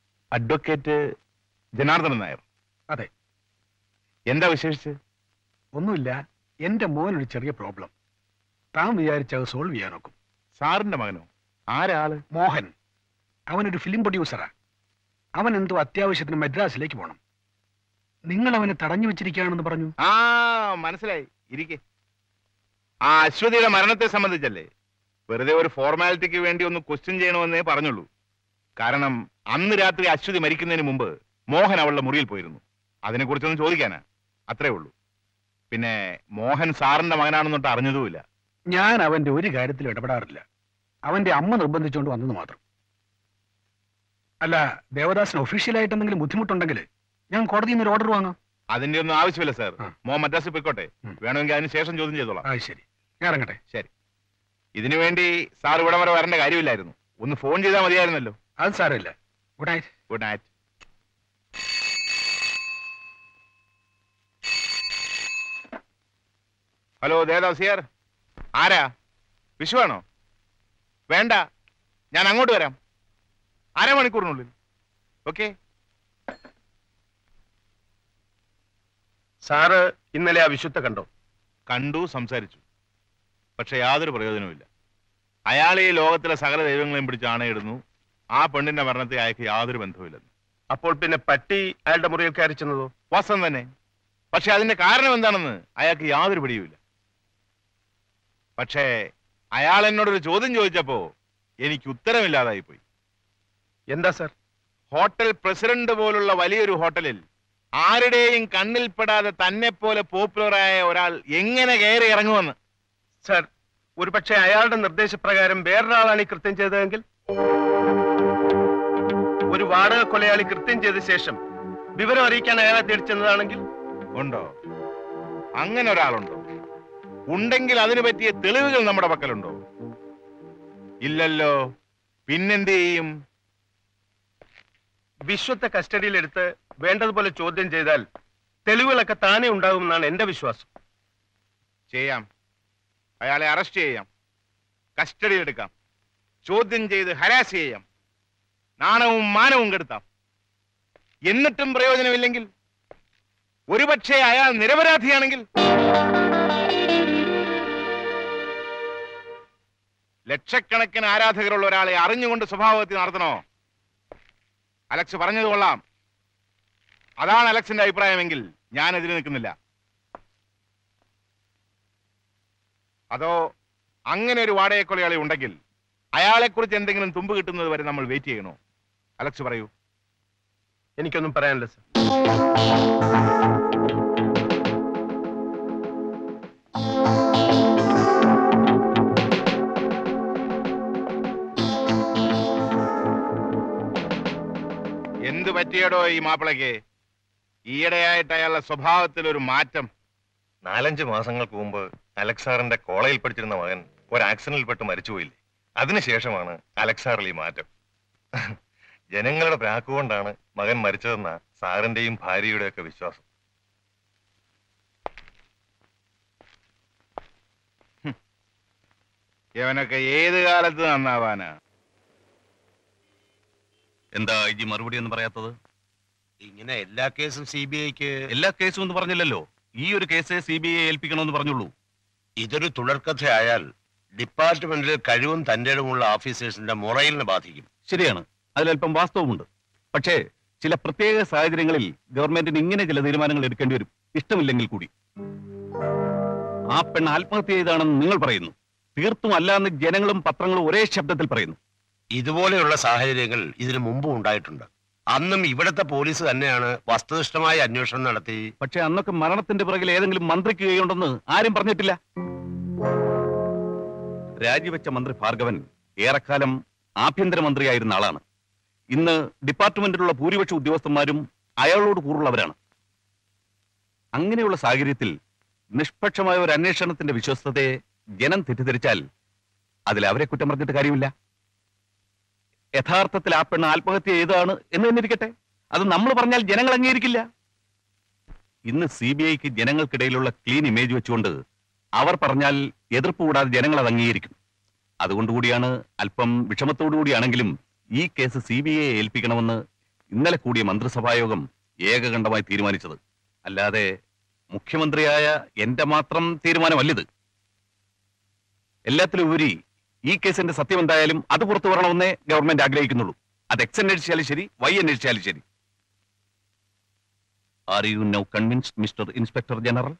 അഡ്വക്കേറ്റ് ജനാർദ്ദനൻ നായർ അതെ എന്താ വിശേഷിച്ച് ഒന്നുമില്ല എന്റെ മോനൊരു ചെറിയ പ്രോബ്ലം താൻ വിചാരിച്ചത് സോൾവ് ചെയ്യാൻ നോക്കും സാറിന്റെ മകനോ ആരാള് മോഹൻ അവനൊരു ഫിലിം പ്രൊഡ്യൂസറാ അവൻ എന്തോ അത്യാവശ്യത്തിന് മദ്രാസിലേക്ക് പോകണം നിങ്ങൾ അവനെ തടഞ്ഞു വെച്ചിരിക്കുകയാണെന്ന് പറഞ്ഞു ആ മനസ്സിലായി ഇരിക്കെ ആ അശ്വതിയുടെ മരണത്തെ സംബന്ധിച്ചല്ലേ വെറുതെ ഒരു ഫോർമാലിറ്റിക്ക് വേണ്ടി ഒന്ന് ക്വസ്റ്റ്യൻ ചെയ്യണമെന്നേ പറഞ്ഞുള്ളൂ കാരണം അന്ന് രാത്രി അശ്വതി മരിക്കുന്നതിന് മുമ്പ് മോഹൻ അവളുടെ മുറിയിൽ പോയിരുന്നു അതിനെക്കുറിച്ചൊന്നും ചോദിക്കാനാ അത്രേ ഉള്ളൂ പിന്നെ മോഹൻ സാറിന്റെ മകനാണെന്നൊട്ട് അറിഞ്ഞതുമില്ല ഞാൻ അവന്റെ ഒരു കാര്യത്തിലും ഇടപെടാറില്ല അവന്റെ അമ്മ നിർബന്ധിച്ചുകൊണ്ട് വന്നത് മാത്രം അല്ല ദേവദാസിന് ഒഫീഷ്യലായിട്ട് എന്തെങ്കിലും ബുദ്ധിമുട്ടുണ്ടെങ്കിൽ ഞാൻ കോടതിയിൽ നിന്ന് ഒരു ഓർഡർ വാങ്ങാം അതിന്റെ ഒന്നും ആവശ്യമില്ല സാർ മോ മദ്രാസിൽ പോയിക്കോട്ടെ വേണമെങ്കിൽ അതിന് ശേഷം ചോദ്യം ചെയ്തോളാം ആ ശരി ഞാൻ ഇറങ്ങട്ടെ ശരി ഇതിനു വേണ്ടി സാർ ഇവിടെ വരെ വരേണ്ട കാര്യമില്ലായിരുന്നു ഒന്ന് ഫോൺ ചെയ്താൽ മതിയായിരുന്നല്ലോ അത് സാരമില്ല good night good night hello Devadas here ആരാ വിഷുവാണോ വേണ്ട ഞാൻ അങ്ങോട്ട് വരാം അരമണിക്കൂറിനുള്ളിൽ ഓക്കെ സാറ് ഇന്നലെ ആ വിശുദ്ധ കണ്ടോ കണ്ടു സംസാരിച്ചു പക്ഷെ യാതൊരു പ്രയോജനവുമില്ല അയാൾ ഈ ലോകത്തിലെ സകല ദൈവങ്ങളെയും പിടിച്ച് ആണയിടുന്നു ആ പെണ്ണിന്റെ മരണത്തെ അയാൾക്ക് യാതൊരു ബന്ധവുമില്ലെന്ന് അപ്പോൾ പിന്നെ പട്ടി അയാളുടെ മുറിയിൽ കയറി ചെന്നതോ വാസ്തവം തന്നെ പക്ഷെ അതിന്റെ കാരണം എന്താണെന്ന് അയാൾക്ക് യാതൊരു പിടിയുമില്ല പക്ഷേ അയാൾ എന്നോടൊരു ചോദ്യം ചോദിച്ചപ്പോ എനിക്ക് ഉത്തരമില്ലാതായി പോയി എന്താ സർ ഹോട്ടൽ പ്രസിഡന്റ് പോലുള്ള വലിയൊരു ഹോട്ടലിൽ ആരുടെയും കണ്ണിൽപ്പെടാതെ തന്നെ പോലെ പോപ്പുലറായ ഒരാൾ എങ്ങനെ കയറി ഇറങ്ങുമെന്ന് സർ ഒരു പക്ഷേ അയാളുടെ നിർദ്ദേശപ്രകാരം വേറൊരാളാണ് ഈ കൃത്യം ചെയ്തതെങ്കിൽ ഒരു വാടക കൊലയാളി കൃത്യം ചെയ്ത ശേഷം വിവരം അറിയിക്കാൻ അയാളെ തേടിച്ചെന്നതാണെങ്കിൽ ഉണ്ടോ അങ്ങനെ ഒരാളുണ്ടോ ഉണ്ടെങ്കിൽ അതിനു പറ്റിയ തെളിവുകൾ നമ്മുടെ പക്കലുണ്ടോ ഇല്ലല്ലോ പിന്നെന്ത് ചെയ്യും വിശ്വത്തെ കസ്റ്റഡിയിലെടുത്ത് വേണ്ടതുപോലെ ചോദ്യം ചെയ്താൽ തെളിവുകളൊക്കെ താനേ ഉണ്ടാകുമെന്നാണ് എന്റെ വിശ്വാസം ചെയ്യാം അയാളെ അറസ്റ്റ് ചെയ്യാം കസ്റ്റഡിയിൽ എടുക്കാം ചോദ്യം ചെയ്ത് ഹരാസ് ചെയ്യാം നാണവും മാനവും കെടുത്താം എന്നിട്ടും പ്രയോജനമില്ലെങ്കിൽ ഒരുപക്ഷെ അയാൾ നിരപരാധിയാണെങ്കിൽ ലക്ഷക്കണക്കിന് ആരാധകരുള്ള ഒരാളെ അറിഞ്ഞുകൊണ്ട് സ്വഭാവത്തിൽ നടത്തണോ അലക്സ് പറഞ്ഞത് കൊള്ളാം അതാണ് അലക്സിന്റെ അഭിപ്രായമെങ്കിൽ ഞാൻ എതിര് നിൽക്കുന്നില്ല അതോ അങ്ങനെ ഒരു വാടക കൊലയാളി ഉണ്ടെങ്കിൽ അയാളെക്കുറിച്ച് എന്തെങ്കിലും തുമ്പ് കിട്ടുന്നത് വരെ നമ്മൾ വെയിറ്റ് ചെയ്യണോ അലക്സ് പറയൂ എനിക്കൊന്നും പറയാനില്ല സർ എന്ത് പറ്റിയടോ ഈ മാപ്പിളയ്ക്ക് ഈയിടെയായിട്ട് അയാളുടെ സ്വഭാവത്തിൽ ഒരു മാറ്റം നാലഞ്ച് മാസങ്ങൾക്ക് മുമ്പ് അലക്സാറിന്റെ കോളേജിൽ പഠിച്ചിരുന്ന മകൻ ഒരു ആക്സിഡന്റിൽ പെട്ട് മരിച്ചുപോയില്ലേ അതിനുശേഷമാണ് അലക്സാറിൽ ഈ മാറ്റം ജനങ്ങളുടെ പ്രാക്കുകൊണ്ടാണ് മകൻ മരിച്ചതെന്ന സാറിന്റെയും ഭാര്യയുടെ ഒക്കെ വിശ്വാസം ഇവനൊക്കെ ഏത് കാലത്ത് നന്നാവാനാ എന്താ ഇജി മറുപടി ഒന്നും പറയാത്തത് ഇങ്ങനെ എല്ലാ കേസും സി ബി ഐക്ക് എല്ലാ കേസും എന്ന് പറഞ്ഞില്ലല്ലോ ഈ ഒരു കേസ് സി ബി ഐ ഏൽപ്പിക്കണമെന്ന് പറഞ്ഞുള്ളൂ ഇതൊരു തുടർക്കഥയായാൽ ഡിപ്പാർട്ട്മെന്റിൽ കഴിവും തന്റെ ഇടമുള്ള ഓഫീസേഴ്സിന്റെ മൊറയിലിനെ ബാധിക്കും ശരിയാണ് അതിലല്പം വാസ്തവമുണ്ട് പക്ഷേ ചില പ്രത്യേക സാഹചര്യങ്ങളിൽ ഗവൺമെന്റിന് ഇങ്ങനെ ചില തീരുമാനങ്ങൾ എടുക്കേണ്ടി വരും ഇഷ്ടമില്ലെങ്കിൽ കൂടി ആ പെണ്ണ് ആത്മഹത്യ ചെയ്താണെന്ന് നിങ്ങൾ പറയുന്നു തീർത്തും അല്ലാന്ന് ജനങ്ങളും പത്രങ്ങളും ഒരേ ശബ്ദത്തിൽ പറയുന്നു ഇതുപോലെയുള്ള സാഹചര്യങ്ങൾ ഇതിനു മുമ്പും ഉണ്ടായിട്ടുണ്ട് അന്നും ഇവിടുത്തെ പോലീസ് തന്നെയാണ് വസ്തുനിഷ്ഠമായ അന്വേഷണം നടത്തി പക്ഷെ അന്നൊക്കെ മരണത്തിന്റെ പിറകിൽ ഏതെങ്കിലും മന്ത്രിക്ക് കൈയുണ്ടെന്ന് ആരും പറഞ്ഞിട്ടില്ല രാജിവെച്ച മന്ത്രി ഭാർഗവൻ ഏറെക്കാലം ആഭ്യന്തരമന്ത്രിയായിരുന്ന ആളാണ് ഇന്ന് ഡിപ്പാർട്ട്മെന്റിലുള്ള ഭൂരിപക്ഷ ഉദ്യോഗസ്ഥന്മാരും അയാളോട് കൂറുള്ളവരാണ് അങ്ങനെയുള്ള സാഹചര്യത്തിൽ നിഷ്പക്ഷമായ ഒരു അന്വേഷണത്തിന്റെ വിശ്വസ്തതയെ ജനം തെറ്റിദ്ധരിച്ചാൽ അതിൽ അവരെ കുറ്റം പറഞ്ഞിട്ട് കാര്യമില്ല യഥാർത്ഥത്തിൽ ആ പെണ്ണ് ആത്മഹത്യ ചെയ്തതാണ് എന്ന് തന്നെ ഇരിക്കട്ടെ അത് നമ്മൾ പറഞ്ഞാൽ ജനങ്ങൾ അംഗീകരിക്കില്ല ഇന്ന് സി ബി ഐക്ക് ജനങ്ങൾക്കിടയിലുള്ള ക്ലീൻ ഇമേജ് വെച്ചുകൊണ്ട് അവർ പറഞ്ഞാൽ എതിർപ്പ് കൂടാതെ ജനങ്ങൾ അത് അംഗീകരിക്കും അതുകൊണ്ടുകൂടിയാണ് അല്പം വിഷമത്തോടു കൂടിയാണെങ്കിലും ഈ കേസ് സി ബി ഐ ഏൽപ്പിക്കണമെന്ന് ഇന്നലെ കൂടിയ മന്ത്രിസഭായോഗം ഏകകണ്ഠമായി തീരുമാനിച്ചത് അല്ലാതെ മുഖ്യമന്ത്രിയായ എന്റെ മാത്രം തീരുമാനമല്ലിത് എല്ലാത്തിലും ഉപരി ഈ കേസിന്റെ സത്യം എന്തായാലും അത് പുറത്തു വരണമെന്നേ ഗവൺമെന്റ് ആഗ്രഹിക്കുന്നുള്ളൂ അത് എക്സ് അന്വേഷിച്ചാലും ശരി വൈ അന്വേഷിച്ചാലും ശരി are you now convinced mister inspector general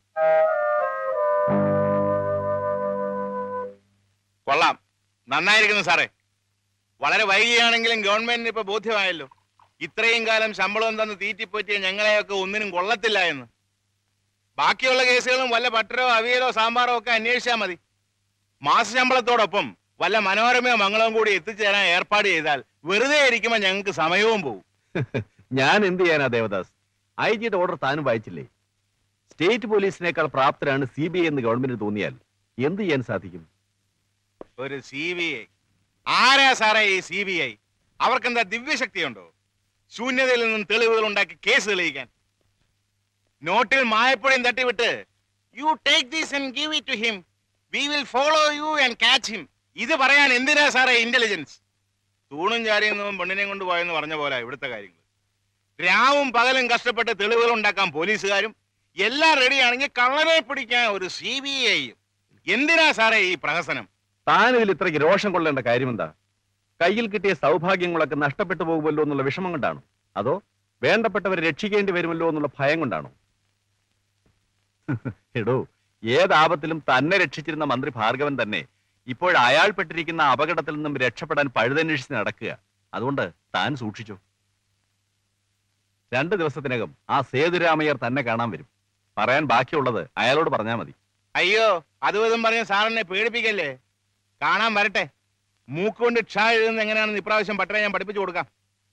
കൊള്ളാം നന്നായിരിക്കുന്നു സാറേ വളരെ വൈകിയാണെങ്കിലും ഗവൺമെന്റിന് ഇപ്പൊ ബോധ്യമായല്ലോ ഇത്രയും കാലം ശമ്പളം തന്ന് തീറ്റിപ്പോറ്റിയ ഞങ്ങളെയൊക്കെ ഒന്നിനും കൊള്ളത്തില്ല എന്ന് ബാക്കിയുള്ള കേസുകളും വല്ല പട്ടരോ അവിയലോ സാമ്പാറോ ഒക്കെ അന്വേഷിച്ചാൽ മതി മാസശമ്പളത്തോടൊപ്പം വല്ല മനോരമയോ മംഗളവും കൂടി എത്തിച്ചേരാൻ ഏർപ്പാട് ചെയ്താൽ വെറുതെ ഇരിക്കുമ്പോൾ ഞങ്ങൾക്ക് സമയവും പോകും ഞാൻ എന്ത് ചെയ്യാനാ ദേവദാസ് ഐ ജിയുടെ ഓർഡർ താനും വായിച്ചില്ലേ സ്റ്റേറ്റ് പോലീസിനേക്കാൾ പ്രാപ്തരാണ് സി ബി ഐ എന്ന് ഗവൺമെന്റിന് തോന്നിയാൽ എന്ത് ചെയ്യാൻ സാധിക്കും ഒരു സി ബി ഐ ആരാ സാറേ ഈ സി ബി ഐ അവർക്കെന്താ ദിവ്യശക്തിയുണ്ടോ ശൂന്യതയിൽ നിന്നും തെളിവുകൾ ഉണ്ടാക്കി കേസ് തെളിയിക്കാൻ നോട്ടിൽ മായപ്പുഴയും തട്ടിവിട്ട് you take these and give it to him we will follow you and catch him ഇത് പറയാൻ എന്തിനാ സാറേ ഇന്റലിജൻസ് തൂണും ചാരിയെന്നും പെണ്ണിനെയും കൊണ്ട് പോയെന്ന് പറഞ്ഞ പോലെ ഇവിടുത്തെ കാര്യങ്ങൾ രാവും പകലും കഷ്ടപ്പെട്ട് തെളിവുകൾ ഉണ്ടാക്കാൻ പോലീസുകാരും എല്ലാം റെഡിയാണെങ്കിൽ കള്ളനെ പിടിക്കാൻ ഒരു സി ബി ഐയും എന്തിനാ സാറേ ഈ പ്രഹസനം താൻ ഇതിൽ ഇത്രയ്ക്ക് രോഷം കൊള്ളേണ്ട കാര്യമെന്താ കയ്യിൽ കിട്ടിയ സൗഭാഗ്യങ്ങളൊക്കെ നഷ്ടപ്പെട്ടു പോകുമല്ലോ എന്നുള്ള വിഷമം കൊണ്ടാണോ അതോ വേണ്ടപ്പെട്ടവരെ രക്ഷിക്കേണ്ടി വരുമല്ലോ എന്നുള്ള ഭയം കൊണ്ടാണോ എടോ ഏതാപത്തിലും തന്നെ രക്ഷിച്ചിരുന്ന മന്ത്രി ഭാർഗവൻ തന്നെ ഇപ്പോൾ അയാൾ പെട്ടിരിക്കുന്ന അപകടത്തിൽ നിന്നും രക്ഷപ്പെടാൻ പഴുതന്വേഷിച്ച് നടക്കുക അതുകൊണ്ട് താൻ സൂക്ഷിച്ചു രണ്ട് ദിവസത്തിനകം ആ സേതുരാമയ്യർ തന്നെ കാണാൻ വരും പറയാൻ ബാക്കിയുള്ളത് അയാളോട് പറഞ്ഞാൽ മതി അയ്യോ അതും ഇതും പറഞ്ഞ് സാറിനെ പേടിപ്പിക്കല്ലേ കാണാൻ വരട്ടെ മൂക്കുകൊണ്ട് ക്ഷ എഴുതുന്നത് എങ്ങനെയാണെന്ന് ഇപ്രാവശ്യം പട്ടണ ഞാൻ പഠിപ്പിച്ചു കൊടുക്കാം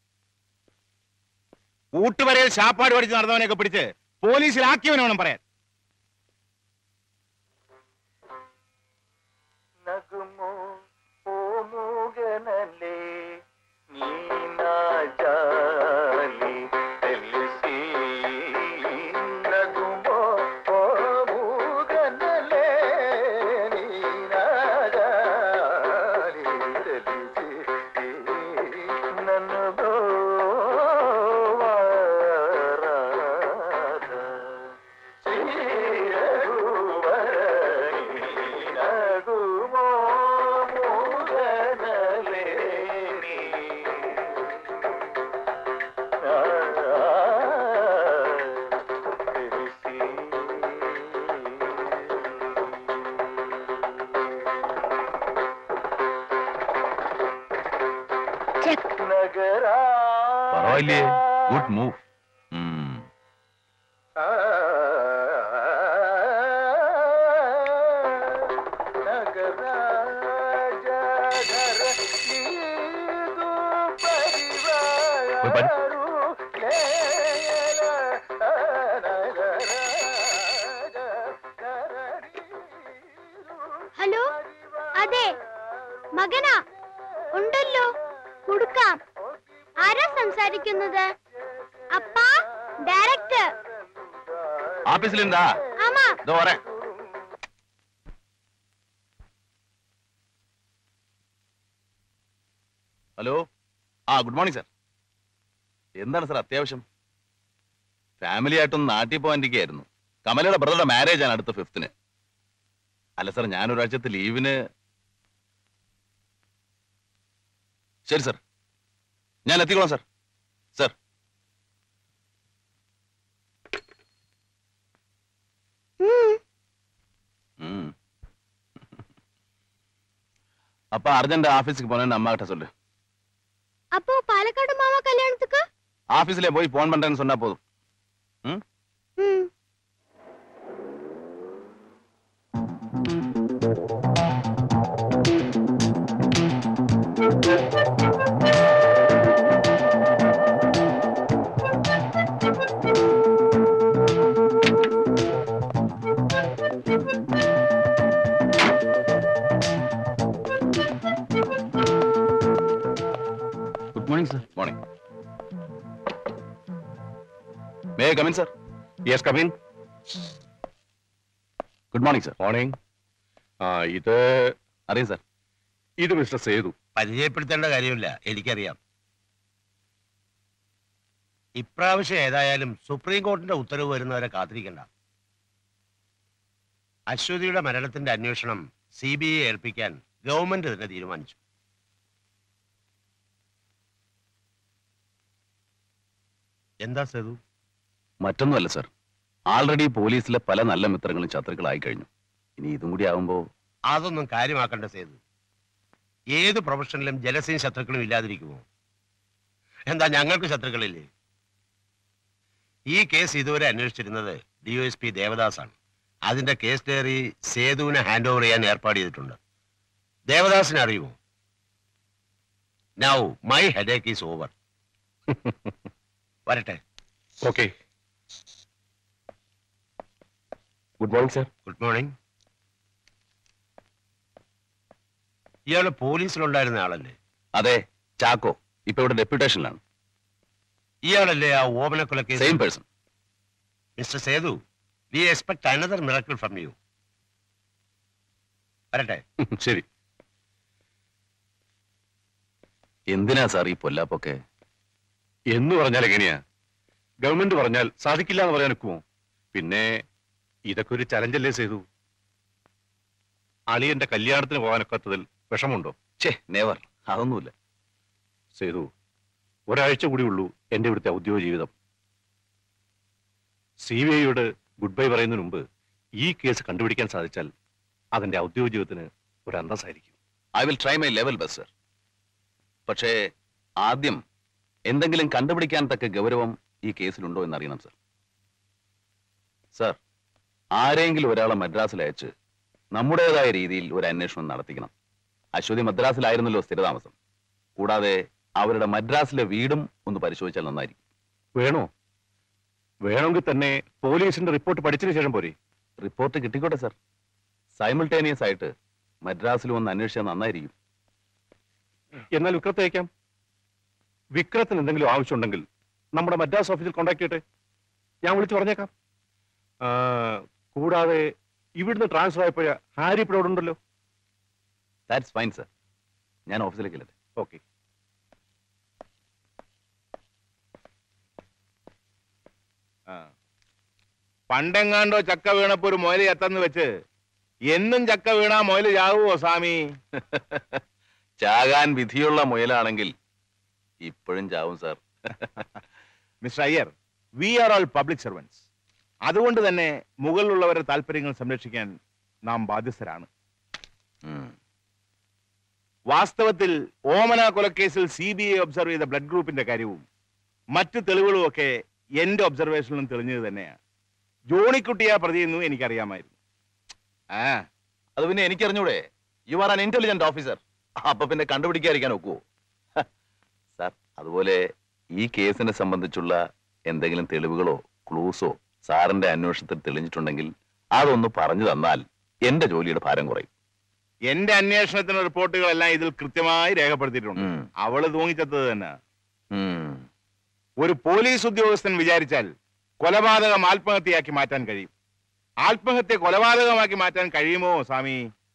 ഊട്ടുവരയിൽ ശാപ്പാട് പഠിച്ച് നടന്നവനെയൊക്കെ പിടിച്ച് പോലീസിലാക്കിയവനെ വേണം പറയാൻ നഗുമോ ഓ മൂകനല്ലേ നീനാജാലി తెలిసి నగుమో ఓ మూగనలే నీనాజాలి తెలిసి నన్ను గోవారాధ శ్రీరఘువరణి నగుమో మూగనలే నగరా പറവില്ലേ ഗുഡ് മൂവ് ഹലോ അതെ മകനാ ഉണ്ടല്ലോ കൊടുക്കാം ആരാ സംസാരിക്കുന്നത് അപ്പാ ഡയറക്ടർ ആഫീസിലുണ്ടാ ആമാ ഇതോ വരാൻ ഹലോ ആ ഗുഡ് മോർണിംഗ് സാർ എന്താണ് സാർ അത്യാവശ്യം ഫാമിലി ആയിട്ടൊന്ന് നാട്ടിൽ പോകാനിരിക്കുകയായിരുന്നു കമലയുടെ ബ്രദറുടെ മാരേജ് ആണ് അടുത്ത ഫിഫ്തിന് അല്ല സാർ ഞാൻ ഒരാഴ്ചത്തെ ലീവിന് ശരി സാർ ഞാൻ എത്തിക്കോളാം സാർ സാർ ம். அப்பா அர்ஜென்ட் ஆபீஸ்க்கு போனேன்னு அம்மா கிட்ட சொல்லு அப்போ பாலக்காடு மாமா கல்யாணத்துக்கு ஆபீஸ்ல போய் போன் பண்றேன்னு சொன்னா போதும் ம்? ம் good morning sir morning may come in sir yes come in good morning sir morning ആ ഇത് അറിയാം സർ ഇത് മിസ്റ്റർ സേതു പരിചയപ്പെടുത്തേണ്ട കാര്യമില്ല എനിക്കറിയാം ഇപ്രാവശ്യം ഏതായാലും സുപ്രീം കോടതിന്റെ ഉത്തരവ് വരുന്നവരെ കാത്തിരിക്കണ്ട അശ്വതിയുടെ മരണത്തിന്റെ അന്വേഷണം സി ബി ഐ ഏൽപ്പിക്കാൻ ഗവൺമെന്റ് തന്നെ തീരുമാനിച്ചു എന്താ സേതു മറ്റൊന്നുമല്ല സർ ആൾറെഡി പോലീസിലെ പല നല്ല മിത്രങ്ങളും ശത്രുക്കളായി കഴിഞ്ഞു ഇനി ഇതും കൂടി ആവുമ്പോ അതൊന്നും കാര്യമാക്കേണ്ട സേതു ഏത് പ്രൊഫഷനിലും ജലസീൻ ശത്രുക്കളും ഇല്ലാതിരിക്കുമോ എന്താ ഞങ്ങൾക്ക് ശത്രുക്കളില്ലേ ഈ കേസ് ഇതുവരെ അന്വേഷിച്ചിരുന്നത് ഡിഒഎസ് പി ദേവദാസാണ് അതിന്റെ കേസ് ഡയറി സേതുവിനെ ഹാൻഡ് ഓവർ ചെയ്യാൻ ഏർപ്പാട് ചെയ്തിട്ടുണ്ട് ദേവദാസിനെ അറിയുമോ now my headache is over വരട്ടെ okay good morning sir good morning ഇയാള് പോലീസിലുണ്ടായിരുന്ന ആളല്ലേ അതെ ചാക്കോ ഇപ്പൊ ഇവിടെ ഡെപ്യൂട്ടേഷനിലാണ് ഇയാളല്ലേ ആ ഓമനക്കൊലക്കേസ് same person mister Sethu we expect another miracle from you വരട്ടെ ശരി എന്തിനാ സാർ ഈ പൊല്ലാപ്പൊക്കെ എന്ന് പറഞ്ഞാൽ എങ്ങനെയാ ഗവൺമെന്റ് പറഞ്ഞാൽ സാധിക്കില്ല എന്ന് പറയാൻ ഒക്കുമോ പിന്നെ ഇതൊക്കെ ഒരു ചലഞ്ചല്ലേ ചെയ്തു അളിയന്റെ കല്യാണത്തിന് പോകാനൊക്കാത്തതിൽ വിഷമുണ്ടോ ഛേ നെവർ അതൊന്നുമില്ല സേതു ഒരാഴ്ച കൂടി ഉള്ളൂ എന്റെ ഇവിടുത്തെ ഔദ്യോഗിക ജീവിതം സി ബി ഐയോട് ഗുഡ് ബൈ പറയുന്നതിന് മുമ്പ് ഈ കേസ് കണ്ടുപിടിക്കാൻ സാധിച്ചാൽ അതിന്റെ ഔദ്യോഗിക ജീവിതത്തിന് ഒരു അന്തസ്സായിരിക്കും I will try my level best sir പക്ഷേ ആദ്യം എന്തെങ്കിലും കണ്ടുപിടിക്കാൻ തക്ക ഗൗരവം ഈ കേസിലുണ്ടോ എന്നറിയണം സർ സർ ആരെങ്കിലും ഒരാളെ മദ്രാസിൽ അയച്ച് നമ്മുടേതായ രീതിയിൽ ഒരു അന്വേഷണം നടത്തിക്കണം അശ്വതി മദ്രാസിലായിരുന്നല്ലോ സ്ഥിരതാമസം കൂടാതെ അവരുടെ മദ്രാസിലെ വീടും ഒന്ന് പരിശോധിച്ചാൽ നന്നായിരിക്കും വേണോ വേണമെങ്കിൽ തന്നെ പോലീസിന്റെ റിപ്പോർട്ട് പഠിച്ചതിന് ശേഷം പോരെ റിപ്പോർട്ട് കിട്ടിക്കോട്ടെ സർ സൈമിൾട്ടേനിയസ് ആയിട്ട് മദ്രാസിൽ വന്ന് അന്വേഷിച്ചാൽ നന്നായിരിക്കും എന്നാൽ വിക്രത്തെ അയക്കാം വിക്രത്തിന് എന്തെങ്കിലും ആവശ്യമുണ്ടെങ്കിൽ നമ്മുടെ മദ്രാസ് ഓഫീസിൽ കോൺടാക്ട് ചെയ്യട്ടെ ഞാൻ വിളിച്ചു പറഞ്ഞേക്കാം ആ, കൂടാതെ ഇവിടുന്ന് ട്രാൻസ്ഫർ ആയപ്പോഴ ഹാരി ഇപ്പോൾ അവിടെ ഉണ്ടല്ലോ ദാറ്റ്സ് ഫൈൻ സർ ഞാൻ ഓഫീസിലേക്ക് ഇല്ലട്ടെ ഓക്കെ ആ. പണ്ടെങ്ങാണ്ടോ ചക്ക വീണപ്പോ ഒരു മുയല് ചത്തെന്ന് വെച്ച് എന്നും ചക്ക വീണാ മുയല് ചാവുമോ സ്വാമി ചാകാൻ വിധിയുള്ള മുയലാണെങ്കിൽ ഇപ്പോഴും ചാവും sir mister Iyer we are all public servants അതുകൊണ്ട് തന്നെ മുകളിലുള്ളവരുടെ താല്പര്യങ്ങൾ സംരക്ഷിക്കാൻ നാം ബാധ്യസ്ഥരാണ് വാസ്തവത്തിൽ ഓമന കൊലക്കേസിൽ സി ബി ഐ ഒബ്സർവ് ചെയ്ത ബ്ലഡ് ഗ്രൂപ്പിന്റെ കാര്യവും മറ്റു തെളിവുകളും ഒക്കെ എന്റെ ഒബ്സർവേഷനിലും തെളിഞ്ഞത് തന്നെയാണ് ജോണിക്കുട്ടിയാ പ്രതിയെന്നു എനിക്കറിയാമായിരുന്നു ആ അത് പിന്നെ എനിക്കറിഞ്ഞൂടെ you are an intelligent officer അപ്പൊ പിന്നെ കണ്ടുപിടിക്കാതിരിക്കാൻ ഒക്കുവോ ഹ, സാർ അതുപോലെ ഈ കേസിനെ സംബന്ധിച്ചുള്ള എന്തെങ്കിലും തെളിവുകളോ ക്ലൂസോ സാറിന്റെ അന്വേഷണത്തിൽ തെളിഞ്ഞിട്ടുണ്ടെങ്കിൽ അതൊന്ന് പറഞ്ഞു തന്നാൽ എന്റെ ജോലിയുടെ ഭാരം കുറയും എന്റെ അന്വേഷണത്തിന് റിപ്പോർട്ടുകളെല്ലാം ഇതിൽ കൃത്യമായി രേഖപ്പെടുത്തിയിട്ടുണ്ട് അവള് തൂങ്ങിച്ചത്തത് തന്നെ ഉം. ഒരു പോലീസ് ഉദ്യോഗസ്ഥൻ വിചാരിച്ചാൽ കൊലപാതകം ആത്മഹത്യയാക്കി മാറ്റാൻ കഴിയും ആത്മഹത്യ കൊലപാതകമാക്കി മാറ്റാൻ കഴിയുമോ സ്വാമി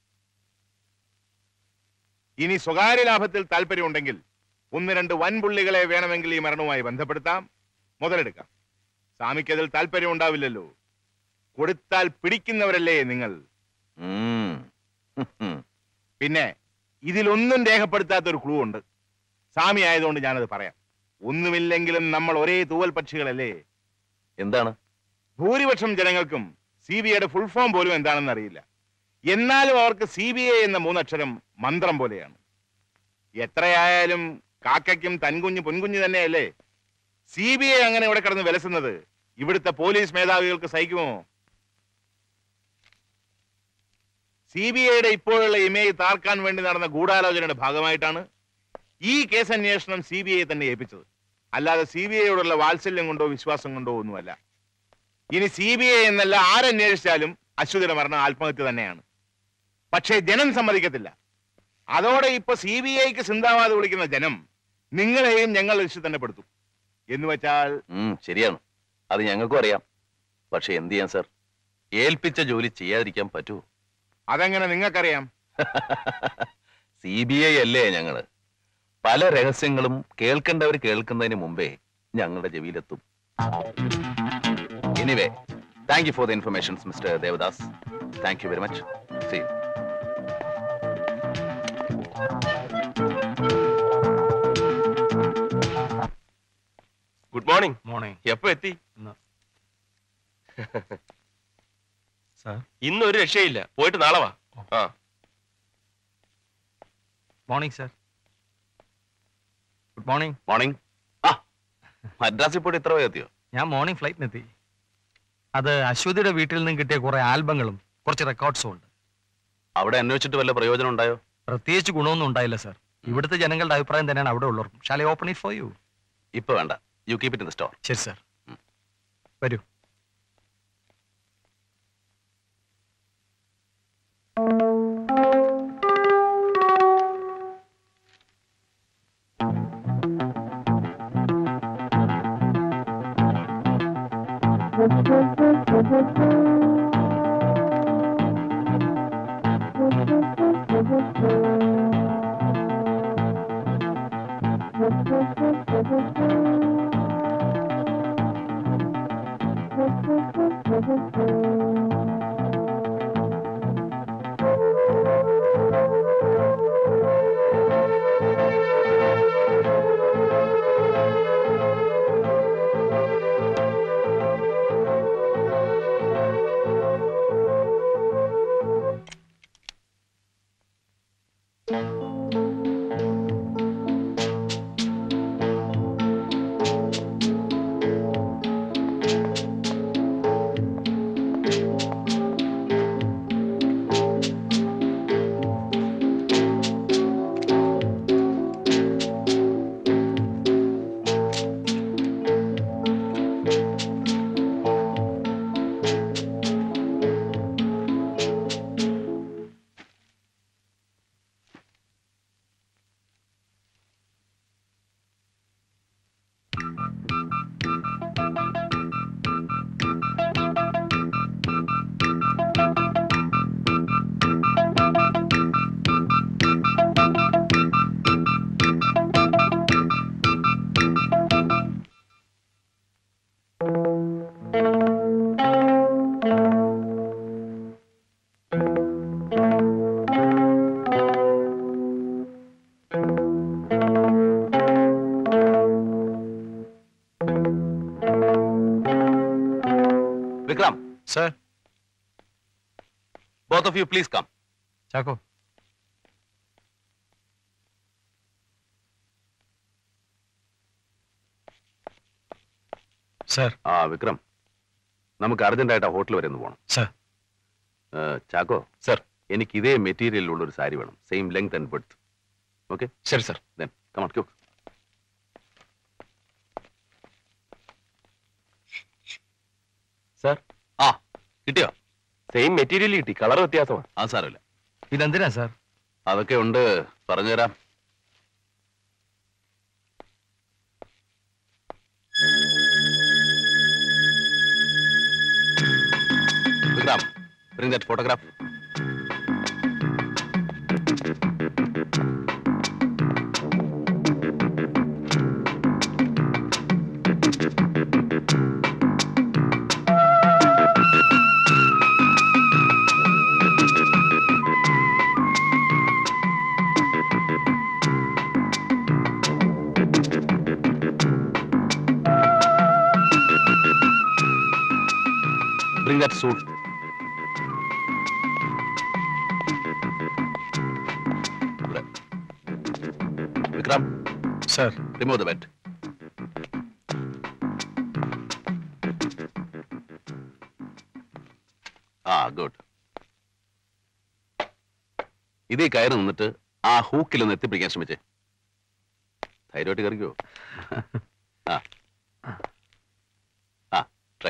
ഇനി സ്വകാര്യ ലാഭത്തിൽ താല്പര്യമുണ്ടെങ്കിൽ ഒന്ന് രണ്ട് വൻപുള്ളികളെ വേണമെങ്കിൽ ഈ മരണവുമായി ബന്ധപ്പെടുത്താം മുതലെടുക്കാം സ്വാമിക്ക് അതിൽ താല്പര്യം ഉണ്ടാവില്ലല്ലോ കൊടുത്താൽ പിടിക്കുന്നവരല്ലേ നിങ്ങൾ ഉം. ഉം. പിന്നെ ഇതിലൊന്നും രേഖപ്പെടുത്താത്ത ഒരു ക്ലൂ ഉണ്ട് സ്വാമി ആയതുകൊണ്ട് ഞാനത് പറയാം ഒന്നുമില്ലെങ്കിലും നമ്മൾ ഒരേ തൂവൽ പക്ഷികളല്ലേ എന്താണ് ഭൂരിപക്ഷം ജനങ്ങൾക്കും സി ബി ഐയുടെ ഫുൾ ഫോം പോലും എന്താണെന്ന് അറിയില്ല എന്നാലും അവർക്ക് സി ബി ഐ എന്ന മൂന്നക്ഷരം മന്ത്രം പോലെയാണ് എത്രയായാലും കാക്കയ്ക്കും തൻകുഞ്ഞ് പൊൻകുഞ്ഞ് തന്നെയല്ലേ സി ബി ഐ അങ്ങനെ ഇവിടെ കിടന്ന് വിലസുന്നത് ഇവിടുത്തെ പോലീസ് മേധാവികൾക്ക് സഹിക്കുമോ സി ബി ഐയുടെ ഇപ്പോഴുള്ള ഇമേജ് താർക്കാൻ വേണ്ടി നടന്ന ഗൂഢാലോചനയുടെ ഭാഗമായിട്ടാണ് ഈ കേസ് അന്വേഷണം സി ബി ഐ തന്നെ ഏൽപ്പിച്ചത് അല്ലാതെ സി ബി ഐയോടുള്ള വാത്സല്യം കൊണ്ടോ വിശ്വാസം കൊണ്ടോ ഒന്നുമല്ല ഇനി സി ബി ഐ എന്നല്ല ആരന്വേഷിച്ചാലും അശ്വതിയുടെ മരണം ആത്മഹത്യ തന്നെയാണ് പക്ഷേ ജനം സമ്മതിക്കത്തില്ല അതോടെ ഇപ്പൊ സി ബി ഐക്ക് സിന്താവാദ് വിളിക്കുന്ന ജനം നിങ്ങളെയും ഞങ്ങൾ ലക്ഷ്യം തന്നെ പെടുത്തും എന്ന് വെച്ചാൽ ഉം, ശരിയാണ് അത് ഞങ്ങൾക്കും അറിയാം പക്ഷെ എന്ത് ചെയ്യാൻ സാർ ഏൽപ്പിച്ച ജോലി ചെയ്യാതിരിക്കാൻ പറ്റുമോ അതെങ്ങനെ നിങ്ങൾക്കറിയാം സി ബി ഐ അല്ലേ ഞങ്ങള് പല രഹസ്യങ്ങളും കേൾക്കേണ്ടവർ കേൾക്കുന്നതിന് മുമ്പേ ഞങ്ങളുടെ ചെവിയിലെത്തും anyway thank you for the informations mister Devadas thank you very much see good morning morning എപ്പോ എത്തി സാർ ഇന്ന് ഒരു രക്ഷയില്ല പോയിട്ട് നാളെ വാ ആ morning sir good morning morning ആ മദ്രാസിൽ പോയിട്ട് ഇത്ര വേഗം എത്തിയോ ഞാൻ മോർണിംഗ് ഫ്ലൈറ്റിനെത്തി അത് അശ്വതിയുടെ വീട്ടിൽ നിന്ന് കിട്ടിയ കുറെ ആൽബങ്ങളും കുറച്ച് റെക്കോർഡ്സും ഉണ്ട് അവിടെ അന്വേഷിച്ചിട്ട് വല്ല പ്രയോജനം ഉണ്ടായോ പ്രത്യേകിച്ച് ഗുണമൊന്നും ഉണ്ടായില്ല സാർ ഇവിടുത്തെ ജനങ്ങളുടെ അഭിപ്രായം തന്നെയാണ് അവിടെ ഉള്ളവർക്കും shall I open it for you ഇപ്പൊ വേണ്ട you keep it in store ശരി സാർ വരൂ Vikram sir both of you please come Chacko sir ആ വിക്രം നമുക്ക് അർജന്റായിട്ട് ആ ഹോട്ടൽ വരെ ഒന്ന് പോകണം സർ ചാക്കോ സർ എനിക്ക് ഇതേ മെറ്റീരിയലിലുള്ള ഒരു സാരി വേണം same length and breadth okay ശരി sir then come on queue sir ആ കിട്ടിയോ സെയിം മെറ്റീരിയൽ കിട്ടി കളർ വ്യത്യാസമാണ് ആ സാരമില്ല ഇതെന്തിനാ സാർ അതൊക്കെ ഉണ്ട് പറഞ്ഞുതരാം Vikram bring that photograph bring that suit ഇവിടെ. Vikram sir remove the bed ആ ഗുഡ് ഇതേ കയറി നിന്നിട്ട് ആ ഹൂക്കിൽ ഒന്ന് എത്തിപ്പിടിക്കാൻ ശ്രമിച്ചേ ധൈര്യമായിട്ട് കറിക്കോ ആ ആ ട്രൈ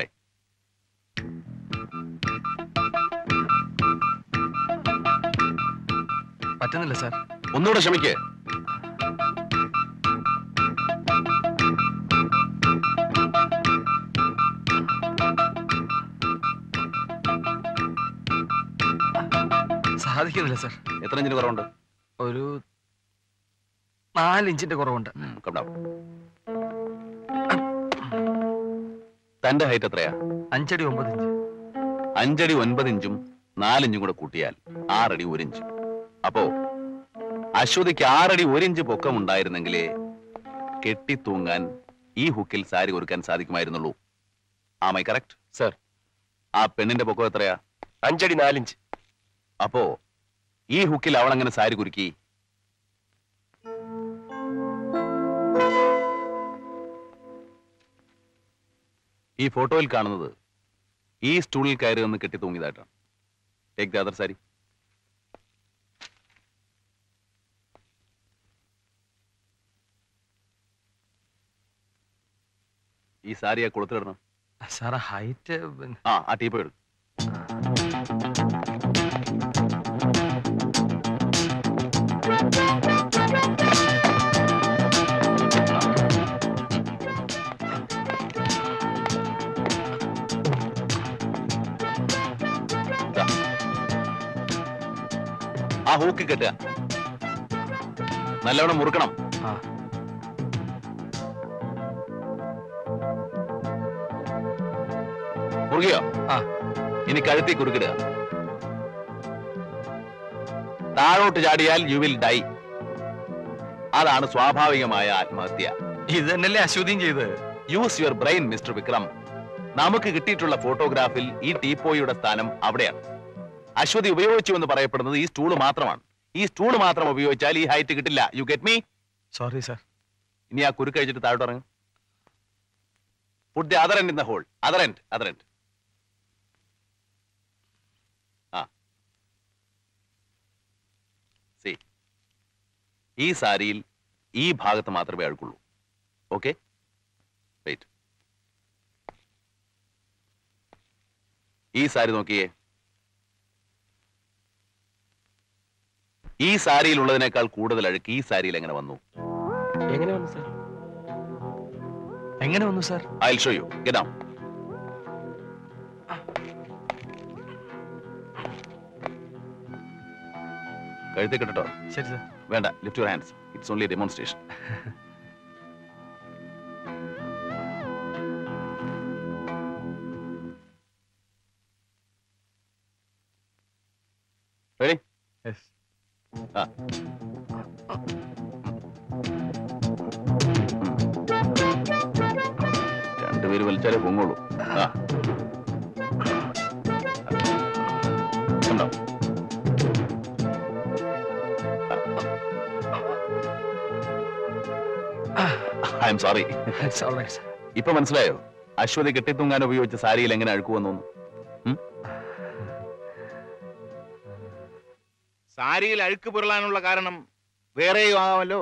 പറ്റുന്നില്ല സാർ ഒന്നുകൂടെ ശ്രമിക്കേ സാധിക്കുന്നില്ല സാർ എത്ര ഇഞ്ചിന് കുറവുണ്ട് ഒരു നാല് ഇഞ്ചിന്റെ കുറവുണ്ട് come down. തന്റെ ഹൈറ്റ് എത്രയാ അഞ്ചടി ഒമ്പത് ഇഞ്ച് അഞ്ചടി ഒൻപത് ഇഞ്ചും നാലിഞ്ചും കൂടെ കൂട്ടിയാൽ ആറടി ഒരിഞ്ച് അപ്പോ അശ്വതിക്ക് ആറടി ഒരിഞ്ച് പൊക്കം ഉണ്ടായിരുന്നെങ്കിലേ കെട്ടിത്തൂങ്ങാൻ ഈ ഹുക്കിൽ സാരി ഒരുക്കാൻ സാധിക്കുമായിരുന്നുള്ളൂ ആ മൈ കറക്റ്റ് സർ ആ പെണ്ണിന്റെ പൊക്കം എത്രയാ അഞ്ചടി നാലിഞ്ച് അപ്പോ ഈ ഹുക്കിൽ അവൾ അങ്ങനെ സാരി കുരുക്കി ഈ ഫോട്ടോയിൽ കാണുന്നത് ഈ സ്റ്റൂളിൽ കയറി നിന്ന് കെട്ടി തൂങ്ങിയതായിട്ടാണ് ടേക്ക് ദ അതർ സാരി ഈ സാരി ആ കൊടുത്തിടണം സാറേ ഹൈറ്റ് ആ ആ ടീപ്പ് എടുക്കും ആ ഹൂക്ക് കെട്ടുക നല്ലവണ്ണം മുറുക്കണം മുറുകിയോ ആ ഇനി കഴുത്തി കുറുക്കിടുക താഴോട്ട് ചാടിയാൽ യു വിൽ ഡൈ അതാണ് സ്വാഭാവികമായ ആത്മഹത്യ ഇത് തന്നെയല്ലേ അശ്വതിയും ചെയ്ത് use your brain mister Vikram നമുക്ക് കിട്ടിയിട്ടുള്ള ഫോട്ടോഗ്രാഫിൽ ഈ ടീപ്പോയുടെ സ്ഥാനം അവിടെയാണ് അശ്വതി ഉപയോഗിച്ചു എന്ന് പറയപ്പെടുന്നത് ഈ സ്റ്റൂള് മാത്രമാണ് ഈ സ്റ്റൂള് മാത്രം ഉപയോഗിച്ചാൽ ഈ ഹൈറ്റ് കിട്ടില്ല you get me sorry sir ഇനി ആ കുരുക്ക് കഴിച്ചിട്ട് താഴോട്ട് ഇറങ്ങും put the other end in the hole other end other end ആ സി ഈ സാരിയിൽ ഈ ഭാഗത്ത് മാത്രമേ അഴുക്കുള്ളൂ ഓക്കെ വെയിറ്റ് ഈ സാരി നോക്കിയേ ഈ സാരിയിൽ ഉള്ളതിനേക്കാൾ കൂടുതൽ അഴുക്ക് ഈ സാരിയിൽ എങ്ങനെ വന്നു എങ്ങനെ വന്നു സാർ എങ്ങനെ വന്നു sir I show you get down കഴുത്തി കിട്ടോ ശരി സാർ വേണ്ട lift your hands it's only demonstration ready ആ രണ്ടുപേര് വലിച്ചാലേ പൊങ്ങുള്ളൂ ആ കണ്ടോ ഐ എം സോറി ഇപ്പൊ മനസ്സിലായോ അശ്വതി കെട്ടിത്തൂങ്ങാൻ ഉപയോഗിച്ച സാരിയിൽ എങ്ങനെ അഴുക്ക് വന്നു എന്ന്? സാരിയിൽ അഴുക്ക് പുരളാനുള്ള കാരണം വേറെയും ആകാമല്ലോ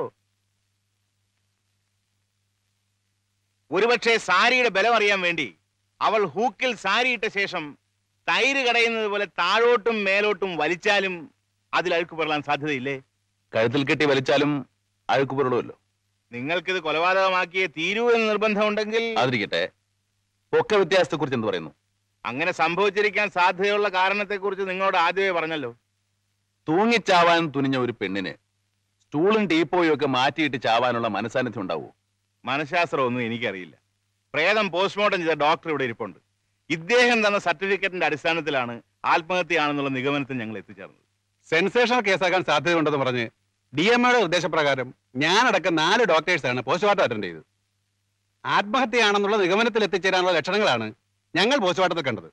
ഒരുപക്ഷെ സാരിയുടെ ബലം അറിയാൻ വേണ്ടി അവൾ ഹൂക്കിൽ സാരി ഇട്ട ശേഷം തൈര് കടയുന്നത് പോലെ താഴോട്ടും മേലോട്ടും വലിച്ചാലും അതിൽ അഴുക്ക് പുരളാൻ സാധ്യതയില്ലേ കഴുത്തിൽ കെട്ടി വലിച്ചാലും അഴുക്ക് പുരളുമല്ലോ നിങ്ങൾക്കിത് കൊലപാതകമാക്കിയേ തീരൂ എന്ന് നിർബന്ധമുണ്ടെങ്കിൽ അതിരിക്കട്ടെ പൊക്ക വ്യത്യാസത്തെ കുറിച്ച് എന്ത് പറയുന്നു അങ്ങനെ സംഭവിച്ചിരിക്കാൻ സാധ്യതയുള്ള കാരണത്തെക്കുറിച്ച് നിങ്ങളോട് ആദ്യമേ പറഞ്ഞല്ലോ തൂങ്ങിച്ചാവാൻ തുനിഞ്ഞ ഒരു പെണ്ണിന് സ്റ്റൂളും ടീപ്പോയും ഒക്കെ മാറ്റിയിട്ട് ചാവാനുള്ള മനസാന്നിധ്യം ഉണ്ടാവൂ മനഃശാസ്ത്രമൊന്നും എനിക്കറിയില്ല പ്രേതം പോസ്റ്റ്മോർട്ടം ചെയ്ത ഡോക്ടർ ഇവിടെ ഇരിപ്പുണ്ട് ഇദ്ദേഹം തന്ന സർട്ടിഫിക്കറ്റിന്റെ അടിസ്ഥാനത്തിലാണ് ആത്മഹത്യയാണെന്നുള്ള നിഗമനത്തിൽ ഞങ്ങൾ എത്തിച്ചേർന്നത് സെൻസേഷണൽ കേസാക്കാൻ സാധ്യതയുണ്ടെന്ന് പറഞ്ഞ് ഡി എം എയുടെ നിർദ്ദേശപ്രകാരം ഞാനടക്കം നാല് ഡോക്ടേഴ്സാണ് പോസ്റ്റ്മോർട്ടം അറ്റൻഡ് ചെയ്തത് ആത്മഹത്യയാണെന്നുള്ള നിഗമനത്തിൽ എത്തിച്ചേരാനുള്ള ലക്ഷണങ്ങളാണ് ഞങ്ങൾ പോസ്റ്റ്മോർട്ടത്തിൽ കണ്ടത്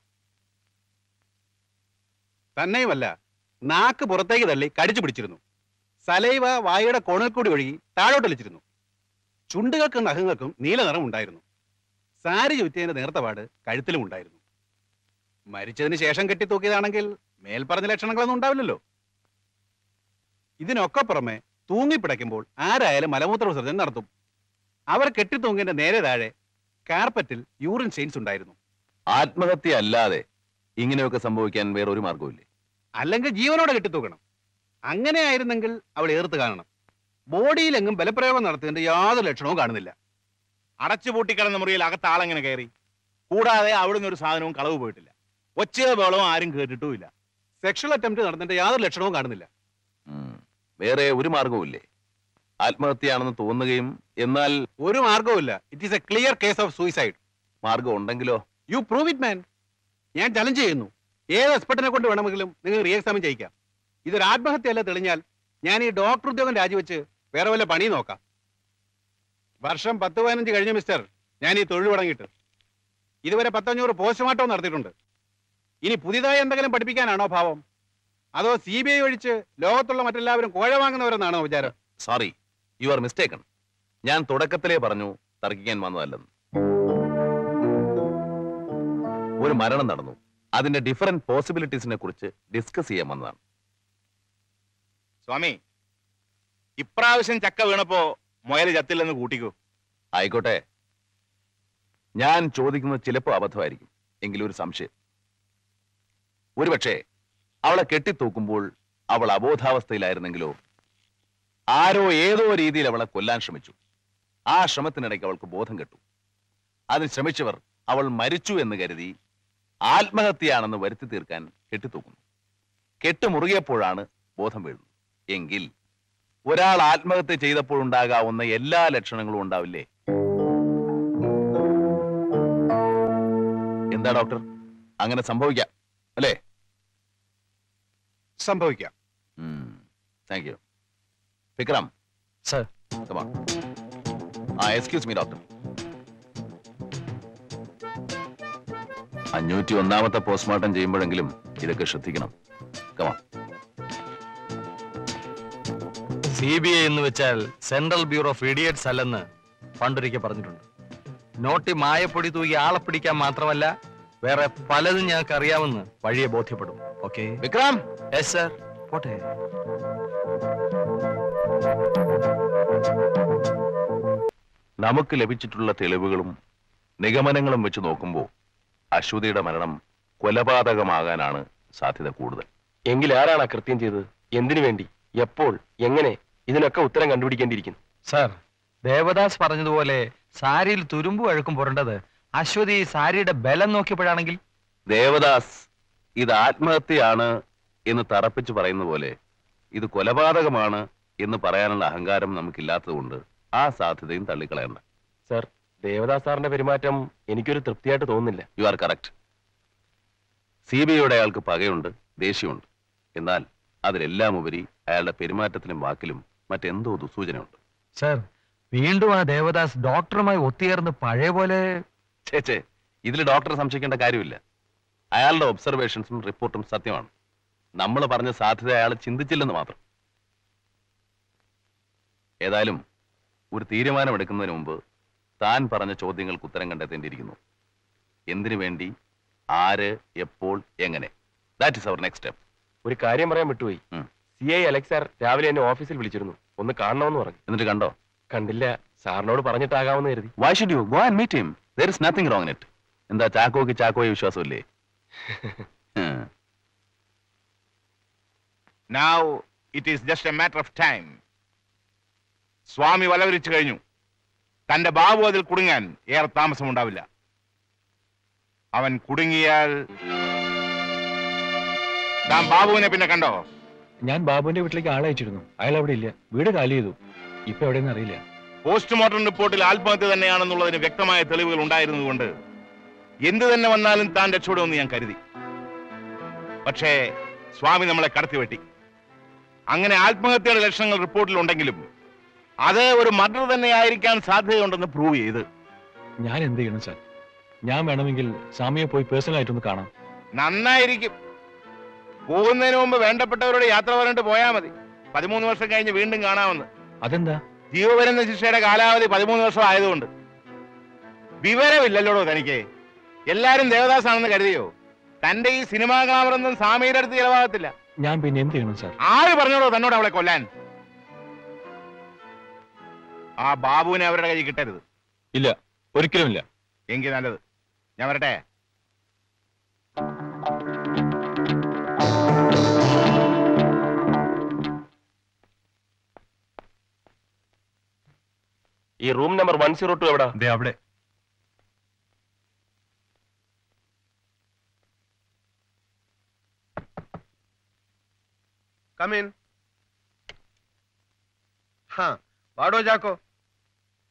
തന്നെയുമല്ല നാക്ക് പുറത്തേക്ക് തള്ളി കടിച്ചു പിടിച്ചിരുന്നു സലൈവ വായുടെ കോണിൽ കൂടി ഒഴുകി താഴോട്ടൊലിച്ചിരുന്നു ചുണ്ടുകൾക്കും നഖങ്ങൾക്കും നീല നിറം ഉണ്ടായിരുന്നു സാരി ചുറ്റിയതിന്റെ നേർത്തപാട് കഴുത്തിലും ഉണ്ടായിരുന്നു മരിച്ചതിന് ശേഷം കെട്ടിത്തൂക്കിയതാണെങ്കിൽ മേൽപ്പറഞ്ഞ ലക്ഷണങ്ങളൊന്നും ഉണ്ടാവില്ലല്ലോ ഇതിനൊക്കെ പുറമെ തൂങ്ങിപ്പിടയ്ക്കുമ്പോൾ ആരായാലും മലമൂത്ര വിസർജനം നടത്തും അവർ കെട്ടിത്തൂങ്ങിന്റെ നേരെ താഴെ കാർപ്പറ്റിൽ യൂറിൻ സ്റ്റെയിൻസ് ഉണ്ടായിരുന്നു ആത്മഹത്യ അല്ലാതെ ഇങ്ങനെയൊക്കെ സംഭവിക്കാൻ വേറെ ഒരു മാർഗവുമില്ലേ അല്ലെങ്കിൽ ജീവനോടെ കെട്ടിത്തൂക്കണം അങ്ങനെ ആയിരുന്നെങ്കിൽ അവൾ ഏർത്ത് കാണണം ബോഡിയിലെങ്ങും ബലപ്രയോഗം നടത്തിയതിന്റെ യാതൊരു ലക്ഷണവും കാണുന്നില്ല അടച്ചുപൂട്ടി കിടന്ന മുറിയിൽ അകത്ത് ആളെങ്ങനെ കയറി കൂടാതെ അവിടുന്ന് ഒരു സാധനവും കളവ് പോയിട്ടില്ല ഒച്ചയോ ബഹളവും ആരും കേട്ടിട്ടുമില്ല സെക്ഷൽ അറ്റംപ്റ്റ് നടന്നതിന്റെ യാതൊരു ലക്ഷണവും കാണുന്നില്ല വേറെ ഒരു മാർഗവുമില്ലേ ആത്മഹത്യയാണെന്ന് തോന്നുകയും എന്നാൽ ഒരു മാർഗവുമില്ല it is a clear case of suicide മാർഗം ഉണ്ടെങ്കിലോ യു പ്രൂവ് ഇറ്റ് മാൻ ഞാൻ ചലഞ്ച് ചെയ്യുന്നു ഏത് എക്സ്പെർട്ടിനെ കൊണ്ട് വേണമെങ്കിലും നിങ്ങൾ റീ എക്സാമിൻ ചെയ്യിക്കാം ഇതൊരു ആത്മഹത്യയല്ല തെളിഞ്ഞാൽ ഞാൻ ഈ ഡോക്ടർ ഉദ്യോഗം രാജിവെച്ച് വേറെ വല്ല പണി നോക്കാം വർഷം പത്ത് പതിനഞ്ച് കഴിഞ്ഞ മിസ്റ്റർ ഞാൻ ഈ തൊഴിൽ തുടങ്ങിയിട്ട് ഇതുവരെ പത്തഞ്ഞൂറ് പോസ്റ്റ്മോർട്ടം നടത്തിയിട്ടുണ്ട് ഇനി പുതിയതായി എന്തെങ്കിലും പഠിപ്പിക്കാനാണോ ഭാവം അതോ സി ബി ഐ ഒഴിച്ച് ലോകത്തുള്ള മറ്റെല്ലാവരും കോഴ വാങ്ങുന്നവരെന്നാണോ വിചാരം സോറി യു ആർ മിസ്റ്റേക്കൺ ഞാൻ തുടക്കത്തിലേ പറഞ്ഞു തർക്കിക്കാൻ വന്നതല്ലെന്ന് ഒരു മരണം നടന്നു അതിന്റെ ഡിഫറെന്റ് പോസിബിലിറ്റീസിനെ കുറിച്ച് ഡിസ്കസ് ചെയ്യാൻ വന്നതാണ് സ്വാമി ഇപ്രാവശ്യം ചക്ക വീണപ്പോ മുയൽ ചത്തില്ലെന്ന് കൂട്ടിക്കോ ആയിക്കോട്ടെ ഞാൻ ചോദിക്കുന്നത് ചിലപ്പോൾ അബദ്ധമായിരിക്കും എങ്കിലും ഒരു സംശയം ഒരുപക്ഷെ അവളെ കെട്ടിത്തൂക്കുമ്പോൾ അവൾ അബോധാവസ്ഥയിലായിരുന്നെങ്കിലോ ആരോ ഏതോ രീതിയിൽ അവളെ കൊല്ലാൻ ശ്രമിച്ചു ആ ശ്രമത്തിനിടയ്ക്ക് അവൾക്ക് ബോധം കെട്ടു അതിന് ശ്രമിച്ചവർ അവൾ മരിച്ചു എന്ന് കരുതി ആത്മഹത്യയാണെന്ന് വരുത്തി തീർക്കാൻ കെട്ടിത്തൂക്കുന്നു കെട്ട് മുറുകിയപ്പോഴാണ് ബോധം വീഴുന്നത് എങ്കിൽ ഒരാൾ ആത്മഹത്യ ചെയ്തപ്പോഴുണ്ടാകാവുന്ന എല്ലാ ലക്ഷണങ്ങളും ഉണ്ടാവില്ലേ എന്താ ഡോക്ടർ അങ്ങനെ സംഭവിക്കാം അല്ലേ സംഭവിക്കാം താങ്ക് യു വിക്രം സർ കമാ ആ എക്സ്ക്യൂസ് മീ ഡോക്ടർ അഞ്ഞൂറ്റി ഒന്നാമത്തെ പോസ്റ്റ്മോർട്ടം ചെയ്യുമ്പോഴെങ്കിലും ഇതൊക്കെ ശ്രദ്ധിക്കണം കമാ സി ബി ഐ എന്ന് വെച്ചാൽ സെൻട്രൽ ബ്യൂറോ ഓഫ് ഇഡിയറ്റ്സ് അല്ലെന്ന് പണ്ടൊരിക്കൽ പറഞ്ഞിട്ടുണ്ട് നോട്ടി മായപ്പൊടി തൂക്കി ആളെ പിടിക്കാൻ മാത്രമല്ല വേറെ പലതും ഞങ്ങൾക്ക് അറിയാമെന്ന് വഴിയെ ബോധ്യപ്പെടും ഓക്കെ വിക്രം യെസ് സർ പോട്ടെ നമുക്ക് ലഭിച്ചിട്ടുള്ള തെളിവുകളും നിഗമനങ്ങളും വെച്ച് നോക്കുമ്പോൾ അശ്വതിയുടെ മരണം കൊലപാതകമാകാനാണ് സാധ്യത കൂടുതൽ എങ്കിൽ ആരാണ് ആ കൃത്യം ചെയ്തത് എന്തിനു വേണ്ടി എപ്പോൾ എങ്ങനെ ഇതിനൊക്കെ ഉത്തരം കണ്ടുപിടിക്കേണ്ടിയിരിക്കുന്നു സർ ദേവദാസ് പറഞ്ഞതുപോലെ സാരിയിൽ തുരുമ്പ് അഴുക്കും പുരണ്ടത് അശ്വതി സാരിയുടെ ബലം നോക്കിയപ്പോഴാണെങ്കിൽ ദേവദാസ് ഇത് ആത്മഹത്യയാണ് എന്ന് തറപ്പിച്ച് പറയുന്ന പോലെ ഇത് കൊലപാതകമാണ് എന്ന് പറയാനുള്ള അഹങ്കാരം നമുക്കില്ലാത്തതുകൊണ്ട് ആ സാധ്യതയും തള്ളിക്കളയണ്ട സർ ദേവദാസ് സാറിന്റെ പെരുമാറ്റം എനിക്കൊരു തൃപ്തിയായിട്ട് തോന്നുന്നില്ല you are correct C B ഐയുടെ അയാൾക്ക് പകയുണ്ട് ദേഷ്യമുണ്ട് എന്നാൽ അതിലെല്ലാം ഉപരി അയാളുടെ പെരുമാറ്റത്തിലും വാക്കിലും മറ്റെന്തോ ദുസൂചനയുണ്ട് സർ വീണ്ടും ആ ദേവദാസ് ഡോക്ടറുമായി ഒത്തുചേർന്ന് പഴയ പോലെ ചേച്ചേ ഇതിൽ ഡോക്ടറെ സംശയിക്കേണ്ട കാര്യമില്ല അയാളുടെ ഒബ്സർവേഷൻസും റിപ്പോർട്ടും സത്യമാണ് നമ്മൾ പറഞ്ഞ സാധ്യത അയാൾ ചിന്തിച്ചില്ലെന്ന് മാത്രം ഏതായാലും ഒരു തീരുമാനമെടുക്കുന്നതിന് മുമ്പ് താൻ പറഞ്ഞ ചോദ്യങ്ങൾക്ക് ഉത്തരം കണ്ടെത്തേണ്ടിയിരിക്കുന്നു എന്തിനു വേണ്ടി ആര് എപ്പോൾ എങ്ങനെ that is our next step ഒരു കാര്യം പറയാൻ വിട്ടുപോയി സി ഐ അലക്സ് സാർ രാവിലെ എന്നെ ഓഫീസിൽ വിളിച്ചിരുന്നു ഒന്ന് കാണണമെന്ന് പറഞ്ഞു എന്നിട്ട് കണ്ടോ കണ്ടില്ല സാറിനോട് പറഞ്ഞിട്ടാകാമെന്ന് കരുതി why should you go and meet him there is nothing wrong it എന്താ ചാക്കോക്ക് ചാക്കോയെ വിശ്വാസമില്ലേ ഉം. Now it is just a matter of time സ്വാമി വലവരിച്ചു കഴിഞ്ഞു തന്റെ ബാബു അതിൽ കുടുങ്ങാൻ ഏറെ താമസമുണ്ടാവില്ല അവൻ കുടുങ്ങിയാൽ താൻ ബാബുവിനെ പിന്നെ കണ്ടോ ഞാൻ ബാബുവിന്റെ വീട്ടിലേക്ക് ആളയച്ചിരുന്നു അയാൾ അവിടെ ഇല്ല വീട് കാലി ചെയ്തു ഇപ്പൊ എവിടെയെന്ന് അറിയില്ല പോസ്റ്റ്മോർട്ടം റിപ്പോർട്ടിൽ ആത്മഹത്യ തന്നെയാണെന്നുള്ളതിന് വ്യക്തമായ തെളിവുകൾ ഉണ്ടായിരുന്നതുകൊണ്ട് എന്തു തന്നെ വന്നാലും താൻ രക്ഷപ്പെടുമെന്ന് ഞാൻ കരുതി പക്ഷേ സ്വാമി നമ്മളെ കടത്തിവെട്ടി അങ്ങനെ ആത്മഹത്യയുടെ ലക്ഷണങ്ങൾ റിപ്പോർട്ടിൽ ഉണ്ടെങ്കിലും അത് ഒരു മർഡർ തന്നെയായിരിക്കാൻ സാധ്യതയുണ്ടെന്ന് പ്രൂവ് ചെയ്ത് ഞാൻ എന്ത് ചെയ്യണം സാർ ഞാൻ വേണമെങ്കിൽ സ്വാമിയെ പോയി പേഴ്സണൽ ആയിട്ടൊന്ന് കാണാം നന്നായിരിക്കും പോകുന്നതിന് മുമ്പ് വേണ്ടപ്പെട്ടവരോട് യാത്ര പറഞ്ഞിട്ട് പോയാൽ മതി പതിമൂന്ന് വർഷം കഴിഞ്ഞ് വീണ്ടും കാണാമെന്ന് അതെന്താ ജീവപര്യന്ത ശിക്ഷയുടെ കാലാവധി പതിമൂന്ന് വർഷം ആയതുകൊണ്ട് വിവരമില്ലല്ലോടോ തനിക്ക് എല്ലാരും ദേവദാസാണെന്ന് കരുതിയോ തന്റെ ഈ സിനിമാ ക്യാമറൊന്നും സ്വാമിയുടെ അടുത്ത് ചിലവാകത്തില്ല ഞാൻ പിന്നെ എന്ത് ചെയ്യണം സാർ ആര് പറഞ്ഞോടോ തന്നോട് അവളെ കൊല്ലാൻ ആ ബാബുവിനെ അവരുടെ കയ്യിൽ കിട്ടരുത് ഇല്ല ഒരിക്കലും ഇല്ല എങ്കിൽ നല്ലത് ഞാൻ വരട്ടെ ഈ room number one zero two എവിടാ അവിടെ കമീൻ ഹാ വാടോ ചാക്കോ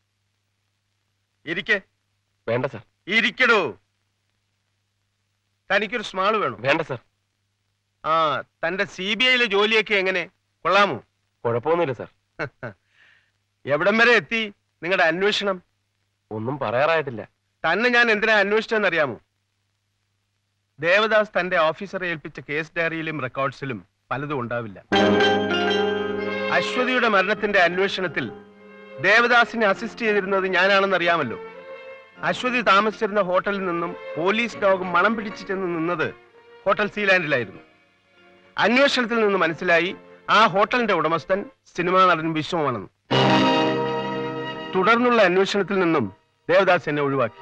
ഇരിക്കെ വേണ്ട സാർ ഇരിക്കടോ തനിക്കൊരു സ്മാള് വേണം വേണ്ട സർ ആ തന്റെ സി ബി ഐയിലെ ജോലിയൊക്കെ എങ്ങനെ കൊള്ളാമോ കുഴപ്പമൊന്നുമില്ല സർ എവിടം വരെ എത്തി നിങ്ങളുടെ അന്വേഷണം ഒന്നും പറയാറായിട്ടില്ല തന്നെ ഞാൻ എന്തിനാ അന്വേഷിച്ചെന്നറിയാമോ ദേവദാസ് തന്റെ ഓഫീസറെ ഏൽപ്പിച്ച കേസ് ഡയറിയിലും റെക്കോർഡ്സിലും പലതും ഉണ്ടാവില്ല അശ്വതിയുടെ മരണത്തിന്റെ അന്വേഷണത്തിൽ ദേവദാസിനെ അസിസ്റ്റ് ചെയ്തിരുന്നത് ഞാനാണെന്ന് അറിയാമല്ലോ അശ്വതി താമസിച്ചിരുന്ന ഹോട്ടലിൽ നിന്നും പോലീസ് ഡോഗ് മണം പിടിച്ചു ചെന്ന് നിന്നത് ഹോട്ടൽ സീലാൻഡിലായിരുന്നു അന്വേഷണത്തിൽ നിന്ന് മനസ്സിലായി ആ ഹോട്ടലിന്റെ ഉടമസ്ഥൻ സിനിമാ നടൻ വിശ്വമാണെന്ന് തുടർന്നുള്ള അന്വേഷണത്തിൽ നിന്നും ദേവദാസ് എന്നെ ഒഴിവാക്കി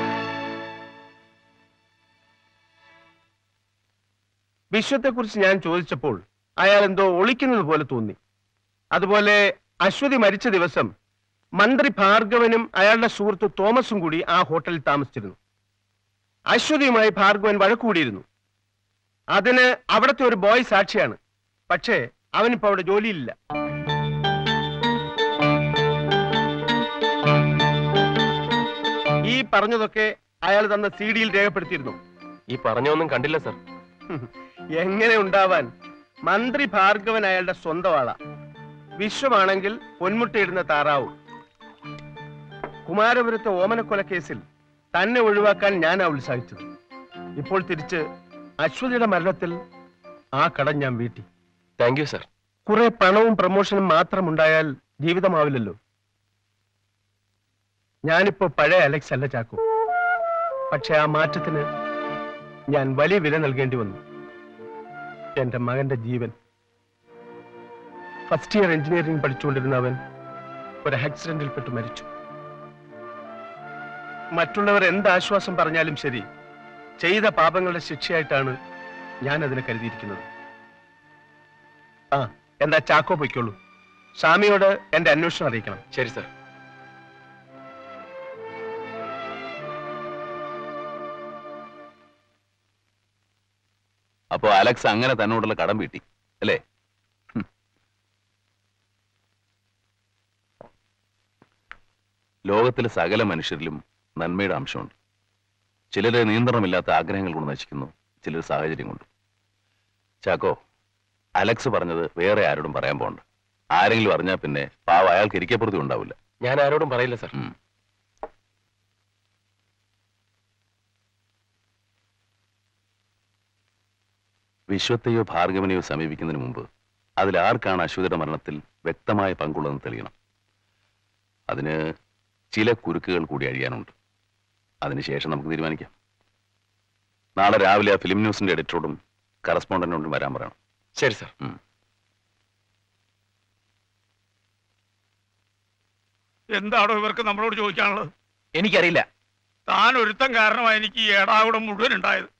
വിശ്വത്തെക്കുറിച്ച് ഞാൻ ചോദിച്ചപ്പോൾ അയാൾ എന്തോ ഒളിക്കുന്നത് പോലെ തോന്നി അതുപോലെ അശ്വതി മരിച്ച ദിവസം മന്ത്രി ഭാർഗവനും അയാളുടെ സുഹൃത്ത് തോമസും കൂടി ആ ഹോട്ടലിൽ താമസിച്ചിരുന്നു അശ്വതിയുമായി ഭാർഗവൻ വഴക്കൂടിയിരുന്നു അതിന് അവിടുത്തെ ഒരു ബോയ് സാക്ഷിയാണ് പക്ഷേ അവനിപ്പോ അവിടെ ജോലിയില്ല ഈ പറഞ്ഞതൊക്കെ അയാൾ തന്ന സി ഡിയിൽ രേഖപ്പെടുത്തിയിരുന്നു ഈ പറഞ്ഞൊന്നും കണ്ടില്ല സർ എങ്ങനെ ഉണ്ടാവാൻ മന്ത്രി ഭാർഗവൻ അയാളുടെ സ്വന്തം ആളാ വിശ്വമാണെങ്കിൽ പൊന്മുട്ടയിടുന്ന താറാവും കുമാരപുരത്തെ ഓമനക്കൊല കേസിൽ തന്നെ ഒഴിവാക്കാൻ ഞാനാ ഉത്സാഹിച്ചത് ഇപ്പോൾ തിരിച്ച് അശ്വതിയുടെ മരണത്തിൽ ആ കടം ഞാൻ വീട്ടി താങ്ക് യു സർ കുറെ പണവും പ്രമോഷനും മാത്രം ഉണ്ടായാൽ ജീവിതമാവില്ലല്ലോ ഞാനിപ്പോ പഴയ അലക്സ് അല്ല ചാക്കോ പക്ഷെ ആ മാറ്റത്തിന് ഞാൻ വലിയ വില നൽകേണ്ടി വന്നു എന്റെ മകന്റെ ജീവൻ ഫസ്റ്റ് ഇയർ എഞ്ചിനീയറിംഗ് പഠിച്ചുകൊണ്ടിരുന്ന അവൻ ഒരു ആക്സിഡന്റിൽ പെട്ട് മരിച്ചു മറ്റുള്ളവർ എന്ത് ആശ്വാസം പറഞ്ഞാലും ശരി ചെയ്ത പാപങ്ങളുടെ ശിക്ഷയായിട്ടാണ് ഞാൻ അതിനെ കരുതിയിരിക്കുന്നത് ആ എന്താ ചാക്കോ പൊയ്ക്കോളൂ സ്വാമിയോട് എന്റെ അന്വേഷണം അറിയിക്കണം ശരി സർ അപ്പോ അലക്സ് അങ്ങനെ തന്നോടുള്ള കടം വീട്ടി അല്ലേ ഹും. ലോകത്തിലെ സകല മനുഷ്യരിലും നന്മയുടെ അംശമുണ്ട് ചിലര് നിയന്ത്രണമില്ലാത്ത ആഗ്രഹങ്ങൾ കൊണ്ട് നശിക്കുന്നു ചിലർ സാഹചര്യം കൊണ്ട് ചാക്കോ അലക്സ് പറഞ്ഞത് വേറെ ആരോടും പറയാൻ പോകണ്ട ആരെങ്കിലും അറിഞ്ഞാൽ പിന്നെ പാവ അയാൾക്ക് ഇരിക്കപ്പുറത്തി ഉണ്ടാവില്ല ഞാൻ ആരോടും പറയില്ല സർ വിശ്വത്തെയോ ഭാർഗവനെയോ സമീപിക്കുന്നതിന് മുമ്പ് അതിൽ ആർക്കാണ് അശ്വതിയുടെ മരണത്തിൽ വ്യക്തമായ പങ്കുള്ളതെന്ന് തെളിയണം അതിന് ചില കുരുക്കുകൾ കൂടി അഴിയാനുണ്ട് അതിനുശേഷം നമുക്ക് തീരുമാനിക്കാം നാളെ രാവിലെ ആ ഫിലിം ന്യൂസിന്റെ എഡിറ്ററോടും കറസ്പോണ്ടന്റിനോടും വരാൻ പറയണം ശരി സർ എന്താണോ ഇവർക്ക് നമ്മളോട് ചോദിക്കാനുള്ളത് എനിക്കറിയില്ല താൻ ഒരുത്തം കാരണമായി എനിക്ക് ഈ ഏടാകൂടം മുഴുവൻ ഉണ്ടായത്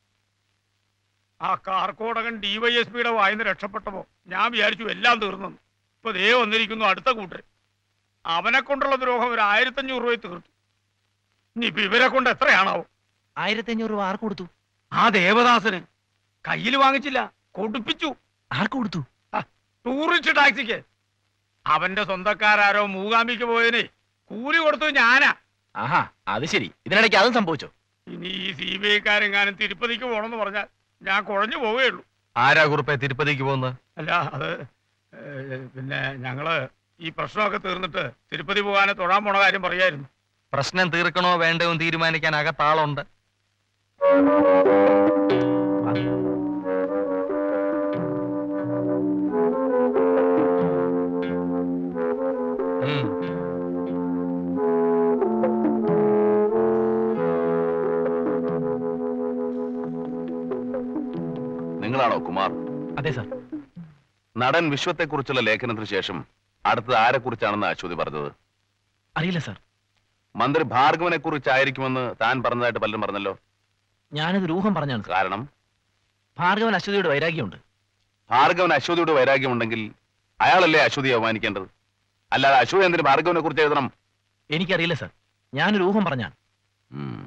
ആ കാർക്കോടകൻ ഡിവൈഎസ്പിയുടെ വായിന്ന് രക്ഷപ്പെട്ടപ്പോ ഞാൻ വിചാരിച്ചു എല്ലാം തീർന്നു ഇപ്പൊ ദേ വന്നിരിക്കുന്നു അടുത്ത കൂട്ടർ അവനെ കൊണ്ടുള്ള ദ്രോഹം ഒരു ആയിരത്തഞ്ഞൂറ് രൂപ തീർത്തു ഇനിയിപ്പൊ ഇവരെ കൊണ്ട് എത്രയാണാവോ ആയിരത്തി അഞ്ഞൂറ് രൂപ ആർക്ക് കൊടുത്തു ആ ദേവദാസന് കയ്യിൽ വാങ്ങിച്ചില്ല കൊടുപ്പിച്ചു ആർക്ക് കൊടുത്തു ടൂറിസ്റ്റ് ടാക്സിക്ക് അവന്റെ സ്വന്തക്കാരോ മൂകാമ്പിക്ക് പോയതിന് കൂലി കൊടുത്തു ഞാനാ ആഹാ അത് ശരി ഇതിനിടയ്ക്ക് അതും സംഭവിച്ചോ ഇനി ഈ സി ബി ഐക്കാരെങ്ങാനും തിരുപ്പതിക്ക് പോണെന്ന് പറഞ്ഞാൽ ഞാൻ കുഴഞ്ഞു പോവുകയുള്ളൂ ആരാ കുറുപ്പെ തിരുപ്പതിക്ക് പോകുന്നത് അല്ല അത് ഏ, പിന്നെ ഞങ്ങള് ഈ പ്രശ്നമൊക്കെ തീർന്നിട്ട് തിരുപ്പതി പോകാനെ തൊഴാൻ പോണ കാര്യം പറയായിരുന്നു പ്രശ്നം തീർക്കണോ വേണ്ടയോ എന്ന് തീരുമാനിക്കാൻ അകത്താളുണ്ട് ഉം. നിങ്ങളാണോ കുമാർ അതെ സർ നടൻ വിശ്വത്തെക്കുറിച്ചുള്ള ലേഖനത്തിന് ശേഷം അടുത്തത് ആരെക്കുറിച്ചാണെന്ന് അശ്വതി പറഞ്ഞത് അറിയില്ല സർ മന്ത്രി ഭാർഗവനെ കുറിച്ചായിരിക്കുമെന്ന് താൻ പറഞ്ഞതായിട്ട് പലരും പറഞ്ഞല്ലോ ഞാനിത് രൂഹം പറഞ്ഞാണ് സർ. കാരണം ഭാർഗവൻ അശ്വതിയുടെ വൈരാഗ്യമുണ്ട് ഭാർഗവൻ അശ്വതിയുടെ വൈരാഗ്യമുണ്ടെങ്കിൽ അയാളല്ലേ അശ്വതിയെ അവമാനിക്കേണ്ടത് അല്ലാതെ അശ്വതി എന്തിന് ഭാർഗവനെ കുറിച്ച് എഴുതണം എനിക്കറിയില്ല സർ ഞാൻ രൂഹം പറഞ്ഞാണ് ഉം.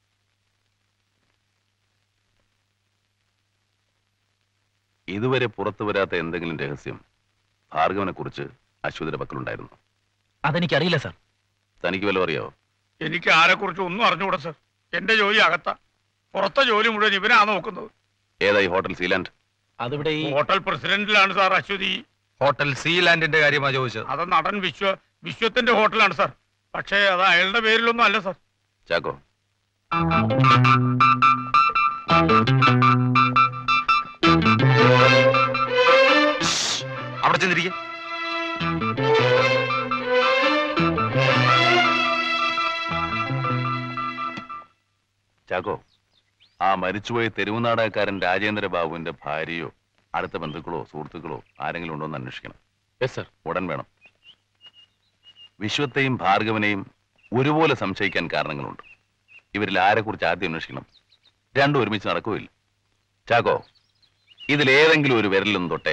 ഇതുവരെ പുറത്തു വരാത്ത എന്തെങ്കിലും രഹസ്യം ഭാർഗവനെ കുറിച്ച് അശ്വതിയുടെ പക്കലുണ്ടായിരുന്നു അതെനിക്കറിയില്ല സർ തനിക്ക് വല്ലതും അറിയാവോ എനിക്ക് ആരെക്കുറിച്ച് ഒന്നും അറിഞ്ഞുകൂടാ സർ എന്റെ ജോലി അകത്താ പുറത്തെ ജോലി മുഴുവൻ ഇവനാ നോക്കുന്നത് ഏതായി ഹോട്ടൽ സീലാൻഡ് അതിവിടെ ഈ ഹോട്ടൽ പ്രസിഡന്റിലാണ് സാർ അശ്വതി ഹോട്ടൽ സീലാൻഡിന്റെ കാര്യമാ ചോദിച്ചത് അത് നടൻ വിശ്വ വിശ്വത്തിന്റെ ഹോട്ടലാണ് സാർ പക്ഷേ അത് അയാളുടെ പേരിലൊന്നും അല്ല സാർ ചാക്കോ അവിടെ ചെന്നിരിക്കെ ചാക്കോ ആ മരിച്ചുപോയ തെരുവ് നാടകക്കാരൻ രാജേന്ദ്ര ബാബുവിന്റെ ഭാര്യയോ അടുത്ത ബന്ധുക്കളോ സുഹൃത്തുക്കളോ ആരെങ്കിലും ഉണ്ടോ എന്ന് അന്വേഷിക്കണം യെസ് സർ ഉടൻ വേണം വിശ്വത്തെയും ഭാർഗവനെയും ഒരുപോലെ സംശയിക്കാൻ കാരണങ്ങളുണ്ട് ഇവരിൽ ആരെക്കുറിച്ച് ആദ്യം അന്വേഷിക്കണം രണ്ടും ഒരുമിച്ച് നടക്കുകയില്ല ചാക്കോ ഇതിലേതെങ്കിലും ഒരു വിരലൊന്നും തൊട്ടെ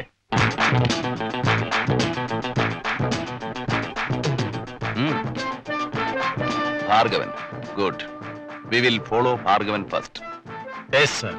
ഉം. Bhargavan good we will follow Bhargavan first yes sir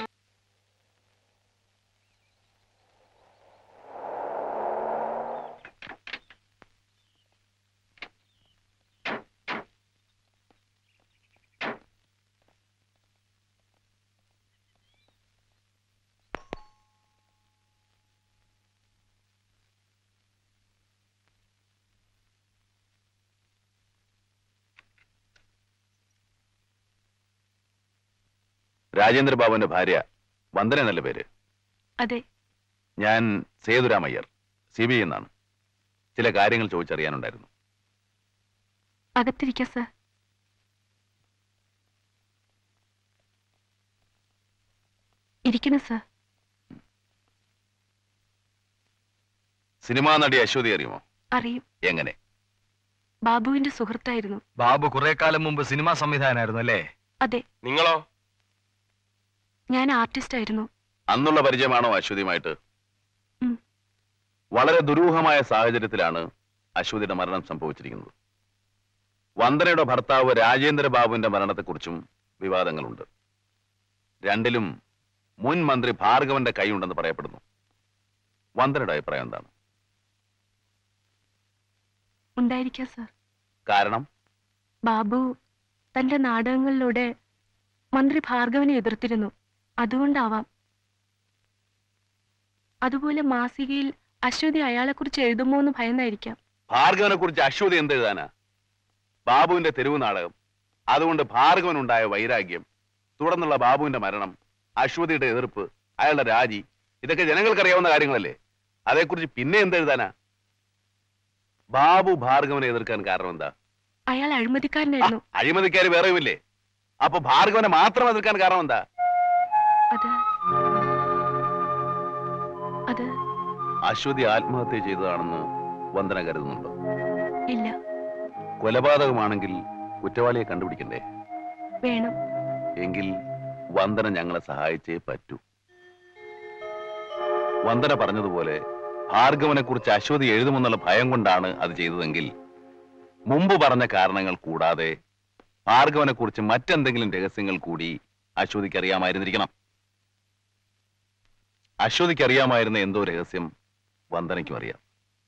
Rajendra ബാബുവിന്റെ ഭാര്യ വന്ദന എന്നല്ല പേര് അതെ ഞാൻ സേതുരാമയ്യർ സി ബി ഐ എന്നാണ് ചില കാര്യങ്ങൾ ചോദിച്ചറിയാനുണ്ടായിരുന്നു അകത്തിരിക്കാം സർ ഇരിക്കണം സർ സിനിമാ നടി അശ്വതി അറിയുമോ അറിയും എങ്ങനെ ബാബുവിന്റെ സുഹൃത്തായിരുന്നു ബാബു കുറെ കാലം മുമ്പ് സിനിമാ സംവിധായകനായിരുന്നു അല്ലേ അതെ നിങ്ങളോ ഞാൻ ആർട്ടിസ്റ്റ് ആയിരുന്നു അന്നുള്ള പരിചയമാണോ അശ്വതിയുമായിട്ട് ഉം. വളരെ ദുരൂഹമായ സാഹചര്യത്തിലാണ് അശ്വതിയുടെ മരണം സംഭവിച്ചിരിക്കുന്നത് വന്ദനയുടെ ഭർത്താവ് രാജേന്ദ്ര ബാബുവിന്റെ മരണത്തെക്കുറിച്ചും വിവാദങ്ങളുണ്ട് രണ്ടിലും മുൻ മന്ത്രി ഭാർഗവന്റെ കൈയുണ്ടെന്ന് പറയപ്പെടുന്നു വന്ദനയുടെ അഭിപ്രായം എന്താണ് ഉണ്ടായിരിക്കാം സർ കാരണം ബാബു തന്റെ നാടകങ്ങളിലൂടെ മന്ത്രി ഭാർഗവനെ എതിർത്തിരുന്നു അതുകൊണ്ടാവാം അതുപോലെ മാസികയിൽ അശ്വതി അയാളെക്കുറിച്ച് എഴുതുമോ എന്ന് ഭയന്നായിരിക്കാം ഭാർഗവനെ കുറിച്ച് അശ്വതി എന്തെഴുതാനാ ബാബുവിന്റെ തെരുവ് നാടകം അതുകൊണ്ട് ഭാർഗവനുണ്ടായ വൈരാഗ്യം തുടർന്നുള്ള ബാബുവിന്റെ മരണം അശ്വതിയുടെ എതിർപ്പ് അയാളുടെ രാജി ഇതൊക്കെ ജനങ്ങൾക്കറിയാവുന്ന കാര്യങ്ങളല്ലേ അതേക്കുറിച്ച് പിന്നെ എന്തെഴുതാനാ ബാബു ഭാർഗവനെ എതിർക്കാൻ കാരണം എന്താ അയാൾ അഴിമതിക്കാരനായിരുന്നു അഴിമതിക്കാര് വേറെയുമില്ലേ അപ്പൊ ഭാർഗവനെ മാത്രം എതിർക്കാൻ കാരണം എന്താ അത് അത് അശ്വതി ആത്മഹത്യ ചെയ്തതാണെന്ന് വന്ദന കരുതുന്നുണ്ടോ ഇല്ല കൊലപാതകമാണെങ്കിൽ കുറ്റവാളിയെ കണ്ടുപിടിക്കണ്ടേ വേണം എങ്കിൽ വന്ദന ഞങ്ങളെ സഹായിച്ചേ പറ്റൂ വന്ദന പറഞ്ഞതുപോലെ ഭാർഗവനെ കുറിച്ച് അശ്വതി എഴുതുമെന്നുള്ള ഭയം കൊണ്ടാണ് അത് ചെയ്തതെങ്കിൽ മുമ്പ് പറഞ്ഞ കാരണങ്ങൾ കൂടാതെ ഭാർഗവനെ കുറിച്ച് മറ്റെന്തെങ്കിലും രഹസ്യങ്ങൾ കൂടി അശ്വതിക്ക് അറിയാമായിരുന്നിരിക്കണം അശ്വതിക്ക് അറിയാമായിരുന്ന എന്തോ രഹസ്യം വന്ദനയ്ക്കും അറിയാം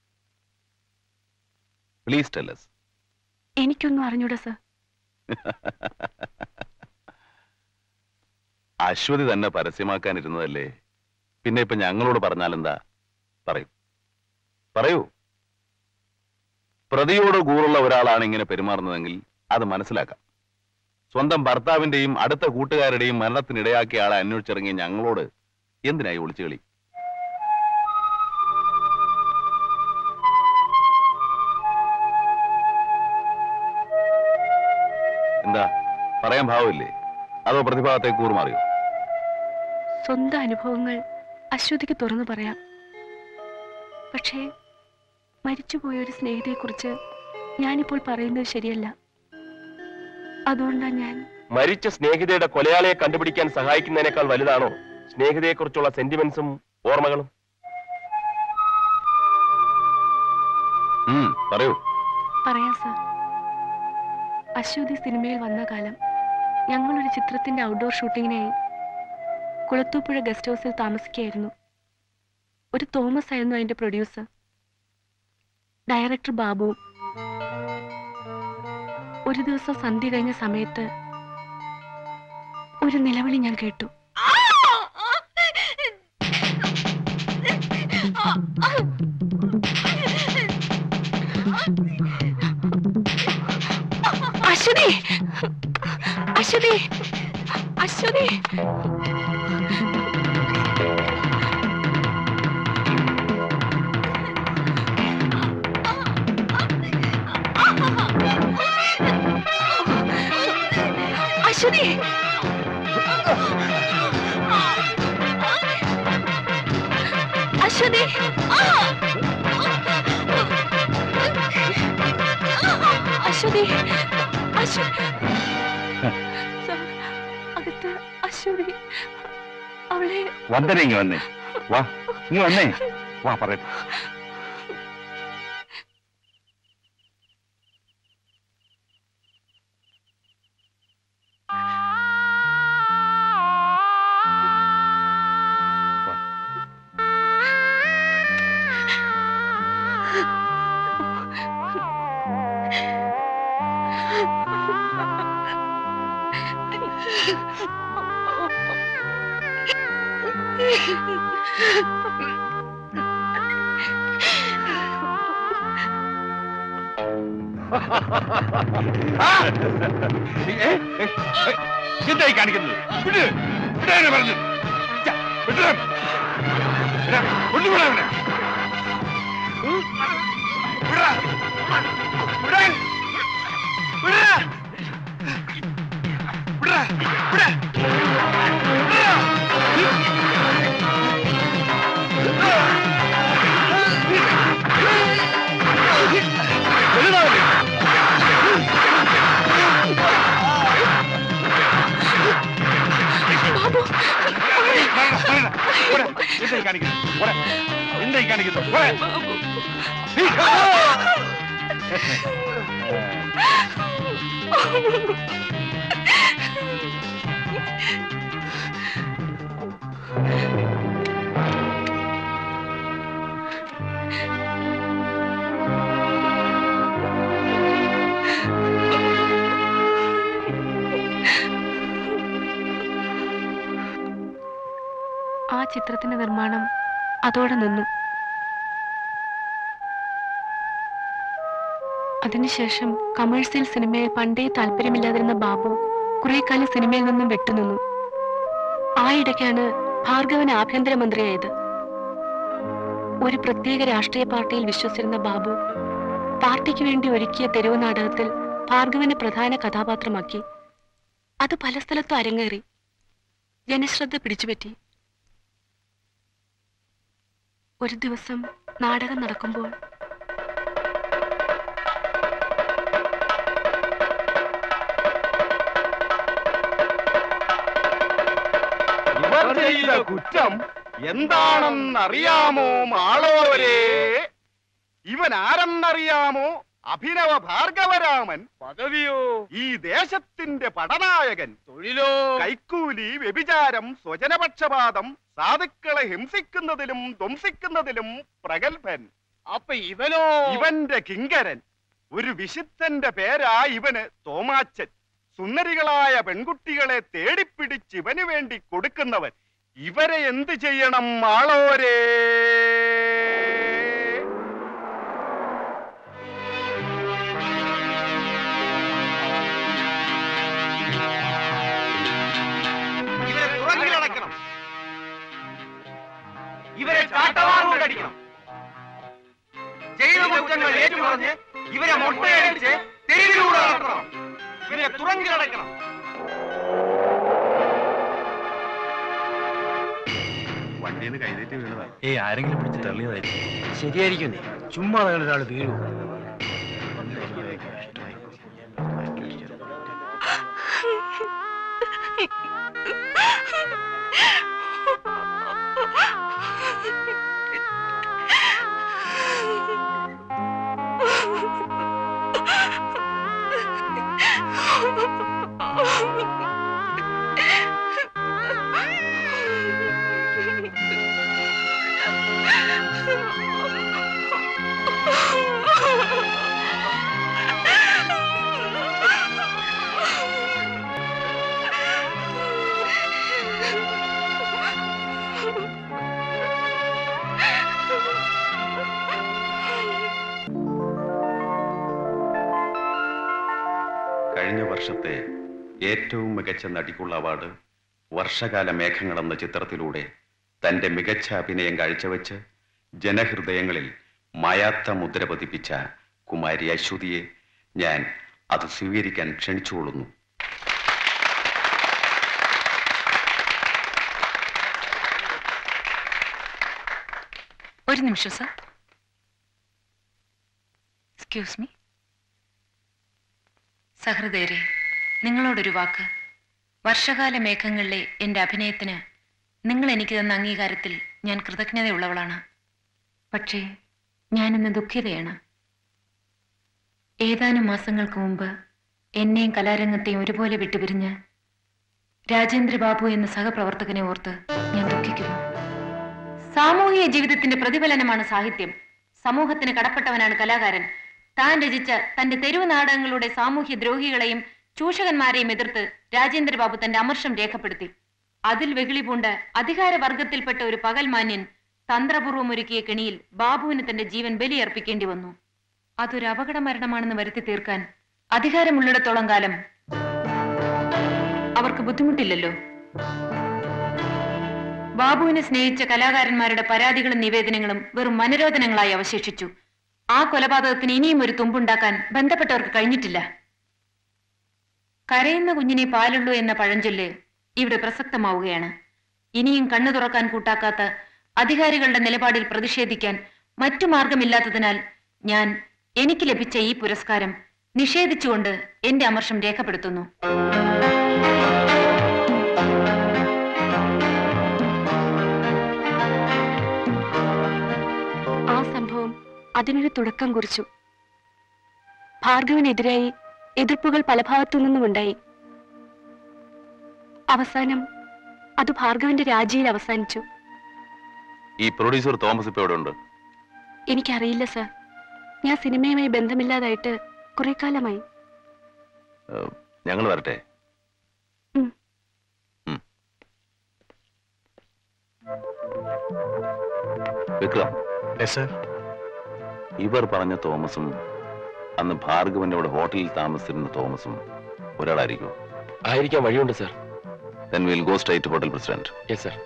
പ്ലീസ് ടെല്ലസ് എനിക്കൊന്നും അറിഞ്ഞൂടാ സർ അശ്വതി തന്നെ പരസ്യമാക്കാനിരുന്നതല്ലേ പിന്നെ ഇപ്പൊ ഞങ്ങളോട് പറഞ്ഞാലെന്താ പറയൂ പറയൂ പ്രതിയോട് കൂറുള്ള ഒരാളാണ് ഇങ്ങനെ പെരുമാറുന്നതെങ്കിൽ അത് മനസ്സിലാക്കാം സ്വന്തം ഭർത്താവിന്റെയും അടുത്ത കൂട്ടുകാരുടെയും മരണത്തിനിടയാക്കിയ ആളെ അന്വേഷിച്ചിറങ്ങിയ ഞങ്ങളോട് എന്തിനായി ഒളിച്ചുകളി എന്താ പറയാൻ ഭാവമില്ലേ അതോ പ്രതിഭാഗത്തെ കൂറുമാറിയോ സ്വന്തം അനുഭവങ്ങൾ അശ്വതിക്ക് തുറന്നു പറയാം പക്ഷേ മരിച്ചുപോയ ഒരു സ്നേഹിതയെക്കുറിച്ച് ഞാനിപ്പോൾ പറയുന്നത് ശരിയല്ല അതുകൊണ്ടാണ് ഞാൻ മരിച്ച സ്നേഹിതയുടെ കൊലയാളിയെ കണ്ടുപിടിക്കാൻ സഹായിക്കുന്നതിനേക്കാൾ വലുതാണോ സ്നേഹിതയെക്കുറിച്ചുള്ള സെന്റിമെന്റ്സും ഓർമ്മകളും ഉം, പറയൂ പറയാം സർ അശ്വതി സിനിമയിൽ വന്ന കാലം ഞങ്ങളൊരു ചിത്രത്തിന്റെ ഔട്ട്ഡോർ ഷൂട്ടിങ്ങിനായി കുളത്തൂപ്പുഴ ഗസ്റ്റ് ഹൗസിൽ താമസിക്കുകയായിരുന്നു ഒരു തോമസ് ആയിരുന്നു അതിന്റെ പ്രൊഡ്യൂസർ ഡയറക്ടർ ബാബുവും ഒരു ദിവസം സന്ധ്യ കഴിഞ്ഞ സമയത്ത് ഒരു നിലവിളി ഞാൻ കേട്ടു അശ്വതി അശ്വതി അശ്വതി അശ്വതി അശ്വതി അശ്വതി അശ്വതി സർ, അകത്ത് അശ്വതി അവളെ വന്ദന ഇങ്ങ് വന്നേ വാ ഇങ്ങ് വന്നേ വാ പറയട്ടെ എന്തായി കാണിക്കുന്നത് വിട് വിടാനാ പറഞ്ഞത് ഛ, വിടടാ. വിടാ, കൊണ്ടുവിടാ അവനെ. ഉം? വിടടാ. വിടാൻ. വിടടാ. വിടടാ. വിടാ. വിടടാ. വിടടാ അവനെ. എന്തായി കാണിക്കുന്നത് പോരെ. എന്തായി കാണിക്കുന്നത് പോരെ. നീ ആ ചിത്രത്തിന്റെ നിർമ്മാണം അതോടെ നിന്നു അതിനുശേഷം കമേഴ്സ്യൽ സിനിമയിൽ പണ്ടേ താല്പര്യമില്ലാതിരുന്ന ബാബു കുറെ കാലം സിനിമയിൽ നിന്നും വിട്ടുനിന്നു ആ ഇടയ്ക്കാണ് ഭാർഗവൻ ആഭ്യന്തരമന്ത്രിയായത് ഒരു പ്രത്യേക രാഷ്ട്രീയ പാർട്ടിയിൽ വിശ്വസിച്ചിരുന്ന ബാബു പാർട്ടിക്ക് വേണ്ടി ഒരുക്കിയ തെരുവ് നാടകത്തിൽ ഭാർഗവനെ പ്രധാന കഥാപാത്രമാക്കി അത് പല സ്ഥലത്തും അരങ്ങേറി ജനശ്രദ്ധ പിടിച്ചുപറ്റി ഒരു ദിവസം നാടകം നടക്കുമ്പോൾ ഇവർ ചെയ്ത കുറ്റം എന്താണെന്നറിയാമോ മാളോരെ ഇവൻ ആരെന്നറിയാമോ അഭിനവ ഭാർഗവരാമൻ പദവിയോ ഈ ദേശത്തിന്റെ പടനായകൻ തൊഴിലോ കൈക്കൂലി വ്യഭിചാരം സ്വജനപക്ഷപാതം സാധുക്കളെ ഹിംസിക്കുന്നതിലും ധ്വംസിക്കുന്നതിലും പ്രഗത്ഭൻ അപ്പൊ ഇവനോ ഇവന്റെ കിങ്കരൻ ഒരു വിശുദ്ധന്റെ പേരാ ഇവന് തോമാച്ചൻ സുന്ദരികളായ പെൺകുട്ടികളെ തേടിപ്പിടിച്ച് ഇവന് വേണ്ടി കൊടുക്കുന്നവൻ ഇവരെ എന്ത് ചെയ്യണം ആളോരേ ഇവരെ തുറങ്കിലടക്കണം ഇവരെ ചാട്ടവാറുകൊണ്ട് അടിക്കണം ചെയ്ത കുറ്റങ്ങൾ ഏറ്റുപറഞ്ഞ് ഇവരെ മൊട്ടയടിച്ച് തെരുവിലൂടെ നടത്തണം ഇവരെ തുറങ്കിലടക്കണം വണ്ടിയിൽ നിന്ന് കൈതേറ്റ് വീണതാ ഏയ് ആരെങ്കിലും പിടിച്ച് തള്ളിയതായിരിക്കും ശരിയായിരിക്കുന്നേ ചുമ്മാ അങ്ങനെ ഒരാൾ വീഴൂ വർഷത്തെ ഏറ്റവും മികച്ച നടിക്കുള്ള അവാർഡ് വർഷകാല മേഘങ്ങൾ എന്ന ചിത്രത്തിലൂടെ തന്റെ മികച്ച അഭിനയം കാഴ്ചവെച്ച് ജനഹൃദയങ്ങളിൽ മായാത്ത മുദ്ര പതിപ്പിച്ച കുമാരി അശ്വതിയെ ഞാൻ അത് സ്വീകരിക്കാൻ ക്ഷണിച്ചുകൊള്ളുന്നു ഒരു നിമിഷം സർ എക്സ്ക്യൂസ് മീ സഹൃദയരെ നിങ്ങളോടൊരു വാക്ക് വർഷകാല മേഘങ്ങളിലെ എൻ്റെ അഭിനയത്തിന് നിങ്ങൾ എനിക്ക് തന്ന അംഗീകാരത്തിൽ ഞാൻ കൃതജ്ഞതയുള്ളവളാണ് പക്ഷേ ഞാനിന്ന് ദുഃഖിതയാണ് ഏതാനും മാസങ്ങൾക്ക് മുമ്പ് എന്നെയും കലാരംഗത്തെയും ഒരുപോലെ വിട്ടുപിരിഞ്ഞ് രാജേന്ദ്ര ബാബു എന്ന സഹപ്രവർത്തകനെ ഓർത്ത് ഞാൻ ദുഃഖിക്കുന്നു സാമൂഹിക ജീവിതത്തിന്റെ പ്രതിഫലനമാണ് സാഹിത്യം സമൂഹത്തിന് കടപ്പെട്ടവനാണ് കലാകാരൻ താൻ രചിച്ച തന്റെ തെരുവ് നാടകങ്ങളുടെ സാമൂഹ്യ ദ്രോഹികളെയും ചൂഷകന്മാരെയും എതിർത്ത് രാജേന്ദ്രബാബു തന്റെ അമർഷം രേഖപ്പെടുത്തി അതിൽ വെകിളി പൂണ്ട് അധികാരവർഗത്തിൽപ്പെട്ട ഒരു പകൽമാന്യൻ തന്ത്രപൂർവ്വം ഒരുക്കിയ കെണിയിൽ ബാബുവിന് തന്റെ ജീവൻ ബലിയർപ്പിക്കേണ്ടി വന്നു അതൊരു അപകട മരണമാണെന്ന് വരുത്തി തീർക്കാൻ അധികാരമുള്ളിടത്തോളം കാലം അവർക്ക് ബുദ്ധിമുട്ടില്ലല്ലോ ബാബുവിനെ സ്നേഹിച്ച കലാകാരന്മാരുടെ പരാതികളും നിവേദനങ്ങളും വെറും മനരോധനങ്ങളായി അവശേഷിച്ചു ആ കൊലപാതകത്തിന് ഇനിയും ഒരു തുമ്പുണ്ടാക്കാൻ ബന്ധപ്പെട്ടവർക്ക് കഴിഞ്ഞിട്ടില്ല കരയുന്ന കുഞ്ഞിനെ പാലുള്ളൂ എന്ന പഴഞ്ചൊല്ല് ഇവിടെ പ്രസക്തമാവുകയാണ് ഇനിയും കണ്ണു തുറക്കാൻ കൂട്ടാക്കാത്ത അധികാരികളുടെ നിലപാടിൽ പ്രതിഷേധിക്കാൻ മറ്റു മാർഗമില്ലാത്തതിനാൽ ഞാൻ എനിക്ക് ലഭിച്ച ഈ പുരസ്കാരം നിഷേധിച്ചുകൊണ്ട് എന്റെ അമർഷം രേഖപ്പെടുത്തുന്നു ആ സംഭവം അതിനൊരു തുടക്കം കുറിച്ചു ഭാർഗവിനെതിരായി എതിർപ്പുകൾ പല ഭാഗത്തു നിന്നുമുണ്ടായി അവസാനം അത് ഭാർഗവിന്റെ രാജിയിൽ അവസാനിച്ചു ഈ പ്രൊഡ്യൂസർ തോമസ് ഇപ്പൊ എവിടെ ഉണ്ട് എനിക്കറിയില്ല സർ ഞാൻ സിനിമയുമായി ബന്ധമില്ലാതായിട്ട് കുറെ കാലമായി ഞങ്ങൾ വരട്ടെ ഉം. ഉം. വിക്രം ഇവർ പറഞ്ഞ തോമസും അന്ന് ഭാർഗവന്റെ അവിടെ ഹോട്ടലിൽ താമസിച്ചിരുന്ന തോമസും ഒരാളായിരിക്കും ആയിരിക്കാൻ വഴിയുണ്ട് sir then we'll go straight to hotel president yes sir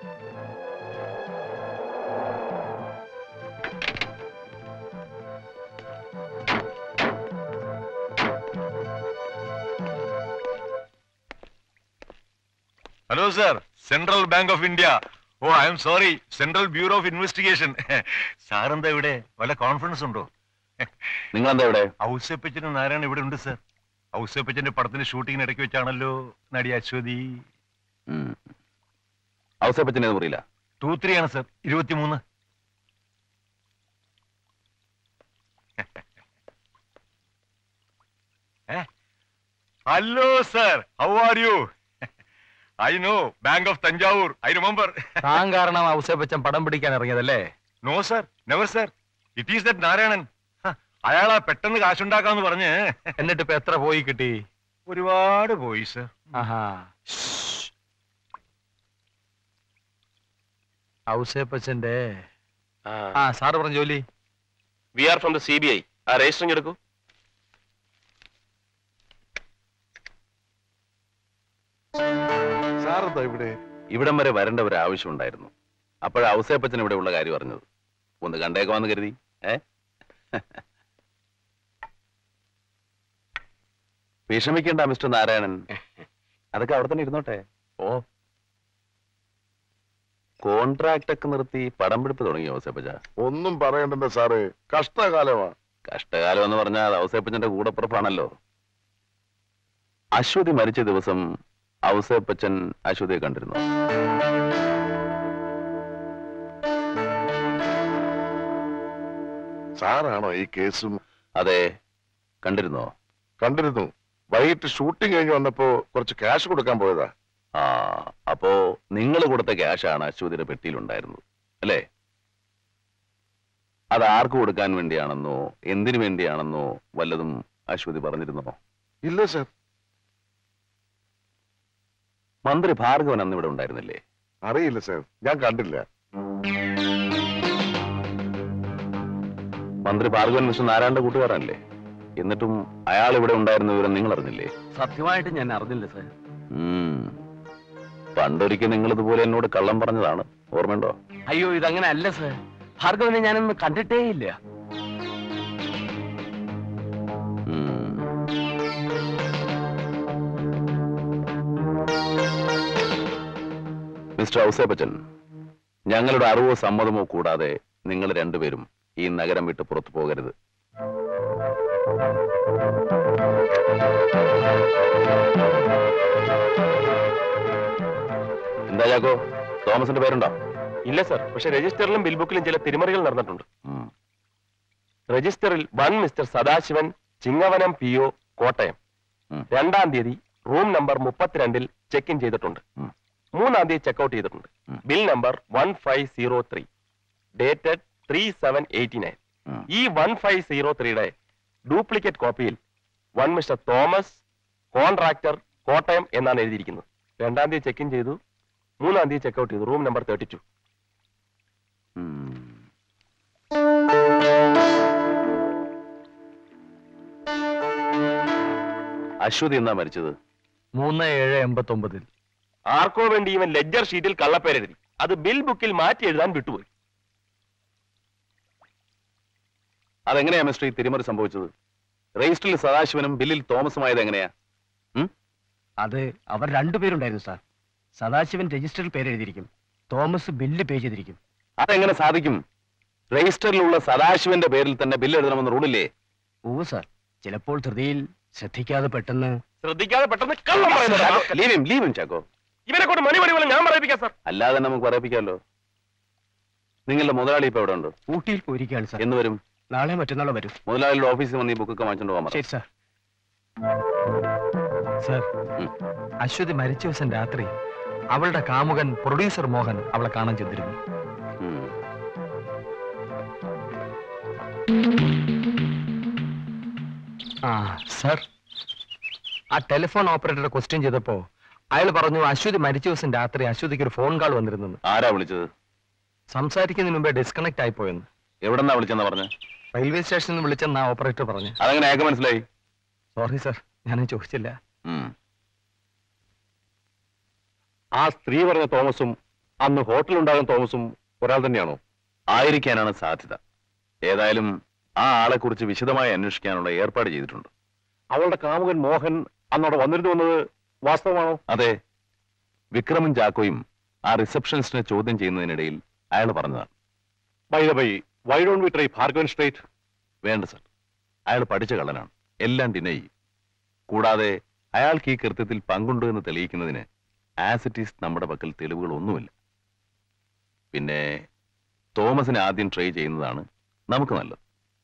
hello sir central bank of India oh I'm sorry central bureau of investigation sir എന്താ ഇവിടെ വല്ല കോൺഫിഡൻസ് ഉണ്ടോ നിങ്ങൾ എന്താ ഇവിടെ ഔസേപ്പച്ചനും നാരായണൻ ഇവിടെ ഉണ്ട് സർ ഔസേപ്പച്ചന്റെ പടത്തിന്റെ ഷൂട്ടിങ്ങിന് ഇടയ്ക്ക് വെച്ചാണല്ലോ നടി അശ്വതി ഔസേപ്പച്ചനെ മുറിയില്ല ടൂ ത്രീ ആണ് സർ ഇരുപത്തിമൂന്ന് hello sir how are you I know bank of Thanjavur I remember താൻ കാരണം ഔസേപ്പച്ചൻ പടം പിടിക്കാൻ ഇറങ്ങിയതല്ലേ no sir never sir it is that Narayanan ഹ, അയാളാ പെട്ടെന്ന് കാശുണ്ടാക്കാന്ന് പറഞ്ഞ് എന്നിട്ട് ഇപ്പൊ എത്ര പോയി കിട്ടി ഒരുപാട് പോയി സർ ആഹാ ഔസേപ്പച്ചന്റെ ആ സാറ് പറഞ്ഞ ജോലി we are from the C B I ആ രജിസ്റ്ററിംഗ് എടുക്കൂ സാറെന്താ ഇവിടെ ഇവിടം വരെ വരേണ്ട ഒരു ആവശ്യം ഉണ്ടായിരുന്നു അപ്പോഴാ ഔസേപ്പച്ചൻ ഇവിടെ ഉള്ള കാര്യം അറിഞ്ഞത് ഒന്ന് കണ്ടേക്കാമെന്ന് കരുതി ഏ വിഷമിക്കണ്ട മിസ്റ്റർ നാരായണൻ അതൊക്കെ അവിടെ തന്നെ ഇരുന്നോട്ടെ ഓ കോൺട്രാക്ട് ഒക്കെ നിർത്തി പടം പിടിപ്പ് തുടങ്ങി ഔസേപ്പച്ച ഒന്നും പറയണ്ടെന്ന് സാറ് കഷ്ടകാലമാ കഷ്ടകാലം എന്ന് പറഞ്ഞാൽ ഔസേപ്പച്ചന്റെ കൂടപ്പുറപ്പാണല്ലോ അശ്വതി മരിച്ച ദിവസം ഔസേപ്പച്ചൻ അശ്വതിയെ കണ്ടിരുന്നു സാറാണോ ഈ കേസും അതെ കണ്ടിരുന്നോ കണ്ടിരുന്നു വൈകിട്ട് ഷൂട്ടിംഗ് കഴിഞ്ഞ് വന്നപ്പോ കുറച്ച് ക്യാഷ് കൊടുക്കാൻ പോയതാ ആ അപ്പോ നിങ്ങൾ കൊടുത്ത ക്യാഷാണ് അശ്വതിയുടെ പെട്ടിയിലുണ്ടായിരുന്നത് അല്ലേ അത് ആർക്ക് കൊടുക്കാൻ വേണ്ടിയാണെന്നോ എന്തിനു വേണ്ടിയാണെന്നോ വല്ലതും അശ്വതി പറഞ്ഞിരുന്നോ ഇല്ല സർ മന്ത്രി ഭാർഗവൻ അന്ന് ഇവിടെ ഉണ്ടായിരുന്നില്ലേ അറിയില്ല സർ ഞാൻ കണ്ടില്ല മന്ത്രി ഭാർഗവൻ മിസ്റ്റർ നാരായണന്റെ കൂട്ടുകാരനല്ലേ എന്നിട്ടും അയാൾ ഇവിടെ ഉണ്ടായിരുന്ന വിവരം നിങ്ങൾ അറിഞ്ഞില്ലേ സത്യമായിട്ട് ഞാൻ അറിഞ്ഞില്ല സാർ ഉം. പണ്ടൊരിക്കൽ നിങ്ങൾ ഇതുപോലെ എന്നോട് കള്ളം പറഞ്ഞതാണ് ഓർമ്മയുണ്ടോ അയ്യോ ഇതങ്ങനെ അല്ല സാർ ഭാർഗവനെ ഞാനൊന്ന് കണ്ടിട്ടേ ഇല്ല ഉം. മിസ്റ്റർ ഔസേപ്പച്ചൻ ഞങ്ങളുടെ അറിവോ സമ്മതമോ കൂടാതെ നിങ്ങൾ രണ്ടുപേരും ഈ നഗരം വിട്ട് പുറത്തു പോകരുത് എന്താ ചാക്കോ തോമസിന്റെ പേരുണ്ടോ ഇല്ല സർ പക്ഷെ രജിസ്റ്ററിലും ബിൽ ബുക്കിലും ചില തിരിമറികൾ നടന്നിട്ടുണ്ട് രജിസ്റ്ററിൽ one mister Sadasivan Chingavanam P O Kottayam രണ്ടാം തീയതി റൂം നമ്പർ മുപ്പത്തിരണ്ടിൽ ചെക്ക് ഇൻ ചെയ്തിട്ടുണ്ട് മൂന്നാം തീയതി ചെക്ക്ഔട്ട് ചെയ്തിട്ടുണ്ട് bill number one five zero three dated three seven eighty nine ഈ വൺ ഫൈവ് സീറോ ത്രീയുടെ ഡ്യൂപ്ലിക്കേറ്റ് കോപ്പിയിൽ one mister Thomas contractor Kottayam എന്നാണ് എഴുതിയിരിക്കുന്നത് രണ്ടാം തീയതി ചെക്ക് ഇൻ ചെയ്തു മൂന്നാം തീയതി ചെക്ക്ഔട്ട് ചെയ്തു room number thirty two Aswathi എന്നാ മരിച്ചത് മൂന്ന് ഏഴ് എൺപത്തി ഒമ്പതിൽ ആർക്കോ വേണ്ടി ഇവൻ ലെഡ്ജർ ഷീറ്റിൽ കള്ളപ്പേരെഴുതി അത് ബിൽ ബുക്കിൽ മാറ്റി എഴുതാൻ വിട്ടുപോയി അതെങ്ങനെയാ മിസ്റ്റർ ഈ തിരിമറി സംഭവിച്ചത് രജിസ്റ്ററിൽ സദാശിവനും ബില്ലിൽ തോമസുമായത് എങ്ങനെയാ അത് അവർ രണ്ടുപേരുണ്ടായിരുന്നു സാർ സദാശിവൻ രജിസ്റ്ററിൽ പേരെഴുതിയിരിക്കും തോമസ് ബില്ല് പേ ചെയ്തിരിക്കും അതെങ്ങനെ സാധിക്കും രജിസ്റ്ററിലുള്ള സദാശിവന്റെ പേരിൽ തന്നെ ബില്ല് എഴുതണമെന്ന് റൂളില്ലേ ഓ സാർ ചിലപ്പോൾ ധൃതിയിൽ ശ്രദ്ധിക്കാതെ പെട്ടെന്ന് ശ്രദ്ധിക്കാതെ പെട്ടെന്ന് കള്ളം പറയുന്നത് leave him leave him Chacko ഇവനെ കൊണ്ട് മണി മണി പോലെ ഞാൻ പറയിപ്പിക്കാം സാർ അല്ലാതെ തന്നെ നമുക്ക് പറയിപ്പിക്കാമല്ലോ നിങ്ങളുടെ മുതലാളി ഇപ്പൊ എവിടെ ഉണ്ട് ഊട്ടിയിൽ പോയിരിക്കുകയാണ് സാർ എന്ന് വരും നാളെ മറ്റന്നാളോ വരും മുതലാളിയുടെ ഓഫീസിൽ വന്ന് ഈ ബുക്കൊക്കെ വാങ്ങിച്ചോണ്ട് പോകാൻ ശരി സാർ സർ അശ്വതി മരിച്ച ദിവസം രാത്രി അവളുടെ കാമുകൻ പ്രൊഡ്യൂസർ മോഹൻ അവളെ കാണാൻ ചെന്നിരുന്നു ആ സർ ആ ടെലിഫോൺ ഓപ്പറേറ്ററെ ക്വസ്റ്റ്യൻ ചെയ്തപ്പോ അയാൾ പറഞ്ഞു അശ്വതി മരിച്ച ദിവസം രാത്രി അശ്വതിക്ക് ഒരു ഫോൺ കാൾ വന്നിരുന്നെന്ന് ആരാ വിളിച്ചത് സംസാരിക്കുന്നതിന് മുമ്പേ ഡിസ്കണക്ട് ആയി പോയെന്ന് എവിടെന്നാ വിളിച്ചെന്നാ പറഞ്ഞ റെയിൽവേ സ്റ്റേഷനിൽ നിന്ന് വിളിച്ചെന്നാ ഓപ്പറേറ്റർ പറഞ്ഞു അതെങ്ങനെ അയാൾക്ക് മനസ്സിലായി സോറി സർ ഞാൻ ചോദിച്ചില്ല ആ സ്ത്രീ പറഞ്ഞ തോമസും അന്ന് ഹോട്ടലുണ്ടാകുന്ന തോമസും ഒരാൾ തന്നെയാണോ ആയിരിക്കാനാണ് സാധ്യത ഏതായാലും ആ ആളെ കുറിച്ച് വിശദമായി അന്വേഷിക്കാനുള്ള ഏർപ്പാട് ചെയ്തിട്ടുണ്ട് അവളുടെ കാമുകൻ മോഹൻ അന്നവിടെ വന്നിരുന്നു വന്നത് വാസ്തവമാണോ അതെ വിക്രമും ചാക്കോയും ആ റിസപ്ഷനിസ്റ്റിനെ ചോദ്യം ചെയ്യുന്നതിനിടയിൽ അയാൾ പറഞ്ഞതാണ് by the by why don't we try Bhargavan straight വേണ്ട സർ അയാൾ പഠിച്ച കള്ളനാണ് എല്ലാം ഡിനൈ ചെയ്യും കൂടാതെ അയാൾക്ക് ഈ കൃത്യത്തിൽ പങ്കുണ്ട് എന്ന് തെളിയിക്കുന്നതിന് ആസിറ്റീസ് നമ്മുടെ പക്കൽ തെളിവുകൾ ഒന്നുമില്ല പിന്നെ തോമസിനെ ആദ്യം ട്രൈ ചെയ്യുന്നതാണ് നമുക്ക് നല്ലത്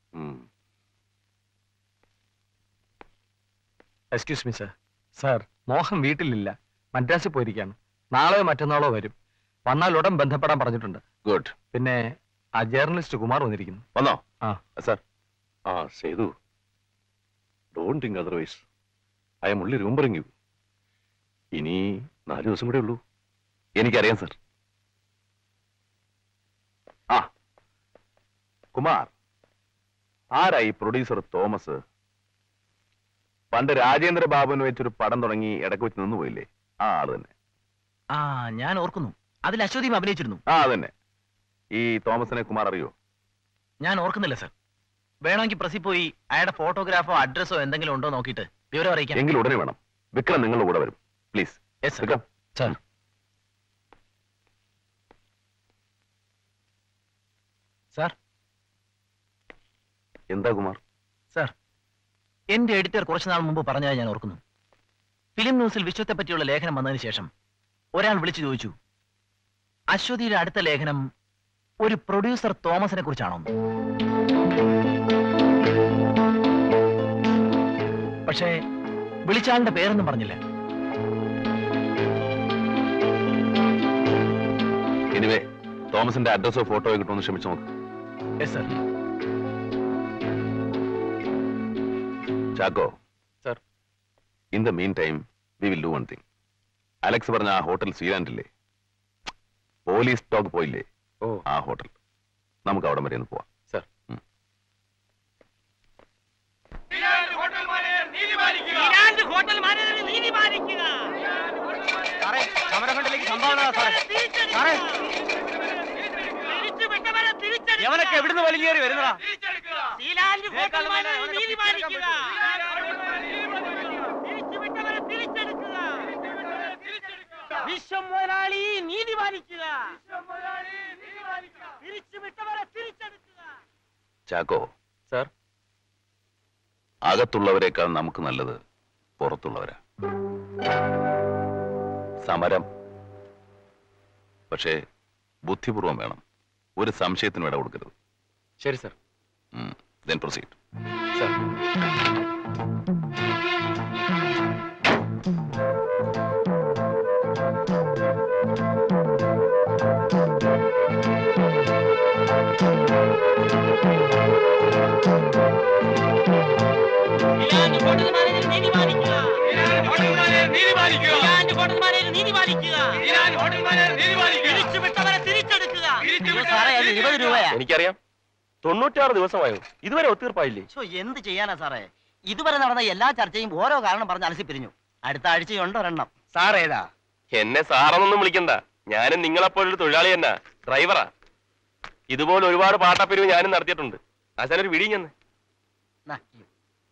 excuse me sir sir Mohan വീട്ടിലില്ല മദ്രാസിൽ പോയിരിക്കാണ് നാളെയോ മറ്റന്നാളോ വരും വന്നാൽ ഉടൻ ബന്ധപ്പെടാൻ പറഞ്ഞിട്ടുണ്ട് ഗുഡ് പിന്നെ ആ ജേർണലിസ്റ്റ് കുമാർ വന്നിരിക്കുന്നു വന്നോ ആ സർ ആ Sethu don't think otherwise I'm only remembering you ഇനി നാല് ദിവസം കൂടെ ഉള്ളൂ എനിക്കറിയാം സർ ആ കുമാർ ആരായി പ്രൊഡ്യൂസർ തോമസ് പണ്ട് രാജേന്ദ്ര ബാബുവിന് വെച്ചൊരു പടം തുടങ്ങി ഇടയ്ക്ക് വെച്ച് നിന്നുപോയില്ലേ ആ ആള് തന്നെ ആ ഞാൻ ഓർക്കുന്നു അതിൽ അശ്വതിയും അഭിനയിച്ചിരുന്നു ആ അതന്നെ ഈ തോമസിനെ കുമാർ അറിയോ ഞാൻ ഓർക്കുന്നില്ല സർ വേണമെങ്കിൽ പ്രസി പോയി അയാളുടെ ഫോട്ടോഗ്രാഫോ അഡ്രസ്സോ എന്തെങ്കിലും ഉണ്ടോ നോക്കിയിട്ട് വിവരം അറിയിക്കാം എങ്കിൽ ഉടനെ വേണം വിക്രം നിങ്ങളുടെ കൂടെ വരും പ്ലീസ് വിക്രം സർ സാർ എന്താ കുമാർ സാർ എന്റെ എഡിറ്റർ കുറച്ചു നാൾ മുമ്പ് പറഞ്ഞത് ഞാൻ ഓർക്കുന്നു ഫിലിം ന്യൂസിൽ വിശ്വത്തെ പറ്റിയുള്ള ലേഖനം വന്നതിന് ശേഷം ഒരാൾ വിളിച്ചു ചോദിച്ചു അശ്വതിയുടെ അടുത്ത ലേഖനം ഒരു പ്രൊഡ്യൂസർ തോമസിനെ കുറിച്ചാണോ പക്ഷേ വിളിച്ചാളിന്റെ പേരൊന്നും പറഞ്ഞില്ല എനിവേ തോമസിന്റെ അഡ്രസ്സോ ഫോട്ടോയോ കിട്ടുമെന്ന് ശ്രമിച്ചു നോക്ക് yes sir Chacko sir in the mean time we will do one thing Alex പറഞ്ഞ ആ ഹോട്ടൽ സ്വീലാൻഡില്ലേ പോലീസ് ടോക്ക് പോയില്ലേ ഓ ആ ഹോട്ടൽ നമുക്ക് അവിടെ വരെ ഒന്ന് പോവാം സർ ഉം. വിജയം സംഭാവന സാറേ സാറേ എവനൊക്കെ എവിടുന്ന് വലിഞ്ഞേറി വരുന്നതാ വിശ്വം മുതലാളി നീതി പാലിക്കുക പിരിച്ചുവിട്ടവരെ തിരിച്ചെടുക്കുക ചാക്കോ സാർ അകത്തുള്ളവരെക്കാൾ നമുക്ക് നല്ലത് പുറത്തുള്ളവരാ സമരം പക്ഷേ ബുദ്ധിപൂർവം വേണം ഒരു സംശയത്തിനും ഇട കൊടുക്കരുത് ശരി സർ ദെൻ പ്രൊസീഡ് സർ പിരിച്ചുവിട്ടവരെ തിരിച്ചെടുക്കുക ഇരുപത് രൂപയാ എനിക്കറിയാം തൊണ്ണൂറ്റാറ് ദിവസമായോ ഇതുവരെ ഒത്തീർപ്പായില്ലേ ശോ, എന്ത് ചെയ്യാനാ സാറേ ഇതുവരെ നടന്ന എല്ലാ ചർച്ചയും ഓരോ കാരണം പറഞ്ഞ് അലസിപ്പിരിഞ്ഞു അടുത്ത ആഴ്ചയുണ്ട് ഒരെണ്ണം സാർ ഏതാ എന്നെ സാറെന്നൊന്നും വിളിക്കണ്ട ഞാനും നിങ്ങളെപ്പോലൊരു തൊഴിലാളി തന്നെ ഡ്രൈവറാ ഇതുപോലെ ഒരുപാട് പാട്ടപ്പിരിവ് ഞാനും നടത്തിയിട്ടുണ്ട് ആശാനൊരു വിടി ഞാൻ നാ, ഈ.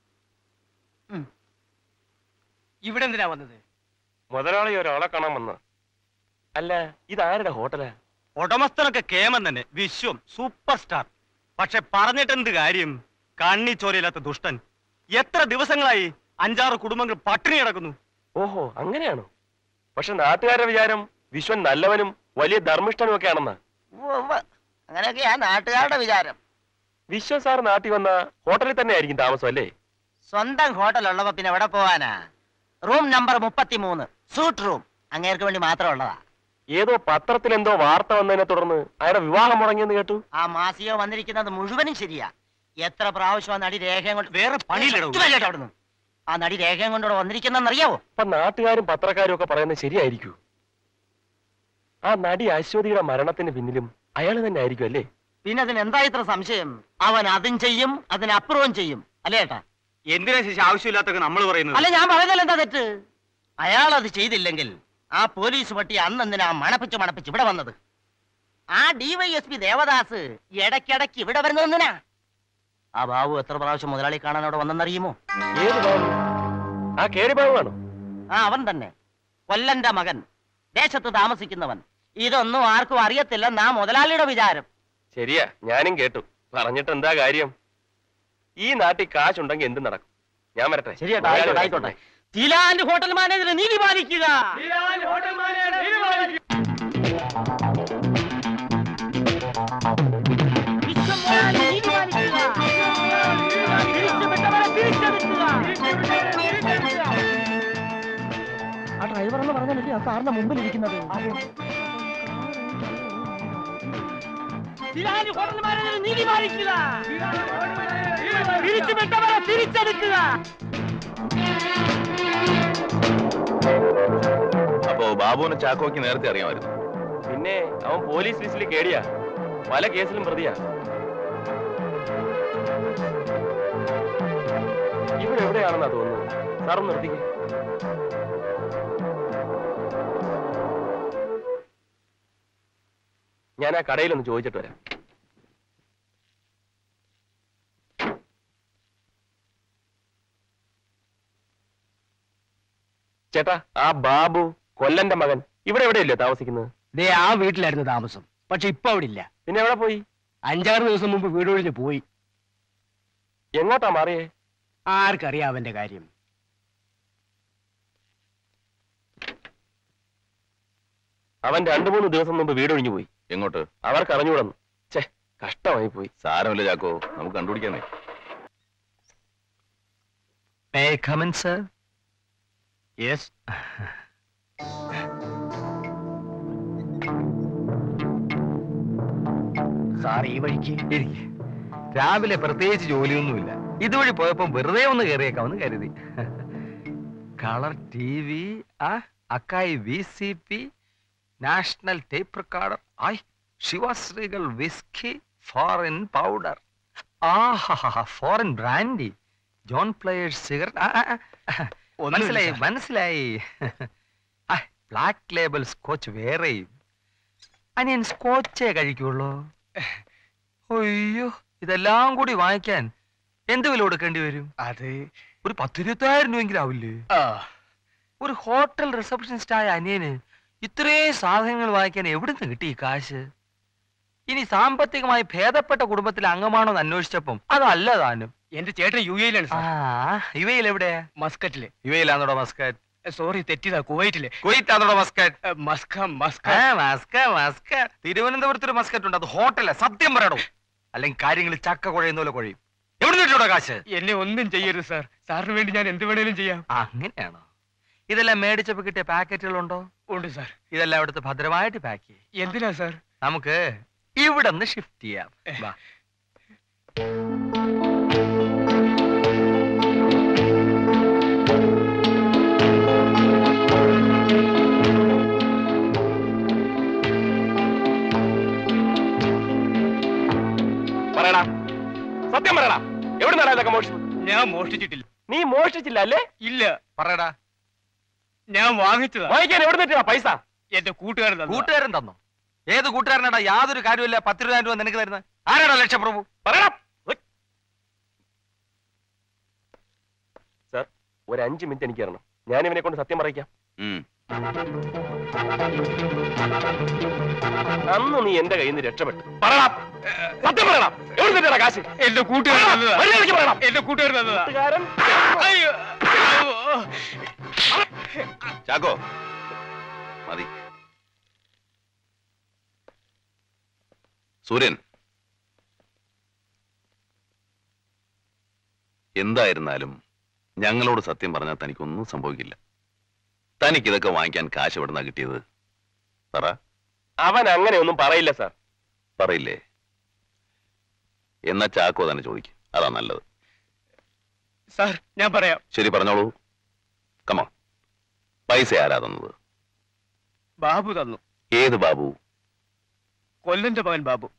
ഇവിടെ എന്തിനാ വന്നത് മുതലാളി ഒരാളെ കാണാൻ വന്ന അല്ല ഇതാരുടെ ഹോട്ടലാ ഉടമസ്ഥനൊക്കെ കേമൻ തന്നെ വിശ്വം സൂപ്പർ സ്റ്റാർ പക്ഷെ പറഞ്ഞിട്ടെന്ത് കാര്യം കണ്ണി ചോരയില്ലാത്ത ദുഷ്ടൻ എത്ര ദിവസങ്ങളായി അഞ്ചാറ് കുടുംബങ്ങൾ പട്ടിണി കിടക്കുന്നു ഓഹോ അങ്ങനെയാണോ പക്ഷെ നാട്ടുകാരുടെ വിചാരം വിശ്വൻ നല്ലവനും വലിയ ധർമ്മിഷ്ഠനും ഒക്കെ ആണെന്നാ ഉവ്വ് ഉവ്വ്. അങ്ങനെയൊക്കെയാ നാട്ടുകാരുടെ വിചാരം വിശ്വൻ സാർ നാട്ടിൽ വന്ന ഹോട്ടലിൽ തന്നെ ആയിരിക്കും താമസം അല്ലേ സ്വന്തം ഹോട്ടൽ ഉള്ളപ്പോ പിന്നെ എവിടെ പോവാനാ റൂം നമ്പർ മുപ്പത്തിമൂന്ന് സൂട്ട് റൂം അങ്ങേർക്ക് വേണ്ടി മാത്രം ഉള്ളതാ ഏതോ പത്രത്തിൽ എന്തോ വാർത്ത വന്നതിനെ തുടർന്ന് അയാളുടെ വിവാഹം മുടങ്ങിയെന്ന് കേട്ടു ആ മാസിക വന്നിരിക്കുന്നത് മുഴുവനും ശരിയാ എത്ര പ്രാവശ്യം ആ നടി രേഖയും കൊണ്ട് വേറെ പണിയിലിടൂ. ഒറ്റ വഴിയായിട്ട് അവിടുന്ന് ആ നടി രേഖയും കൊണ്ടോടെ വന്നിരിക്കുന്നറിയാവോ അപ്പൊ നാട്ടുകാരും പത്രക്കാരും ഒക്കെ പറയുന്നത് ശരിയായിരിക്കൂ ആ നടി അശ്വതിയുടെ മരണത്തിന് പിന്നിലും അയാൾ തന്നെ ആയിരിക്കും അല്ലേ പിന്നെ അതിന് എന്താ ഇത്ര സംശയം അവൻ അതും ചെയ്യും അതിനപ്പുറവും ചെയ്യും അല്ലേ ഏട്ടാ എന്തിനാ ശേഷി ആവശ്യമില്ലാത്തൊക്കെ നമ്മൾ പറയുന്നത് അല്ല ഞാൻ പറയുന്നതിൽ എന്താ തെറ്റ് അയാൾ അത് ചെയ്തില്ലെങ്കിൽ ആ പോലീസ് പട്ടി അന്ന് എന്തിനാ മണപ്പിച്ച് മണപ്പിച്ച് ഇവിടെ വന്നത് ആ ഡിവൈഎസ്പി ദേവദാസ് ഇടയ്ക്കിടയ്ക്ക് ഇവിടെ വരുന്നത് എന്തിനാ ആ ബാബു എത്ര പ്രാവശ്യം മുതലാളി കാണാൻ അവിടെ വന്നെന്നറിയുമോ ഏത് ബാബു ആ കേരി ബാബുവാണോ ആ അവൻ തന്നെ കൊല്ലന്റെ മകൻ ദേശത്ത് താമസിക്കുന്നവൻ ഇതൊന്നും ആർക്കും അറിയത്തില്ലെന്നാ മുതലാളിയുടെ വിചാരം ശരിയാ ഞാനും കേട്ടു പറഞ്ഞിട്ട് എന്താ കാര്യം ഈ നാട്ടിൽ കാശുണ്ടെങ്കിൽ എന്ത് നടക്കും ഞാൻ വരട്ടെ ശരിയേട്ടാ ആയിക്കോട്ടെ ആയിക്കോട്ടെ തിലാൻഡ് ഹോട്ടൽ മാനേജർ നീതി പാലിക്കുക വിശ്വം മുതലാളി നീതി പാലിക്കുക. പിരിച്ചുവിട്ടവരെ തിരിച്ചെടുക്കുക. ആ ഡ്രൈവർ എന്ന് പറഞ്ഞല്ലേ ആ കാറിന്റെ മുമ്പിൽ ഇരിക്കുന്നത് തിലാൻഡ് ഹോട്ടൽ മാനേജർ നീതി പാലിക്കുക പിരിച്ചുവിട്ടവരെ തിരിച്ചെടുക്കുക അപ്പോ ബാബുവിനെ ചാക്കോയ്ക്ക് നേരത്തെ അറിയാമായിരുന്നു പിന്നെ അവൻ പോലീസ് ലിസ്റ്റിൽ കേടിയാ പല കേസിലും പ്രതിയാ ഇവിടെ എവിടെയാണെന്നാ തോന്നുന്നു സാർ ഒന്ന് നിർത്തിക്കേ ഞാൻ ആ കടയിലൊന്ന് ചോദിച്ചിട്ട് വരാം ചേട്ടാ ആ ബാബു കൊല്ലന്റെ മകൻ ഇവിടെ എവിടെയല്ലേ താമസിക്കുന്നത് ദേ ആ വീട്ടിലായിരുന്നു താമസം പക്ഷെ ഇപ്പൊ അവിടെ ഇല്ല പിന്നെ എവിടെ പോയി അഞ്ചാറ് ദിവസം മുമ്പ് വീട് ഒഴിഞ്ഞ് പോയി എങ്ങോട്ടാ മാറിയേ ആർക്കറിയാം അവന്റെ കാര്യം അവൻ രണ്ടു മൂന്ന് ദിവസം മുമ്പ് വീടൊഴിഞ്ഞു പോയി എങ്ങോട്ട് അവർക്ക് അറിഞ്ഞുകൂടന്നു ഛേ കഷ്ടമായി പോയി സാരമില്ല ചാക്കോ നമുക്ക് കണ്ടുപിടിക്കാനേ May I come in, sir? Yes. Sir ഈ വഴിക്ക് ഇരിക്ക്. രാവിലെ പ്രത്യേകിച്ച് ജോലിയൊന്നുമില്ല ഇതുവഴി പോയപ്പോ വെറുതെ ഒന്ന് കയറിയേക്കാമെന്ന് കരുതി കളർ ടി വി ആ Akai V C P National tape recorder ഐ ശിവശ്രീകൾ വിസ്കി ഫോറിൻ പൗഡർ ആ foreign brandy John Players cigarette മനസ്സിലായി മനസ്സിലായി ആ, ബ്ലാക്ക് ലേബൽ സ്കോച്ച് വേറെയും അനിയൻ സ്കോച്ചേ കഴിക്കുള്ളൂ അയ്യോ ഇതെല്ലാം കൂടി വാങ്ങിക്കാൻ എന്ത് വില കൊടുക്കേണ്ടി വരും അത് ഒരു പത്തിരുപത്തായിരം രൂപയെങ്കിലും ആവില്ലേ ഒരു ഹോട്ടൽ റിസപ്ഷനിസ്റ്റ് ആയ അനിയന് ഇത്രയും സാധനങ്ങൾ വാങ്ങിക്കാൻ എവിടുന്ന് കിട്ടി ഈ കാശ് ഇനി സാമ്പത്തികമായി ഭേദപ്പെട്ട കുടുംബത്തിലെ അംഗമാണോ എന്ന് അന്വേഷിച്ചപ്പം അതല്ല താനും എന്റെ ചേട്ടൻ യു എയിലാണ് ആ ഇവയിൽ എവിടെയാ മസ്കറ്റില് ഇവയിലാണോടോ മസ്കാറ്റ് സോറി തെറ്റിയതാ കുവൈറ്റില് കുവൈറ്റ് ആണോടോ മസ്കാറ്റ് മസ്ക മസ്ക ആ, മസ്ക മസ്ക തിരുവനന്തപുരത്ത് ഒരു മസ്കറ്റ് ഉണ്ട് അത് ഹോട്ടലാ സത്യം പറയണോ അല്ലെങ്കിൽ കാര്യങ്ങൾ ചക്ക കുഴയുന്ന പോലെ കുഴയും എവിടെ കിട്ടൂടാ കാശ് എന്നെ ഒന്നും ചെയ്യരുത് സാർ സാറിന് വേണ്ടി ഞാൻ എന്ത് വേണേലും ചെയ്യാം അങ്ങനെയാണോ ഇതെല്ലാം മേടിച്ചപ്പോ കിട്ടിയ പാക്കറ്റുകളുണ്ടോ ഉണ്ട് സാർ ഇതെല്ലാം അവിടുത്തെ ഭദ്രമായിട്ട് പാക്ക് ചെയ്യും എന്തിനാ സാർ നമുക്ക് ഇവിടെ നിന്ന് ഷിഫ്റ്റ് ചെയ്യാം വാ പറയടാ സത്യം പറയടാ എവിടെ നിന്നാണ് ഇതൊക്കെ മോഷിച്ചത് ഞാൻ മോഷ്ടിച്ചിട്ടില്ല നീ മോഷ്ടിച്ചില്ല അല്ലേ ഇല്ല പറയടാ ഞാൻ വാങ്ങിച്ചതാ വാങ്ങിക്കാൻ എവിടെ നിന്നാ പൈസ എന്റെ കൂട്ടുകാരൻ തന്നതാ. കൂട്ടുകാരൻ തന്നോ ഏത് കൂട്ടുകാരനാടാ യാതൊരു കാര്യമില്ല പത്ത് രൂപ രൂപ നിനക്ക് തരുന്നത് ആരാടാ ലക്ഷപ്രഭു പറയടാ സാർ ഒരു അഞ്ച് മിനിറ്റ് എനിക്ക് തരണം ഞാൻ ഇവനെ കൊണ്ട് സത്യം പറയിക്കാം അന്ന് നീ എന്റെ കയ്യിൽ നിന്ന് രക്ഷപ്പെട്ടു പറയടാ സത്യം പറയടാ എവിടെ നിന്നാ കാശ് എന്റെ കൂട്ടുകാരൻ തന്നതാ. മര്യാദയ്ക്ക് പറയണം. എന്റെ കൂട്ടുകാരൻ തന്നതാ. കൂട്ടുകാരൻ അയ്യോ ചാക്കോ മതി സൂര്യൻ എന്തായിരുന്നാലും ഞങ്ങളോട് സത്യം പറഞ്ഞാൽ തനിക്കൊന്നും സംഭവിക്കില്ല തനിക്ക് ഇതൊക്കെ വാങ്ങിക്കാൻ കാശ് എവിടുന്നാ കിട്ടിയത് പറ അവൻ അങ്ങനെയൊന്നും പറയില്ല സാർ പറയില്ലേ എന്നാ ചാക്കോ തന്നെ ചോദിക്കും അതാ നല്ലത് സാർ ഞാൻ പറയാം ശരി പറഞ്ഞോളൂ കമോ പൈസ ആരാ തന്നത് ബാബു തന്നു ഏത് ബാബു കൊല്ലന്റെ മകൻ ബാബു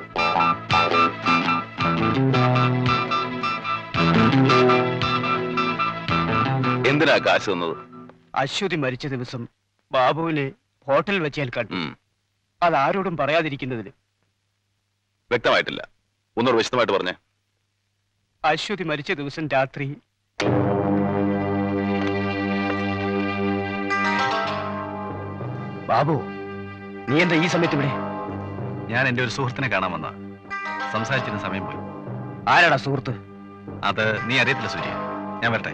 എന്തിനാ കാശ് തന്നത് അശ്വതി മരിച്ച ദിവസം ബാബുവിനെ ഹോട്ടലിൽ വെച്ച് ഞാൻ കണ്ടു അത് ആരോടും പറയാതിരിക്കുന്നതിന് വ്യക്തമായിട്ടില്ല ഒന്നുകൂടെ വിശദമായിട്ട് പറഞ്ഞേ അശ്വതി മരിച്ച ദിവസം രാത്രി ബാബു നീ എന്താ ഈ സമയത്ത് ഇവിടെ ഞാൻ എന്റെ ഒരു സുഹൃത്തിനെ കാണാൻ വന്ന സംസാരിച്ചിരുന്ന സമയം പോയി ആരാടാ സുഹൃത്ത് അത് നീ അറിയത്തില്ല സൂര്യ ഞാൻ വരട്ടെ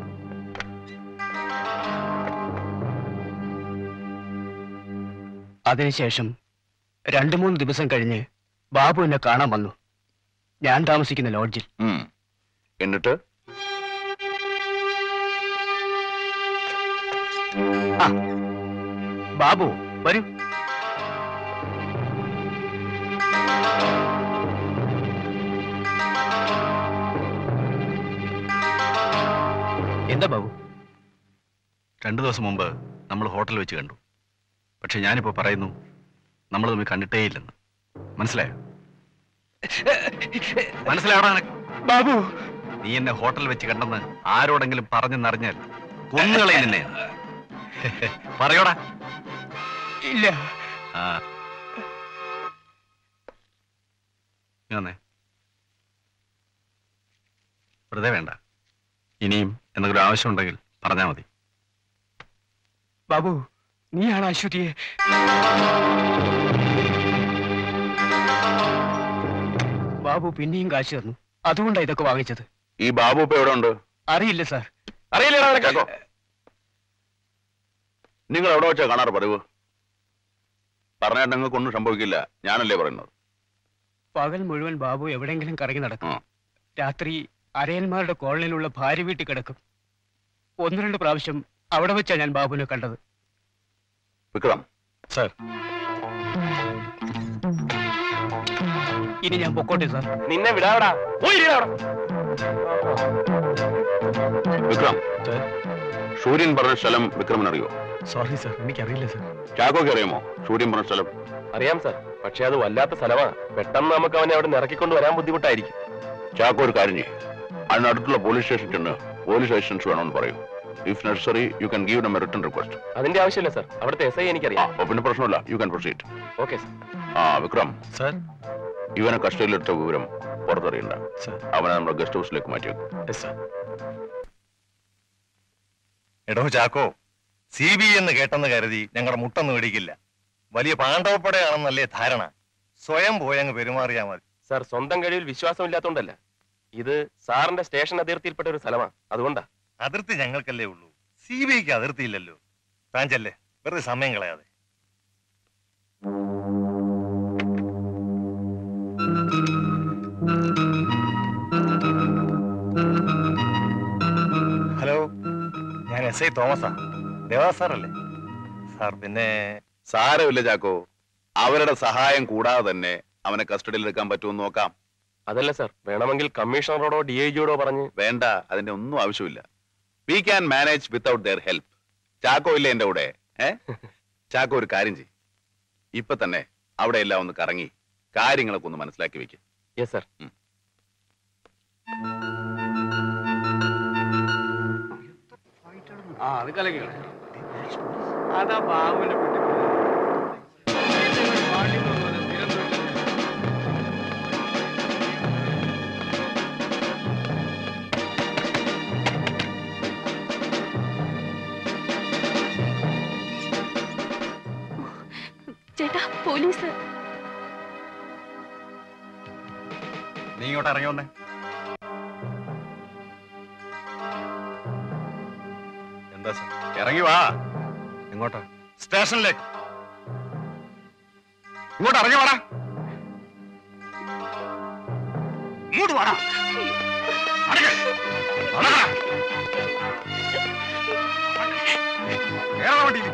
അതിനുശേഷം രണ്ടു മൂന്ന് ദിവസം കഴിഞ്ഞ് ബാബു എന്നെ കാണാൻ വന്നു ഞാൻ താമസിക്കുന്ന ലോഡ്ജിൽ ഉം. എന്നിട്ട് ആ ബാബു വരൂ എന്താ ബാബു രണ്ടു ദിവസം മുമ്പ് നമ്മൾ ഹോട്ടലിൽ വെച്ച് കണ്ടു പക്ഷെ ഞാനിപ്പോ പറയുന്നു നമ്മൾ തമ്മിൽ കണ്ടിട്ടേയില്ലെന്ന് മനസ്സിലായോ മനസ്സിലാവണ ബാബു നീ എന്നെ ഹോട്ടലിൽ വെച്ച് കണ്ടെന്ന് ആരോടെങ്കിലും പറഞ്ഞെന്നറിഞ്ഞാൽ കുന്നുകളെ നിന്നെ പറയോടാ ഇല്ല ആ നീ വന്നേ വെറുതെ വേണ്ട ഇനിയും എന്തെങ്കിലും ആവശ്യമുണ്ടെങ്കിൽ പറഞ്ഞാൽ മതി ബാബു നീയാണ് അശ്വതിയെ ബാബു പിന്നെയും കാശ് തന്നു അതുകൊണ്ടാ ഇതൊക്കെ വാങ്ങിച്ചത് ഈ ബാബു ഇപ്പൊ എവിടെ ഉണ്ട് അറിയില്ല സാർ അറിയില്ല നിങ്ങൾ എവിടെ വെച്ചാ കാണാറ് പതിവ് പറഞ്ഞാൽ നിങ്ങൾക്കൊന്നും സംഭവിക്കില്ല ഞാനല്ലേ പറയുന്നത് പകൽ മുഴുവൻ ബാബു എവിടെയെങ്കിലും കറങ്ങി നടക്കും രാത്രി അരയന്മാരുടെ കോളനിയിലുള്ള ഭാര്യ വീട്ടിൽ കിടക്കും ഒന്ന് രണ്ട് പ്രാവശ്യം അവിടെ വെച്ചാ ഞാൻ ബാബുവിനെ കണ്ടത് വിക്രം സാർ ഇനി ഞാൻ പൊക്കോട്ടെ സാർ നിന്നെ വിടാവടാ പോയി ഇരിടാ അവിടെ. വിക്രം സൂര്യൻ പറഞ്ഞ സ്ഥലം വിക്രമൻ അറിയോ സോറി സാർ എനിക്കറിയില്ല സാർ ചാക്കോക്ക് അറിയാമോ സൂര്യൻ പറഞ്ഞ സ്ഥലം അറിയാം സാർ പക്ഷെ അത് വല്ലാത്ത സ്ഥലമാണ് പെട്ടെന്ന് നമുക്ക് അവനെ അവിടെ ഇറക്കിക്കൊണ്ട് വരാൻ ബുദ്ധിമുട്ടായിരിക്കും ചാക്കോ ഒരു കാര്യം ചെയ്യും അതിനടുത്തുള്ള പോലീസ് സ്റ്റേഷൻ ചെന്ന് പോലീസ് ലൈസൻസ് വേണമെന്ന് പറയൂ if necessary you can give them return request അതിന്റെ ആവശ്യമില്ല സർ അവിടുത്തെ എസ് ഐ എനിക്കറിയാം അപ്പൊ പിന്നെ പ്രശ്നമില്ല you can proceed okay sir ആ വിക്രം സർ ഇവനെ കസ്റ്റഡിയിലിട്ട വിവരം പുറത്തറിയണ്ട അവനെ നമ്മുടെ ഗസ്റ്റ് ഹൗസിലേക്ക് മാറ്റിവെക്കും എടോ ചാക്കോ സി ബി എന്ന് കേട്ടെന്ന് കരുതി ഞങ്ങളുടെ മുട്ടൊന്നും ഇടിക്കില്ല വലിയ പാണ്ഡവപ്പടയാണെന്നല്ലേ ധാരണ സ്വയം പോയങ്ങ് പെരുമാറിയാ മതി സർ സ്വന്തം കഴിവിൽ വിശ്വാസമില്ലാത്തോണ്ടല്ല ഇത് സാറിന്റെ സ്റ്റേഷൻ അതിർത്തിയിൽപ്പെട്ട ഒരു സ്ഥലമാണ് അതുകൊണ്ടാ അതിർത്തി ഞങ്ങൾക്കല്ലേ ഉള്ളൂ സി ബി ഐക്ക് അതിർത്തിയില്ലല്ലോ താൻ ചെല്ലേ വെറുതെ സമയം കളയാതെ ഹലോ ഞാൻ എസ് ഐ തോമസാ ദേവാസ് സാറല്ലേ സാർ പിന്നെ സാരമില്ല ചാക്കോ അവരുടെ സഹായം കൂടാതെ തന്നെ അവനെ കസ്റ്റഡിയിൽ എടുക്കാൻ പറ്റുമെന്ന് നോക്കാം അതല്ല സർ വേണമെങ്കിൽ കമ്മീഷണറോടോ ഡി ഐ ജിയോടോ പറഞ്ഞ് വേണ്ട അതിന്റെ ഒന്നും ആവശ്യമില്ല we can manage without their help Chacko ഇല്ലേ എന്റെ കൂടെ ഏ ചാക്കോ ഒരു കാര്യം ചെയ്യും ഇപ്പൊ തന്നെ അവിടെ എല്ലാം ഒന്ന് കറങ്ങി കാര്യങ്ങളൊക്കെ ഒന്ന് മനസ്സിലാക്കി വെക്കും യെസ് സർ ആ അത് കലക്കികളെ അതാ ബാബുവിന്റെ കുട്ടി ചേട്ടാ പോലീസ് നീ ഇങ്ങോട്ട് ഇറങ്ങി വന്നേ എന്താ സാർ ഇറങ്ങി വാ എങ്ങോട്ടാ സ്റ്റേഷനിലേക്ക് ഇങ്ങോട്ട് ഇറങ്ങി വാടാ ഇങ്ങോട്ട് വാടാ അടക്ക്. അടക്കടാ. കേറടാ വണ്ടിയിൽ.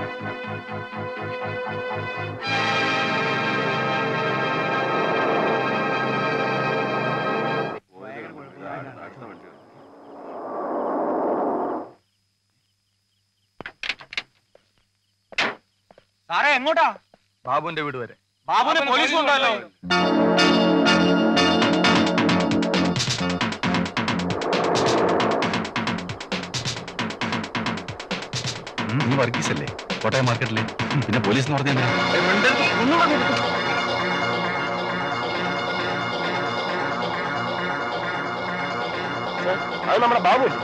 സാറേ എങ്ങോട്ടാ ബാബുവിന്റെ വീട് വരെ ബാബുവിനെ പോലീസ് കൊണ്ടല്ലോ ഉം, നീ വർഗീസ് അല്ലേ കോട്ടയം മാർക്കറ്റിലെ ഉം, പിന്നെ പോലീസ് എന്ന് പറഞ്ഞാൽ അത് നമ്മുടെ ബാബു അല്ലേ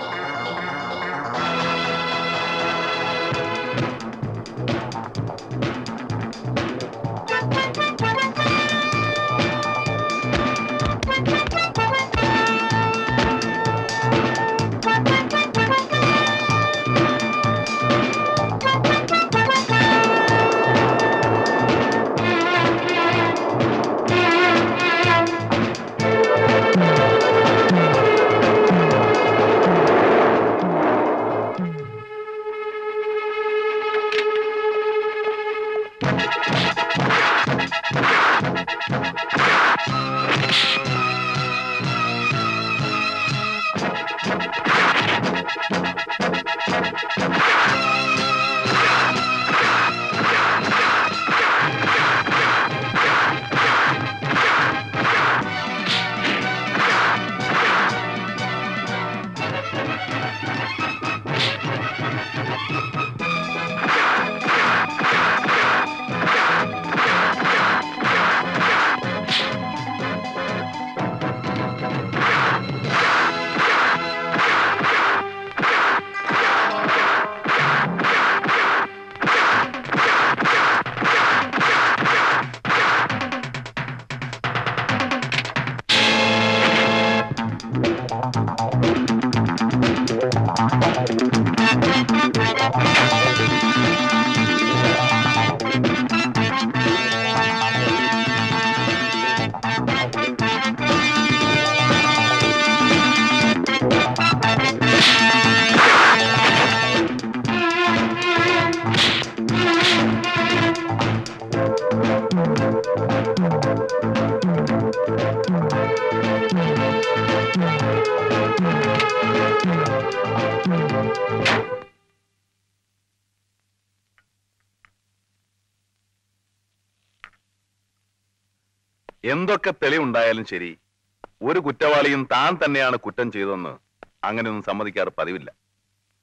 എന്തൊക്കെ തെളിവുണ്ടായാലും ശരി ഒരു കുറ്റവാളിയും താൻ തന്നെയാണ് കുറ്റം ചെയ്തതെന്ന് അങ്ങനെയൊന്നും സമ്മതിക്കാറ് പതിവില്ല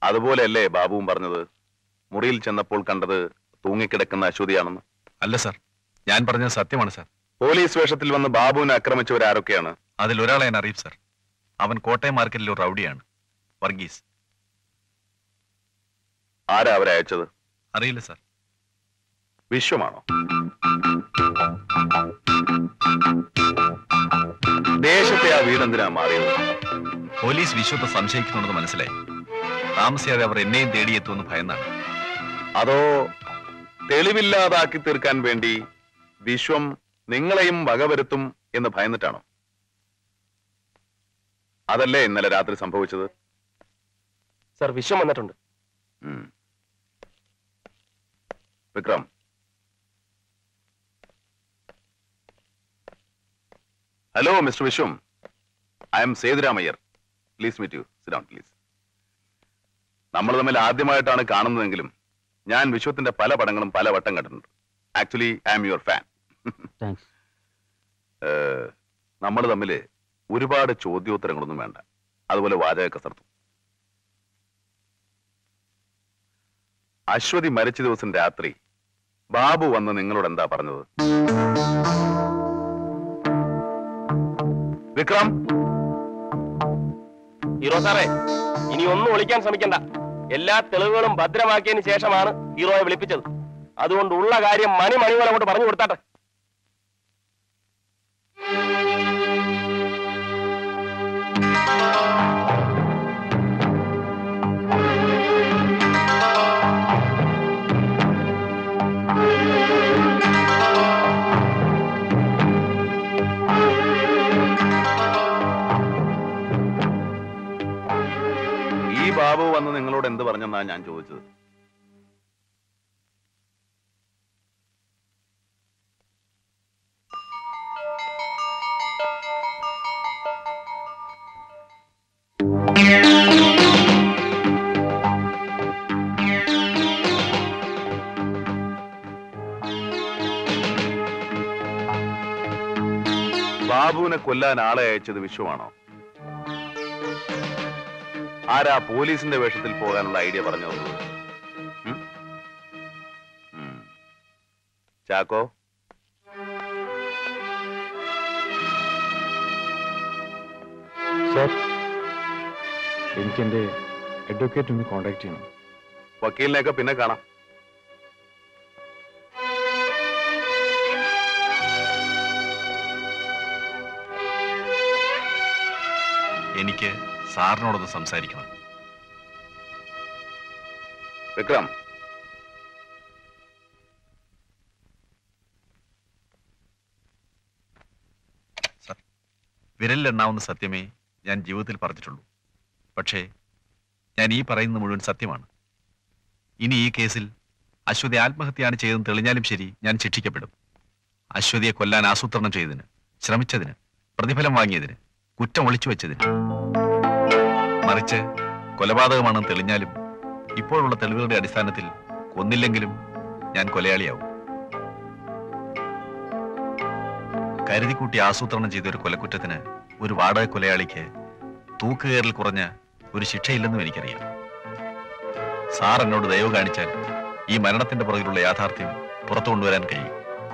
അതുപോലെയല്ലേ ബാബുവും പറഞ്ഞത് മുറിയിൽ ചെന്നപ്പോൾ കണ്ടത് തൂങ്ങിക്കിടക്കുന്ന അശ്വതിയാണെന്ന് അല്ല സാർ ഞാൻ പറഞ്ഞത് സത്യമാണ് സാർ പോലീസ് വേഷത്തിൽ വന്ന് ബാബുവിനെ ആക്രമിച്ചവരാരൊക്കെയാണ് അതിൽ ഒരാളെ ഞാൻ അറിയും സാർ അവൻ കോട്ടയം മാർക്കറ്റിലെ ഒരു റൗഡിയാണ് വർഗീസ് ആരാ അവരെ അയച്ചത് അറിയില്ല സാർ വിശ്വമാണോ ദേശത്തെ ആ വീടെന്തിനാ മാറിയത് പോലീസ് വിശ്വത്തെ സംശയിക്കുന്നുണ്ടെന്ന് മനസ്സിലായി താമസിയാതെ അവർ എന്നെയും തേടിയെത്തുമെന്ന് ഭയന്നാണ് അതോ തെളിവില്ലാതാക്കി തീർക്കാൻ വേണ്ടി വിശ്വം നിങ്ങളെയും വകവരുത്തും എന്ന് ഭയന്നിട്ടാണോ അതല്ലേ ഇന്നലെ രാത്രി സംഭവിച്ചത് സർ വിശ്വം വന്നിട്ടുണ്ട് ഉം. Vikram hello mister Viswam I'm Sethuramaiyer please meet you sit down please നമ്മൾ തമ്മിൽ ആദ്യമായിട്ടാണ് കാണുന്നതെങ്കിലും ഞാൻ വിശ്വത്തിന്റെ പല പടങ്ങളും പല വട്ടം കണ്ടിട്ടുണ്ട് actually I'm your fan നമ്മൾ തമ്മിൽ ഒരുപാട് ചോദ്യോത്തരങ്ങളൊന്നും വേണ്ട അതുപോലെ വാചക കസർത്തും അശ്വതി മരിച്ച ദിവസം രാത്രി ബാബു വന്ന് നിങ്ങളോട് എന്താ പറഞ്ഞത് വിക്രം ഹീറോ സാറേ ഇനി ഒന്നും ഒളിക്കാൻ ശ്രമിക്കണ്ട എല്ലാ തെളിവുകളും ഭദ്രമാക്കിയതിന് ശേഷമാണ് ഹീറോയെ വിളിപ്പിച്ചത് അതുകൊണ്ട് ഉള്ള കാര്യം മണി മണി പോലെ അങ്ങോട്ട് പറഞ്ഞു കൊടുത്താട്ടെ ഈ ബാബു വന്ന് നിങ്ങളോട് എന്ത് പറഞ്ഞെന്നാ ഞാൻ ചോദിച്ചത് ബാബുവിനെ കൊല്ലാൻ ആളെ അയച്ചത് വിശ്വമാണോ ആരാ പോലീസിന്റെ വേഷത്തിൽ പോകാനുള്ള ഐഡിയ പറഞ്ഞു തന്നത് ഉം? ഉം. ചാക്കോ സാർ എനിക്ക് എന്റെ അഡ്വക്കേറ്റ് ഒന്ന് കോണ്ടാക്ട് ചെയ്യണം വക്കീലിനെയൊക്കെ പിന്നെ കാണാം എനിക്ക് സാറിനോടൊന്ന് സംസാരിക്കണം വിക്രം വിരലിലെണ്ണാവുന്ന സത്യമേ ഞാൻ ജീവിതത്തിൽ പറഞ്ഞിട്ടുള്ളൂ പക്ഷേ ഞാൻ ഈ പറയുന്നത് മുഴുവൻ സത്യമാണ് ഇനി ഈ കേസിൽ അശ്വതി ആത്മഹത്യയാണ് ചെയ്തതെന്ന് തെളിഞ്ഞാലും ശരി ഞാൻ ശിക്ഷിക്കപ്പെടും അശ്വതിയെ കൊല്ലാൻ ആസൂത്രണം ചെയ്തതിന് ശ്രമിച്ചതിന് പ്രതിഫലം വാങ്ങിയതിന് കുറ്റം ഒളിച്ചു വെച്ചതിന് മറിച്ച് കൊലപാതകമാണെന്ന് തെളിഞ്ഞാലും ഇപ്പോഴുള്ള തെളിവുകളുടെ അടിസ്ഥാനത്തിൽ കൊന്നില്ലെങ്കിലും ഞാൻ കൊലയാളിയാവും കരുതിക്കൂട്ടി ആസൂത്രണം ചെയ്ത ഒരു കൊലക്കുറ്റത്തിന് ഒരു വാടക കൊലയാളിക്ക് തൂക്കുകയറിൽ കുറഞ്ഞ ഒരു ശിക്ഷയില്ലെന്നും എനിക്കറിയാം സാർ എന്നോട് ദയവ് കാണിച്ചാൽ ഈ മരണത്തിന്റെ പുറകിലുള്ള യാഥാർത്ഥ്യം പുറത്തു കൊണ്ടുവരാൻ കഴിയും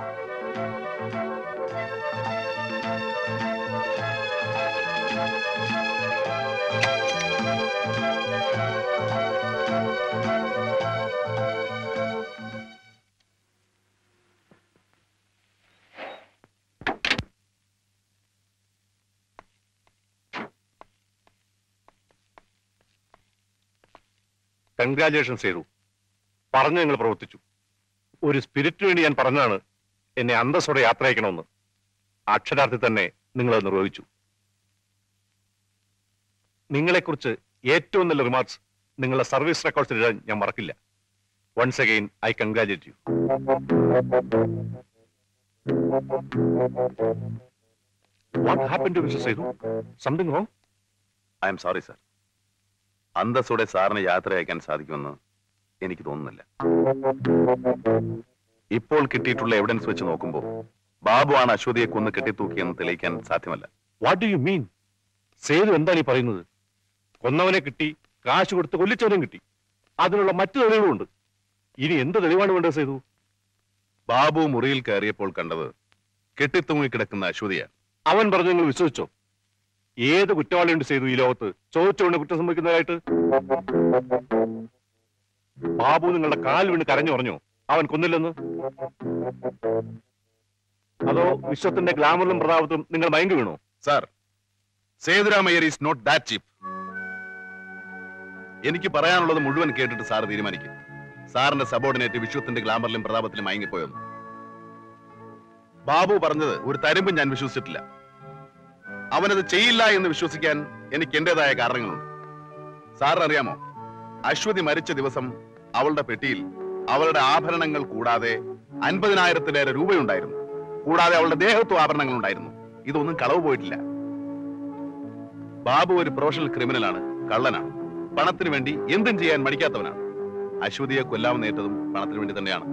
കൺഗ്രാജുലേഷൻസ് ചെയ്തു പറഞ്ഞു നിങ്ങൾ പ്രവർത്തിച്ചു ഒരു സ്പിരിറ്റിന് വേണ്ടി ഞാൻ പറഞ്ഞാണ് എന്നെ അന്തസ്സോടെ യാത്ര അയക്കണമെന്ന് അക്ഷരാർത്ഥത്തിൽ തന്നെ നിങ്ങൾ അത് നിർവഹിച്ചു നിങ്ങളെക്കുറിച്ച് ഏറ്റവും നല്ല റിമാർക്സ് നിങ്ങളുടെ സർവീസ് റെക്കോർഡ്സിൽ ഇടാൻ ഞാൻ മറക്കില്ല once again I congratulate you what happen to mister Sethu something wrong I'm sorry sir അന്തസ്സോടെ സാറിന് യാത്ര അയക്കാൻ സാധിക്കുമെന്ന് എനിക്ക് തോന്നുന്നില്ല ഇപ്പോൾ കിട്ടിയിട്ടുള്ള എവിഡൻസ് വെച്ച് നോക്കുമ്പോൾ ബാബു ആണ് അശ്വതിയെ കൊന്ന് കെട്ടിത്തൂക്കിയെന്ന് തെളിയിക്കാൻ സാധ്യമല്ല what do you mean Sethu എന്താണ് ഈ പറയുന്നത് കൊന്നവനെ കിട്ടി കാശ് കൊടുത്ത് കൊല്ലിച്ചവനും കിട്ടി അതിനുള്ള മറ്റു തെളിവുകളുണ്ട് ഇനി എന്ത് തെളിവാണ് വേണ്ടത് സേതു ബാബു മുറിയിൽ കയറിയപ്പോൾ കണ്ടത് കെട്ടിത്തൂങ്ങി കിടക്കുന്ന അശ്വതിയാണ് അവൻ പറഞ്ഞു നിങ്ങൾ വിശ്വസിച്ചോ ഏത് കുറ്റവാളിയുണ്ട് ചെയ്തു ഈ ലോകത്ത് ചോദിച്ചുകൊണ്ട് കുറ്റം സംഭവിക്കുന്നതായിട്ട് ബാബു നിങ്ങളുടെ കാൽ വീണ് കരഞ്ഞു പറഞ്ഞു അവൻ കൊന്നില്ലെന്ന് അതോ വിശ്വത്തിന്റെ ഗ്ലാമറിലും പ്രതാപത്തും നിങ്ങൾ മയങ്ക് വീണോ sir Sethuramaiyer is not that cheap എനിക്ക് പറയാനുള്ളത് മുഴുവൻ കേട്ടിട്ട് സാർ തീരുമാനിക്കും സാറിന്റെ സബോർഡിനേറ്റ് വിശ്വത്തിന്റെ ഗ്ലാമറിലും പ്രതാപത്തിലും മയങ്ങിപ്പോയെന്ന് ബാബു പറഞ്ഞത് ഒരു തരുമ്പും ഞാൻ വിശ്വസിച്ചിട്ടില്ല അവനത് ചെയ്യില്ല എന്ന് വിശ്വസിക്കാൻ എനിക്ക് എന്റേതായ കാരണങ്ങളുണ്ട് സാറിനറിയാമോ അശ്വതി മരിച്ച ദിവസം അവളുടെ പെട്ടിയിൽ അവളുടെ ആഭരണങ്ങൾ കൂടാതെ അൻപതിനായിരത്തിലേറെ രൂപയുണ്ടായിരുന്നു കൂടാതെ അവളുടെ ദേഹത്തും ആഭരണങ്ങൾ ഉണ്ടായിരുന്നു ഇതൊന്നും കളവ് പോയിട്ടില്ല ബാബു ഒരു പ്രൊഫഷണൽ ക്രിമിനലാണ് കള്ളനാണ് പണത്തിന് വേണ്ടി എന്തും ചെയ്യാൻ മടിക്കാത്തവനാണ് അശ്വതിയെ കൊല്ലാമെന്ന് ഏറ്റതും പണത്തിന് വേണ്ടി തന്നെയാണ്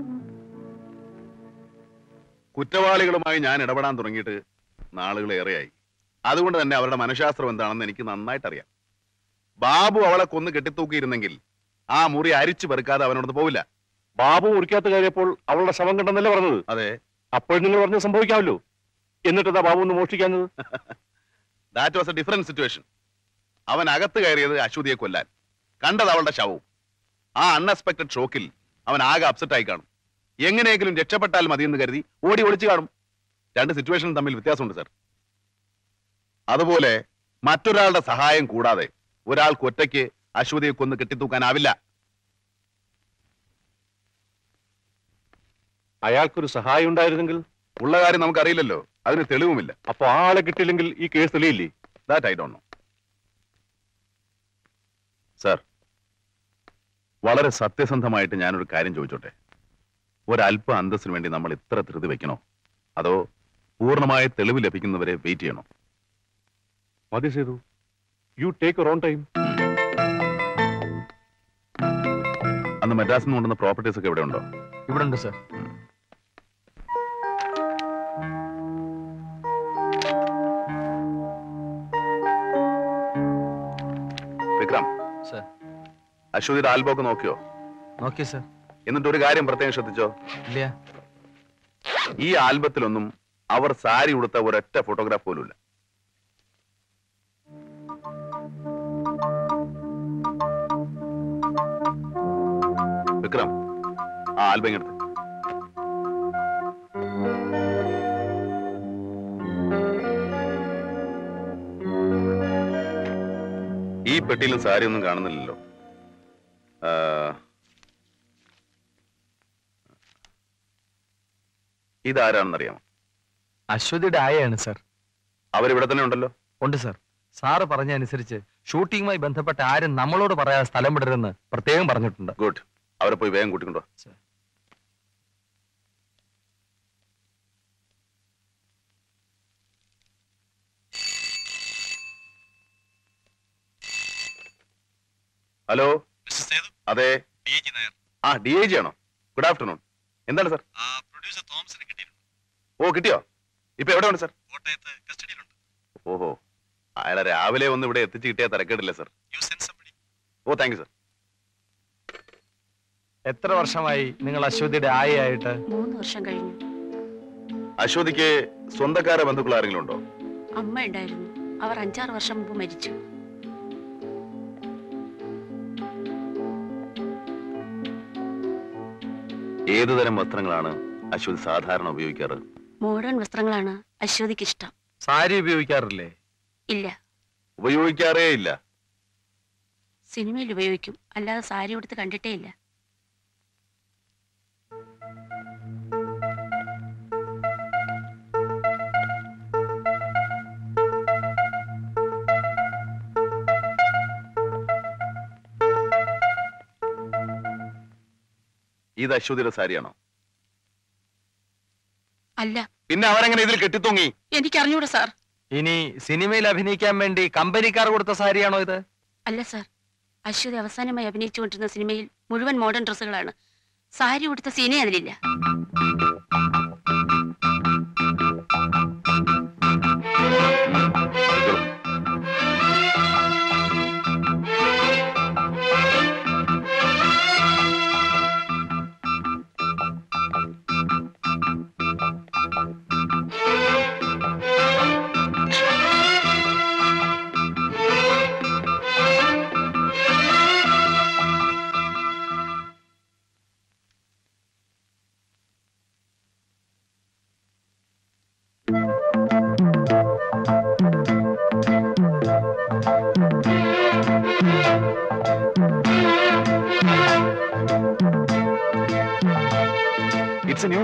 കുറ്റവാളികളുമായി ഞാൻ ഇടപെടാൻ തുടങ്ങിയിട്ട് നാളുകളേറെയായി അതുകൊണ്ട് തന്നെ അവരുടെ മനഃശാസ്ത്രം എന്താണെന്ന് എനിക്ക് നന്നായിട്ട് അറിയാം ബാബു അവളെ കൊന്ന് കെട്ടിത്തൂക്കിയിരുന്നെങ്കിൽ ആ മുറി അരിച്ചു പെറുക്കാതെ അവനോടൊന്ന് പോവില്ല ബാബു മുറിക്കാത്ത കാര്യപ്പോൾ അവളുടെ ശവം കണ്ടെന്നല്ലേ പറഞ്ഞത് അതെ അപ്പോൾ നിങ്ങൾ പറഞ്ഞത് സംഭവിക്കാമല്ലോ എന്നിട്ടെന്താ ബാബു ഒന്ന് മോഷ്ടിക്കാഞ്ഞത് that was a different situation അവൻ അകത്ത് കയറിയത് അശ്വതിയെ കൊല്ലാൻ കണ്ടത് അവളുടെ ശവവും ആ അൺഎക്സ്പെക്ടഡ് ഷോക്കിൽ അവൻ ആകെ അപ്സെറ്റ് ആയി കാണും എങ്ങനെയെങ്കിലും രക്ഷപ്പെട്ടാൽ മതിയെന്ന് കരുതി ഓടി ഒളിച്ചു കാണും രണ്ട് സിറ്റുവേഷനും തമ്മിൽ വ്യത്യാസമുണ്ട് സർ അതുപോലെ മറ്റൊരാളുടെ സഹായം കൂടാതെ ഒരാൾക്ക് ഒറ്റയ്ക്ക് അശ്വതിയെ കൊന്ന് കെട്ടിത്തൂക്കാനാവില്ല അയാൾക്കൊരു സഹായം ഉണ്ടായിരുന്നെങ്കിൽ ഉള്ള കാര്യം നമുക്കറിയില്ലല്ലോ അതിന് തെളിവുമില്ല അപ്പൊ ആ ആളെ കിട്ടിയില്ലെങ്കിൽ ഈ കേസ് തെളിയില്ലേ that I don't know sir വളരെ സത്യസന്ധമായിട്ട് ഞാനൊരു കാര്യം ചോദിച്ചോട്ടെ ഒരല്പ അന്തസ്സിന് വേണ്ടി നമ്മൾ ഇത്ര ധൃതി വെക്കണോ അതോ പൂർണ്ണമായ തെളിവ് ലഭിക്കുന്നവരെ വെയിറ്റ് ചെയ്യണോ മതി ചെയ്തു യു ടേക്ക് ഓൺ ടൈം അന്ന് മദ്രാസിൽ നിന്ന് കൊണ്ടുവന്ന പ്രോപ്പർട്ടീസ് ഒക്കെ ഇവിടെ ഉണ്ടോ ഇവിടെ ഉണ്ട് സർ വിക്രം സർ അശ്വതിയുടെ ആൽബം ഒക്കെ നോക്കിയോ നോക്കി സർ എന്നിട്ട് ഒരു കാര്യം പ്രത്യേകം ശ്രദ്ധിച്ചോ ഇല്ല ഈ ആൽബത്തിലൊന്നും അവർ സാരി ഉടുത്ത ഒരൊറ്റ ഫോട്ടോഗ്രാഫ് പോലുമില്ല വിക്രം ആ ആൽബം ഇങ്ങെടുത്ത് ഈ പെട്ടിയിലും സാരി ഒന്നും കാണുന്നില്ലല്ലോ ആ, ഇതാരാണെന്നറിയാമോ അശ്വതിയുടെ ആയാണ് സർ അവരിവിടെ തന്നെ ഉണ്ടല്ലോ ഉണ്ട് സർ സാറ് പറഞ്ഞ അനുസരിച്ച് ഷൂട്ടിങ്ങുമായി ബന്ധപ്പെട്ട ആരും നമ്മളോട് പറയാതെ സ്ഥലം വിടരുതെന്ന് പ്രത്യേകം പറഞ്ഞിട്ടുണ്ട് ഗുഡ് അവരെ പോയി വേഗം കൂട്ടിക്കൊണ്ടോ ഹലോ അതെ ആ ഡി ഐ ജി ആണോ ഗുഡ് ആഫ്റ്റർനൂൺ എന്താണ് സാർ പ്രൊഡ്യൂസർ തോമസിനെ കിട്ടിയിട്ടുണ്ട് ഓ കിട്ടിയോ ഇപ്പൊ എവിടെ ഉണ്ട് സാർ കോട്ടയത്ത് കസ്റ്റഡിയിലുണ്ട് ഓഹോ അയാളെ രാവിലെ ഒന്ന് ഇവിടെ എത്തിച്ച് കിട്ടിയാൽ തിരക്കേടില്ല sir you send somebody oh thank you sir എത്ര വർഷമായി നിങ്ങൾ അശ്വതിയുടെ ആയിട്ട് മൂന്ന് വർഷം കഴിഞ്ഞു അശ്വതിക്ക് സ്വന്തക്കാരെ ബന്ധുക്കൾ ആരെങ്കിലും ഉണ്ടോ അമ്മ ഉണ്ടായിരുന്നു അവർ അഞ്ചാറ് വർഷം മുമ്പ് മരിച്ചു ഏതു തരം വസ്ത്രങ്ങളാണ് അശ്വതി സാധാരണ ഉപയോഗിക്കാറ് മോഡേൺ വസ്ത്രങ്ങളാണ് അശ്വതിക്ക് ഇഷ്ടം സാരി ഉപയോഗിക്കാറില്ലേ ഇല്ല ഉപയോഗിക്കാറേ ഇല്ല സിനിമയിൽ ഉപയോഗിക്കും അല്ലാതെ സാരി ഉടുത്ത് കണ്ടിട്ടേ ഇല്ല ഇത് അശ്വതിയുടെ സാരിയാണോ അല്ല പിന്നെ അവരെങ്ങനെ ഇതിൽ കെട്ടിത്തൂങ്ങി എനിക്ക് അറിഞ്ഞൂടാ സാർ ഇനി സിനിമയിൽ അഭിനയിക്കാൻ വേണ്ടി കമ്പനിക്കാർ കൊടുത്ത സാരിയാണോ ഇത് അല്ല സാർ അശ്വതി അവസാനമായി അഭിനയിച്ചുകൊണ്ടിരുന്ന സിനിമയിൽ മുഴുവൻ മോഡേൺ ഡ്രസ്സുകളാണ് സാരി ഉടുത്ത സീനേ അതിലില്ല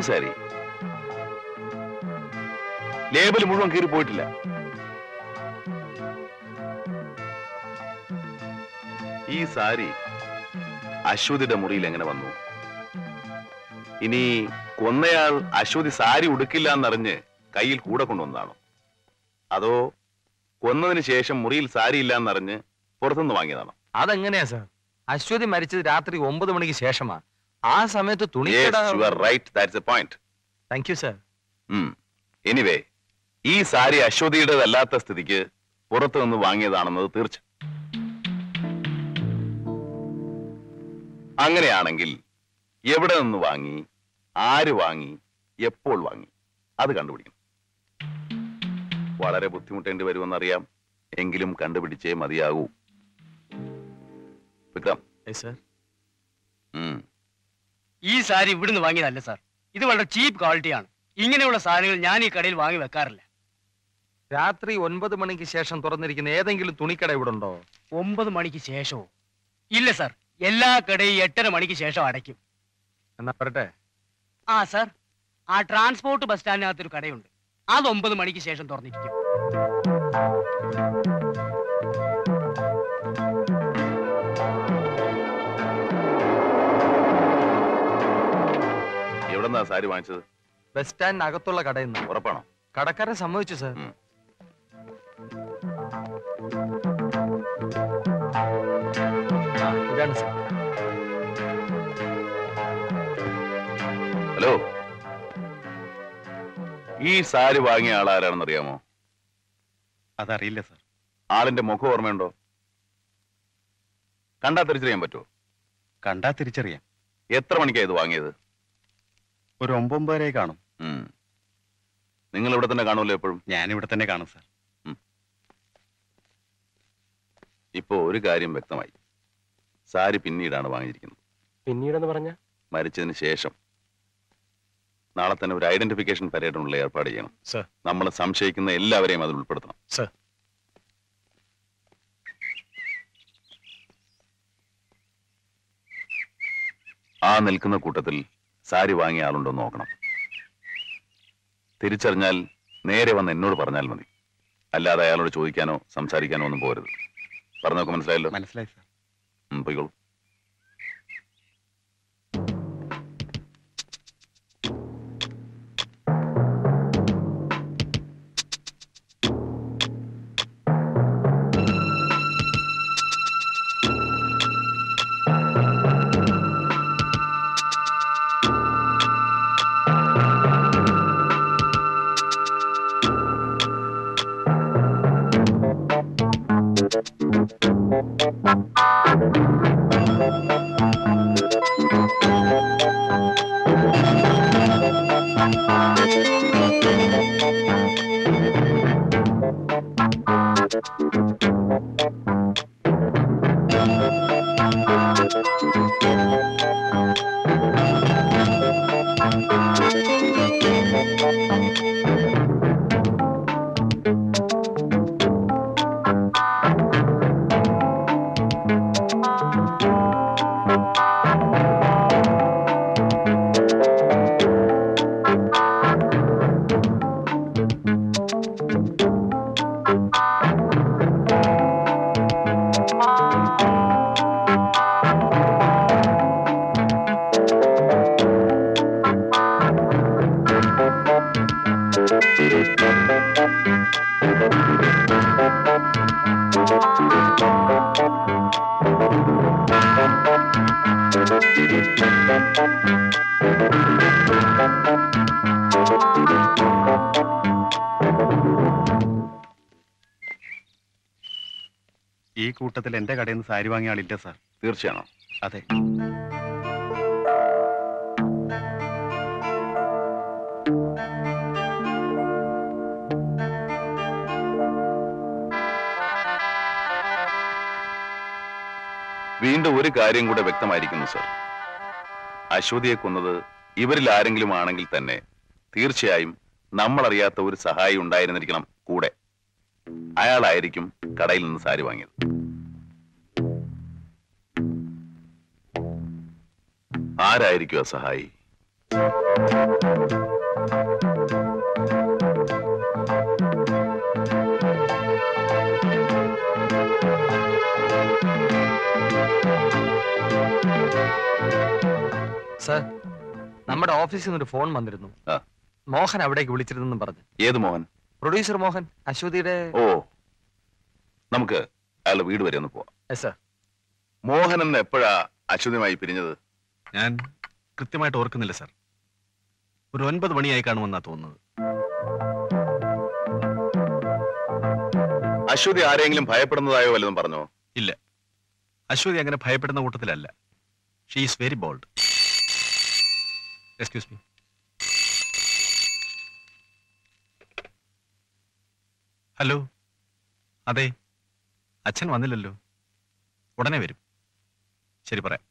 ന്യൂ സാരി ലേബൽ മുഴുവൻ കീറി പോയിട്ടില്ല ഈ സാരി അശ്വതിയുടെ മുറിയിൽ എങ്ങനെ വന്നു ഇനി കൊന്നയാൾ അശ്വതി സാരി ഉടുക്കില്ല എന്നറിഞ്ഞ് കയ്യിൽ കൂടെ കൊണ്ടുവന്നതാണോ അതോ കൊന്നതിന് ശേഷം മുറിയിൽ സാരി ഇല്ല എന്നറിഞ്ഞ് പുറത്തുനിന്ന് വാങ്ങിയതാണോ അതെങ്ങനെയാ സാർ അശ്വതി മരിച്ചത് രാത്രി ഒമ്പത് മണിക്ക് ശേഷമാ ആ സമയത്ത് തുണിക്കട right that's a point thank you sir anyway ഈ സാരി അശ്വതിയുടേതല്ലാത്ത സ്ഥിതിക്ക് പുറത്തു നിന്ന് വാങ്ങിയതാണെന്നത് തീർച്ച അങ്ങനെയാണെങ്കിൽ എവിടെ നിന്ന് വാങ്ങി ആര് വാങ്ങി എപ്പോൾ വാങ്ങി അത് കണ്ടുപിടിക്കണം വളരെ ബുദ്ധിമുട്ടേണ്ടി വരുമെന്നറിയാം എങ്കിലും കണ്ടുപിടിച്ചേ മതിയാകൂ വിക്രം സർ ഉം. ഈ സാരി ഇവിടുന്ന് വാങ്ങിയതല്ല സാർ ഇത് വളരെ ചീപ്പ് ക്വാളിറ്റിയാണ് ഇങ്ങനെയുള്ള സാധനങ്ങൾ ഞാൻ ഈ കടയിൽ വാങ്ങി വെക്കാറില്ല രാത്രി ഒൻപത് മണിക്ക് ശേഷം തുറന്നിരിക്കുന്ന ഏതെങ്കിലും തുണിക്കട ഇവിടെ ഉണ്ടോ ഒമ്പത് മണിക്ക് ശേഷമോ ഇല്ല സാർ എല്ലാ കടയും എട്ടര മണിക്ക് ശേഷം അടയ്ക്കും എന്നാ പറട്ടെ ആ സാർ ആ ട്രാൻസ്പോർട്ട് ബസ് സ്റ്റാൻഡിനകത്തൊരു കടയുണ്ട് അത് ഒമ്പത് മണിക്ക് ശേഷം തുറന്നിരിക്കും എവിടെന്നാ സാരി വാങ്ങിച്ചത് ബസ് സ്റ്റാൻഡിന് അകത്തുള്ള കടയിൽ നിന്ന് ഉറപ്പാണോ കടക്കാരൻ സമ്മതിച്ചു സാർ ആ, ഇതാണ് സാർ ഹലോ ഈ സാരി വാങ്ങിയ ആൾ ആരാണെന്ന് അറിയാമോ അതറിയില്ല സാർ ആളിന്റെ മുഖം ഓർമ്മയുണ്ടോ കണ്ടാ തിരിച്ചറിയാൻ പറ്റുമോ കണ്ടാ തിരിച്ചറിയാം എത്ര മണിക്കാ ഇത് വാങ്ങിയത് ഒരു ഒമ്പൊമ്പതരെ കാണും ഉം. നിങ്ങൾ ഇവിടെ തന്നെ കാണുമല്ലോ എപ്പോഴും ഞാൻ ഇവിടെ തന്നെ കാണും സാർ ഇപ്പോ ഒരു കാര്യം വ്യക്തമായി സാരി പിന്നീടാണ് വാങ്ങിയിരിക്കുന്നത് പിന്നീടെന്ന് പറഞ്ഞ മരിച്ചതിന് ശേഷം നാളെ തന്നെ ഒരു ഐഡന്റിഫിക്കേഷൻ പരേഡിനുള്ള ഏർപ്പാട് ചെയ്യണം സർ നമ്മൾ സംശയിക്കുന്ന എല്ലാവരെയും അതിൽ ഉൾപ്പെടുത്തണം സർ ആ നിൽക്കുന്ന കൂട്ടത്തിൽ സാരി വാങ്ങിയ ആളുണ്ടോ എന്ന് നോക്കണം തിരിച്ചറിഞ്ഞാൽ നേരെ വന്ന് എന്നോട് പറഞ്ഞാൽ മതി അല്ലാതെ അയാളോട് ചോദിക്കാനോ സംസാരിക്കാനോ ഒന്നും പോരുത് പറഞ്ഞൊക്കെ മനസ്സിലായല്ലോ മനസ്സിലായി സാർ ഉം, പോയിക്കോളൂ ഈ കൂട്ടത്തിൽ എന്റെ കടയിൽ നിന്ന് സാരി വാങ്ങിയ ആളില്ല സാർ തീർച്ചയാണോ അതെ വീണ്ടും ഒരു കാര്യം കൂടെ വ്യക്തമായിരിക്കുന്നു സർ അശ്വതിയെ കൊന്നത് ഇവരിൽ ആരെങ്കിലും ആണെങ്കിൽ തന്നെ തീർച്ചയായും നമ്മൾ അറിയാത്ത ഒരു സഹായി ഉണ്ടായിരുന്നിരിക്കണം കൂടെ അയാളായിരിക്കും കടയിൽ നിന്ന് സാരി വാങ്ങിയത് ആരായിരിക്കും ആ സഹായി സർ നമ്മുടെ ഓഫീസിൽ നിന്ന് ഒരു ഫോൺ വന്നിരുന്നു മോഹൻ അവിടേക്ക് വിളിച്ചിരുന്നെന്നും പറഞ്ഞു ഏത് മോഹൻ പ്രൊഡ്യൂസർ മോഹൻ അശ്വതിയുടെ ഓ നമുക്ക് അയാളുടെ വീട് വരെ ഒന്ന് പോവാം സർ മോഹൻ എന്ന് എപ്പോഴാ അശ്വതിയുമായി പിരിഞ്ഞത് ഞാൻ കൃത്യമായിട്ട് ഓർക്കുന്നില്ല സാർ ഒരു ഒൻപത് മണിയായി കാണുമെന്നാ തോന്നുന്നത് അശ്വതി ആരെങ്കിലും ഭയപ്പെടുന്നതായോ വല്ലതും പറഞ്ഞോ ഇല്ല അശ്വതി അങ്ങനെ ഭയപ്പെടുന്ന കൂട്ടത്തിലല്ല she is very bold excuse me hello അതെ അച്ഛൻ വന്നില്ലല്ലോ ഉടനെ വരും ശരി പറയാം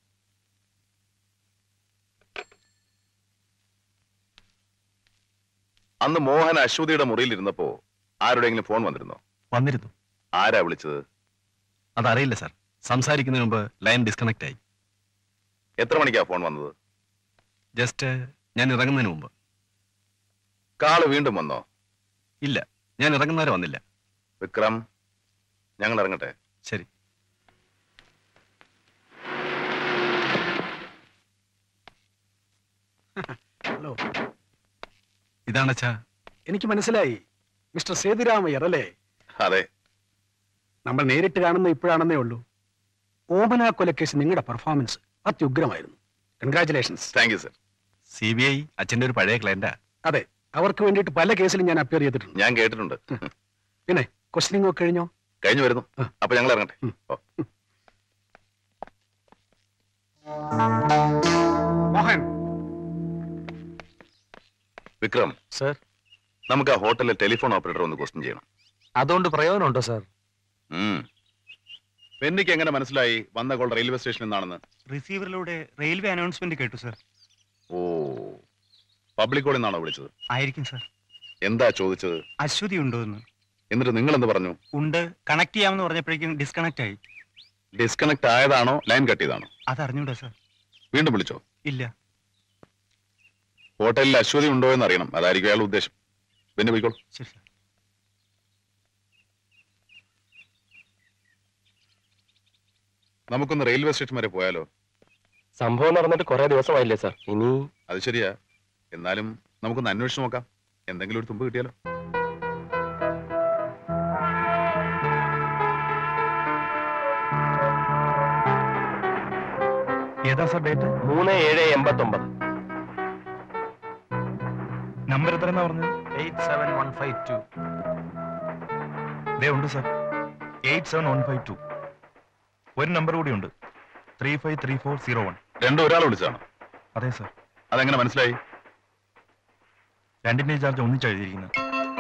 അന്ന് മോഹൻ അശ്വതിയുടെ മുറിയിൽ ഇരുന്നപ്പോ ആരുടെയെങ്കിലും ഫോൺ വന്നിരുന്നോ വന്നിരുന്നു ആരാ വിളിച്ചത് അതറിയില്ല സാർ സംസാരിക്കുന്നതിന് മുമ്പ് ലൈൻ ഡിസ്കണക്ട് ആയി എത്ര മണിക്കാ ഫോൺ വന്നത് ജസ്റ്റ് ഞാൻ ഇറങ്ങുന്നതിന് മുമ്പ് കാള് വീണ്ടും വന്നോ ഇല്ല ഞാൻ ഇറങ്ങുന്നവരെ വന്നില്ല വിക്രം ഞങ്ങൾ ഇറങ്ങട്ടെ ശരി ഹലോ ഇതാണ് അച്ഛാ എനിക്ക് മനസ്സിലായി മിസ്റ്റർ സേതുരാമയ്യർ അല്ലേ അതെ നമ്മൾ നേരിട്ട് കാണുന്ന ഇപ്പോഴാണെന്നേ ഉള്ളൂ ഓമന കൊലക്കേസ് നിങ്ങളുടെ പെർഫോമൻസ് അത്യുഗ്രമായിരുന്നു congratulations thank you sir C B I അച്ഛന്റെ ഒരു പഴയ ക്ലയന്റാ അതെ അവർക്ക് വേണ്ടിയിട്ട് പല കേസിലും ഞാൻ അപ്പിയർ ചെയ്തിട്ടുണ്ട് ഞാൻ കേട്ടിട്ടുണ്ട് പിന്നെ ക്വസ്റ്റനിങ് ഒക്കെ കഴിഞ്ഞോ കഴിഞ്ഞു വരുന്നു അപ്പൊ ഞങ്ങൾ ഇറങ്ങട്ടെ ഓ. മോഹൻ വിക്രം സർ നമുക്ക് ആ ഹോട്ടലിലെ ടെലിഫോൺ ഓപ്പറേറ്റർ ഒന്ന് ക്വസ്റ്റ്യൻ ചെയ്യണം അതുകൊണ്ട് പ്രയോജനമുണ്ടോ സാർ പെന്നിക്ക് എങ്ങനെ മനസ്സിലായി വന്ന കോൾ റെയിൽവേ സ്റ്റേഷനിൽ നിന്നാണെന്ന് റിസീവറിലൂടെ റെയിൽവേ അനൗൺസ്മെന്റ് കേട്ടു സർ ഓ പബ്ലിക് കോളിൽ നിന്നാണോ വിളിച്ചത് ആയിരിക്കും സർ എന്താ ചോദിച്ചത് അശ്വതി ഉണ്ടോ എന്ന് എന്നിട്ട് നിങ്ങൾ എന്ത് പറഞ്ഞു ഉണ്ട് കണക്ട് ചെയ്യാമെന്ന് പറഞ്ഞപ്പോഴേക്കും ഡിസ്കണക്ട് ആയി ഡിസ്കണക്ട് ആയതാണോ ലൈൻ കട്ട് ചെയ്താണോ അതറിഞ്ഞൂടാ സർ വീണ്ടും വിളിച്ചോ ഇല്ല ഹോട്ടലിൽ അശ്വതി ഉണ്ടോ എന്ന് അറിയണം അതായിരിക്കും അയാളുടെ ഉദ്ദേശം പിന്നെ പോയിക്കോളൂ ശരി സർ നമുക്കൊന്ന് റെയിൽവേ സ്റ്റേഷൻ വരെ പോയാലോ സംഭവം നടന്നിട്ട് കുറെ ദിവസമായില്ലേ സാർ ഇനി അത് ശരിയാ എന്നാലും നമുക്കൊന്ന് അന്വേഷിച്ച് നോക്കാം എന്തെങ്കിലും ഒരു തുമ്പ് കിട്ടിയാലോ ഏതാ സർ ഡേറ്റ് മൂന്ന് ഏഴ് എൺപത്തി ഒമ്പത് നമ്പർ എത്ര പറഞ്ഞത് eight seven one five two ദേ ഉണ്ട് sir eight seven one five two ഒരു നമ്പർ കൂടി ഉണ്ട് three five three four zero one രണ്ടും ഒരാൾ വിളിച്ചാണ് അതെ സർ അതെങ്ങനെ മനസ്സിലായി രണ്ടിന്റെ ചാർജ് ഒന്നിച്ച് എഴുതിയിരിക്കുന്നത്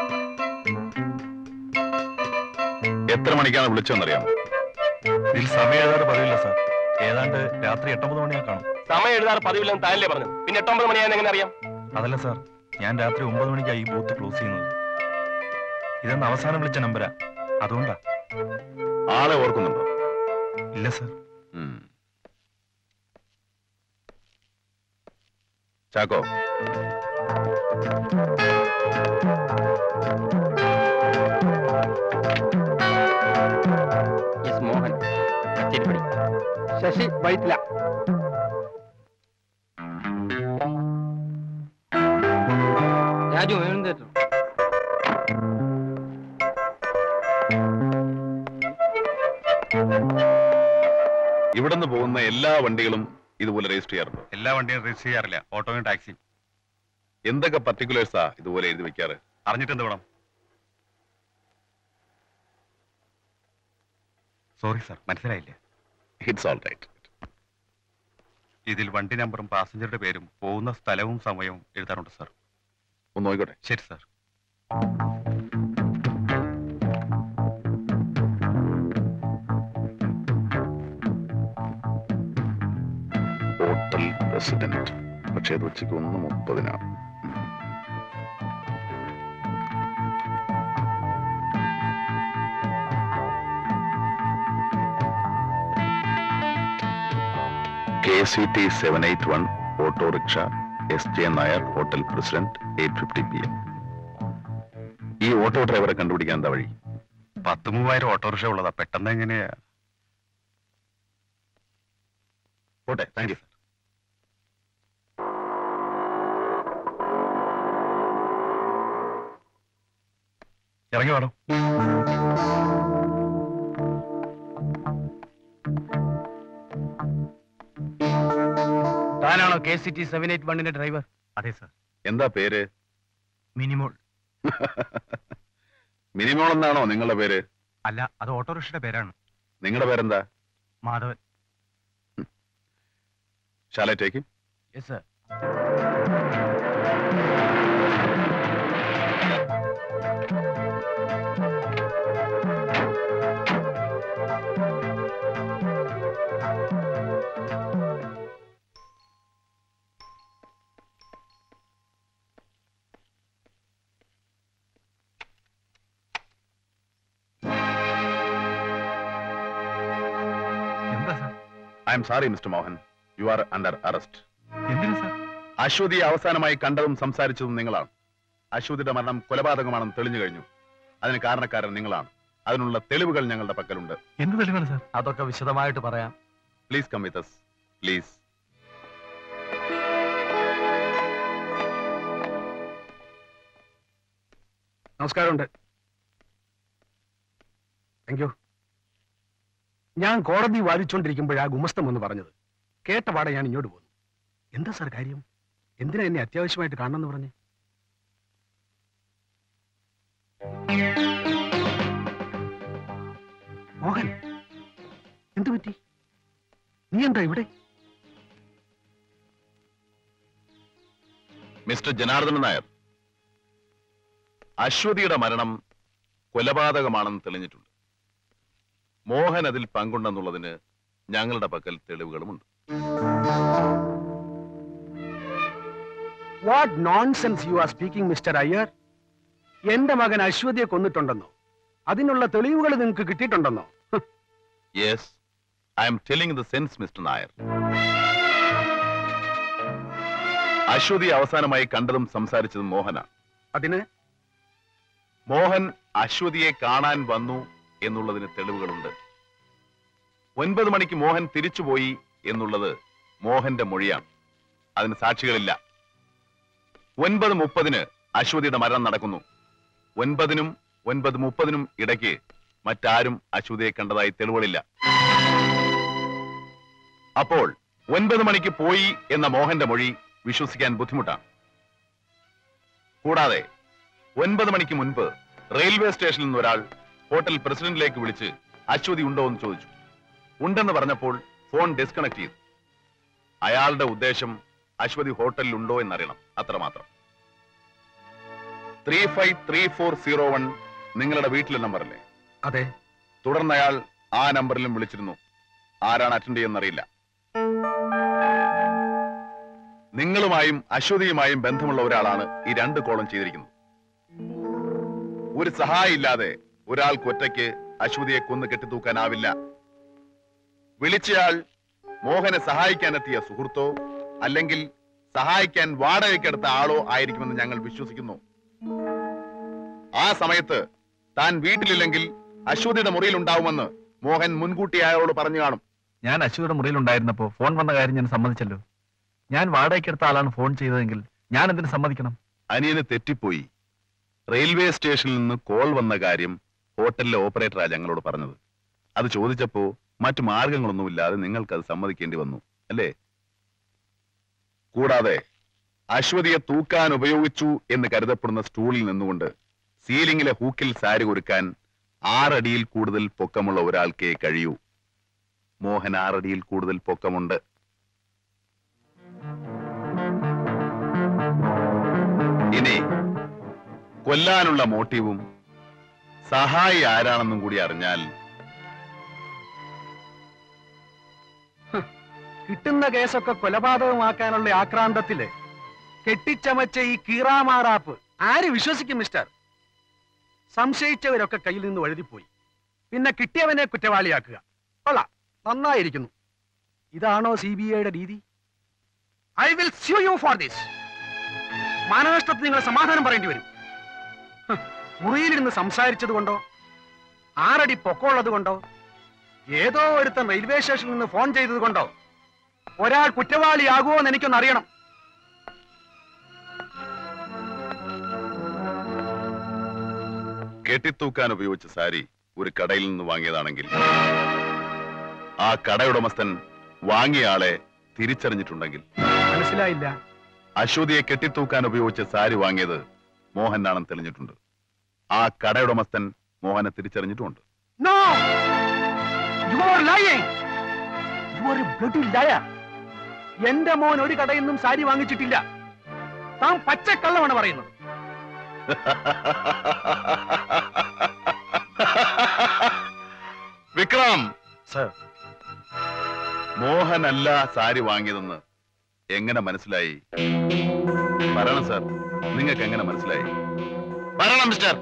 എത്ര മണിക്കാണ് വിളിച്ചതെന്നറിയാമോ ഇതിൽ സമയം എഴുതാറ് പതിവില്ല സർ ഏതാണ്ട് രാത്രി എട്ടൊമ്പത് മണിയാ കാണും സമയം എഴുതാറ് പതിവില്ലെന്ന് താനല്ലേ പറഞ്ഞു പിന്നെ എട്ടൊമ്പത് മണിയായെന്ന് എങ്ങനെ അറിയാം അതല്ല സാർ ഞാൻ രാത്രി ഒമ്പത് മണിക്കായി ഈ ബൂത്ത് ക്ലോസ് ചെയ്യുന്നത് ഇതെന്ന് അവസാനം വിളിച്ച നമ്പരാ അതുകൊണ്ടാ ആളെ ഓർക്കുന്നുണ്ടോ ഇല്ല സർ ഉം. ചാക്കോ യെസ് മോഹൻ കച്ചേരിപ്പടി ശശി വൈറ്റില രാജു എഴുന്നേറ്റോ ഇവിടുന്ന് പോകുന്ന എല്ലാ വണ്ടികളും ഇതുപോലെ രജിസ്റ്റർ ചെയ്യാറുണ്ടോ എല്ലാ വണ്ടിയും രജിസ്റ്റർ ചെയ്യാറില്ല ഓട്ടോയും ടാക്സിയും എന്തൊക്കെ പർട്ടിക്കുലേഴ്സാ ഇതുപോലെ എഴുതി വെക്കാറ് അറിഞ്ഞിട്ട് എന്ത് വേണം സോറി സർ മനസ്സിലായില്ല ഇറ്റ്സ് ഓൾ റൈറ്റ് ഇതിൽ വണ്ടി നമ്പറും പാസഞ്ചറുടെ പേരും പോകുന്ന സ്ഥലവും സമയവും എഴുതാറുണ്ട് സർ ഒന്ന് നോക്കിക്കോട്ടെ ശരി സർ ഹോട്ടൽ റെസിഡന്റ് പക്ഷേ അത് ഉച്ചയ്ക്ക് ഒന്ന് മുപ്പതിനാണ് K C T seven eight one auto rickshaw S J Nair hotel president eight fifty P M ഈ ഓട്ടോ ഡ്രൈവറെ കണ്ടുപിടിക്കാൻ എന്താ വഴി പത്ത് മൂവായിരം ഓട്ടോറിക്ഷ ഉള്ളതാ പെട്ടെന്ന് എങ്ങനെയാ പോട്ടെ താങ്ക് യു ഇറങ്ങി വേണം താനാണോ K C T seven eight വണ്ണിന്റെ ഡ്രൈവർ അതെ സാർ എന്താ പേര് മിനിമോൾ മിനിമോൾ എന്നാണോ നിങ്ങളുടെ പേര് അല്ല അത് ഓട്ടോറിക്ഷയുടെ പേരാണ് നിങ്ങളുടെ പേരെന്താ മാധവൻ ശാലറ്റേക്ക് യെസ് സർ എന്താ sir I'm sorry mister Mohan you are under arrest എന്തിനാ സാർ അശ്വതിയെ അവസാനമായി കണ്ടതും സംസാരിച്ചതും നിങ്ങളാണ് അശ്വതിയുടെ മരണം കൊലപാതകമാണെന്ന് തെളിഞ്ഞു കഴിഞ്ഞു അതിന് കാരണക്കാരൻ നിങ്ങളാണ് അതിനുള്ള തെളിവുകൾ ഞങ്ങളുടെ പക്കലുണ്ട് എന്ത് തെളിവാണ് സാർ അതൊക്കെ വിശദമായിട്ട് പറയാം പ്ലീസ് കം വിത്ത് പ്ലീസ് നമസ്കാരമുണ്ട് താങ്ക് യു ഞാൻ കോടതി വാദിച്ചുകൊണ്ടിരിക്കുമ്പോഴാ ഗുമസ്തം എന്ന് പറഞ്ഞത് കേട്ട പാടെ ഞാൻ ഇങ്ങോട്ട് പോന്നു എന്താ സാർ കാര്യം എന്തിനാ എന്നെ അത്യാവശ്യമായിട്ട് കാണണമെന്ന് പറഞ്ഞ് മോഹൻ എന്തു പറ്റി നീ എന്താ ഇവിടെ മിസ്റ്റർ ജനാർദ്ദനൻ നായർ അശ്വതിയുടെ മരണം കൊലപാതകമാണെന്ന് തെളിഞ്ഞിട്ടുണ്ട് മോഹൻ അതിൽ പങ്കുണ്ടെന്നുള്ളതിന് ഞങ്ങളുടെ പക്കൽ തെളിവുകളുമുണ്ട് what nonsense you are speaking mister Iyer എന്റെ മകൻ അശ്വതിയെ കൊന്നിട്ടുണ്ടെന്നോ അതിനുള്ള തെളിവുകൾ നിങ്ങൾക്ക് കിട്ടിയിട്ടുണ്ടെന്നോ yes I'm telling the sense mister Nair Ashwathi അവസാനമായി കണ്ടതും സംസാരിച്ചതും മോഹനാണ് അതിന് മോഹൻ അശ്വതിയെ കാണാൻ വന്നു എന്നുള്ളതിന് തെളിവുകളുണ്ട് ഒൻപത് മണിക്ക് മോഹൻ തിരിച്ചുപോയി എന്നുള്ളത് മോഹന്റെ മൊഴിയാണ് അതിന് സാക്ഷികളില്ല ഒൻപത് മുപ്പതിന് അശ്വതിയുടെ മരണം നടക്കുന്നു ഒൻപതിനും ഒൻപത് മുപ്പതിനും ഇടയ്ക്ക് മറ്റാരും അശ്വതിയെ കണ്ടതായി തെളിവുകളില്ല അപ്പോൾ ഒൻപത് മണിക്ക് പോയി എന്ന മോഹന്റെ മൊഴി വിശ്വസിക്കാൻ ബുദ്ധിമുട്ടാണ് കൂടാതെ ഒൻപത് മണിക്ക് മുൻപ് റെയിൽവേ സ്റ്റേഷനിൽ നിന്ന് ഒരാൾ ഹോട്ടൽ പ്രസിഡന്റിലേക്ക് വിളിച്ച് അശ്വതി ഉണ്ടോ എന്ന് ചോദിച്ചു ഉണ്ടെന്ന് പറഞ്ഞപ്പോൾ ഫോൺ ഡിസ്കണക്ട് ചെയ്തു അയാളുടെ ഉദ്ദേശം അശ്വതി ഹോട്ടലിൽ ഉണ്ടോ എന്നറിയണം അത്രമാത്രം three five three four zero one നിങ്ങളുടെ വീട്ടിലെ നമ്പറല്ലേ അതെ തുടർന്ന് അയാൾ ആ നമ്പറിലും വിളിച്ചിരുന്നു ആരാണ് അറ്റൻഡ് ചെയ്യുന്നറിയില്ല നിങ്ങളുമായും അശ്വതിയുമായും ബന്ധമുള്ള ഒരാളാണ് ഈ രണ്ട് കോളം ചെയ്തിരിക്കുന്നത് ഒരു സഹായം ഇല്ലാതെ ഒരാൾക്ക് ഒറ്റയ്ക്ക് അശ്വതിയെ കൊന്നു കെട്ടിത്തൂക്കാനാവില്ല വിളിച്ചയാൾ മോഹനെ സഹായിക്കാനെത്തിയ സുഹൃത്തോ അല്ലെങ്കിൽ സഹായിക്കാൻ വാടകയ്ക്കെടുത്ത ആളോ ആയിരിക്കുമെന്ന് ഞങ്ങൾ വിശ്വസിക്കുന്നു ആ സമയത്ത് താൻ വീട്ടിലില്ലെങ്കിൽ അശ്വതിയുടെ മുറിയിൽ ഉണ്ടാവുമെന്ന് മോഹൻ മുൻകൂട്ടി അയാളോട് പറഞ്ഞു കാണും ഞാൻ അശ്വതിയുടെ മുറിയിൽ ഉണ്ടായിരുന്നപ്പോ ഫോൺ വന്ന കാര്യം ഞാൻ സമ്മതിച്ചല്ലോ ഞാൻ വാടകയ്ക്കെടുത്ത ആളാണ് ഫോൺ ചെയ്തതെങ്കിൽ ഞാൻ എന്തിനു സമ്മതിക്കണം അനിയന് തെറ്റിപ്പോയി റെയിൽവേ സ്റ്റേഷനിൽ നിന്ന് കോൾ വന്ന കാര്യം ഹോട്ടലിലെ ഓപ്പറേറ്ററാ ഞങ്ങളോട് പറഞ്ഞത് അത് ചോദിച്ചപ്പോ മറ്റു മാർഗങ്ങളൊന്നുമില്ലാതെ നിങ്ങൾക്ക് അത് സമ്മതിക്കേണ്ടി വന്നു അല്ലേ കൂടാതെ അശ്വതിയെ തൂക്കാൻ ഉപയോഗിച്ചു എന്ന് കരുതപ്പെടുന്ന സ്റ്റൂളിൽ നിന്നുകൊണ്ട് സീലിംഗിലെ ഹൂക്കിൽ സാരി ഒരുക്കാൻ ആറടിയിൽ കൂടുതൽ പൊക്കമുള്ള ഒരാൾക്കേ കഴിയൂ മോഹൻ ആറടിയിൽ കൂടുതൽ പൊക്കമുണ്ട് ഇനി കൊല്ലാനുള്ള മോട്ടീവും സഹായി ആരാണെന്നും കൂടി അറിഞ്ഞാൽ കിട്ടുന്ന കേസൊക്കെ കൊലപാതകമാക്കാനുള്ള ആക്രാന്തത്തില് കെട്ടിച്ചമച്ച ഈ കീറാമാറാപ്പ് ആര് വിശ്വസിക്കും മിസ്റ്റർ സംശയിച്ചവരൊക്കെ കയ്യിൽ നിന്ന് വഴുതിപ്പോയി പിന്നെ കിട്ടിയവനെ കുറ്റവാളിയാക്കുക കൊള്ളാം നന്നായിരിക്കുന്നു ഇതാണോ സി ബി ഐയുടെ രീതി I will sue you for this മാനനഷ്ടത്തിന് നിങ്ങൾ സമാധാനം പറയേണ്ടി വരും ഹ്, മുറിയിലിരുന്ന് സംസാരിച്ചത് കൊണ്ടോ ആറടി പൊക്കമുള്ളത് കൊണ്ടോ ഏതോ ഒരുത്തൻ റെയിൽവേ സ്റ്റേഷനിൽ നിന്ന് ഫോൺ ചെയ്തത് കൊണ്ടോ ഒരാൾ കുറ്റവാളിയാകുമോ എന്ന് എനിക്കൊന്ന് അറിയണം കെട്ടിത്തൂക്കാൻ ഉപയോഗിച്ച സാരി ഒരു കടയിൽ നിന്ന് വാങ്ങിയതാണെങ്കിൽ ആ കടയുടമസ്ഥൻ വാങ്ങിയ ആളെ തിരിച്ചറിഞ്ഞിട്ടുണ്ടെങ്കിൽ മനസ്സിലായില്ല അശ്വതിയെ കെട്ടിത്തൂക്കാൻ ഉപയോഗിച്ച സാരി വാങ്ങിയത് മോഹനാണെന്ന് തെളിഞ്ഞിട്ടുണ്ട് ആ കടയുടമസ്ഥൻ മോഹനെ തിരിച്ചറിഞ്ഞിട്ടുമുണ്ട് no you are lying you are a bloody liar എന്റെ മോൻ ഒരു കടയിൽ നിന്നും സാരി വാങ്ങിച്ചിട്ടില്ല താൻ പച്ചക്കള്ളമാണ് പറയുന്നത് വിക്രം സർ മോഹനല്ല സാരി വാങ്ങിയതെന്ന് എങ്ങനെ മനസ്സിലായി പറയണം സാർ നിങ്ങൾക്ക് എങ്ങനെ മനസ്സിലായി പറയണം മിസ്റ്റർ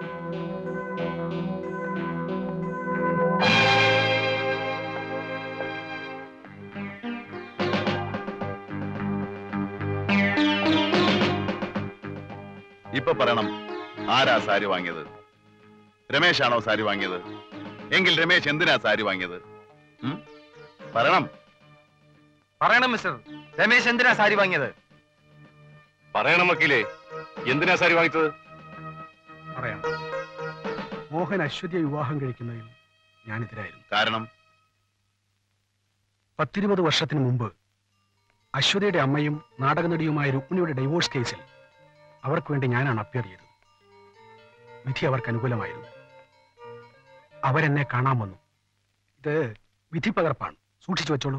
ഇപ്പൊ പറയണം ആരാ സാരി വാങ്ങിയത് രമേശാണോ സാരി വാങ്ങിയത് എങ്കിൽ രമേശ് എന്തിനാ സാരി വാങ്ങിയത് ഉം? പറയണം പറയണം മിസ്റ്റർ രമേശ് എന്തിനാ സാരി വാങ്ങിയത് പറയണം വക്കീലേ എന്തിനാ സാരി വാങ്ങിച്ചത് പറയാം മോഹൻ അശ്വതിയെ വിവാഹം കഴിക്കുന്നതിൽ ഞാനെതിരായിരുന്നു കാരണം പത്തിരുപത് വർഷത്തിന് മുമ്പ് അശ്വതിയുടെ അമ്മയും നാടകനടിയുമായ രുക്മിണിയുടെ ഡൈവോഴ്സ് കേസിൽ അവർക്ക് വേണ്ടി ഞാനാണ് അപ്പിയർ ചെയ്തത് വിധി അവർക്ക് അനുകൂലമായിരുന്നു അവരെന്നെ കാണാൻ വന്നു ഇത് വിധി പകർപ്പാണ് സൂക്ഷിച്ചു വെച്ചോളൂ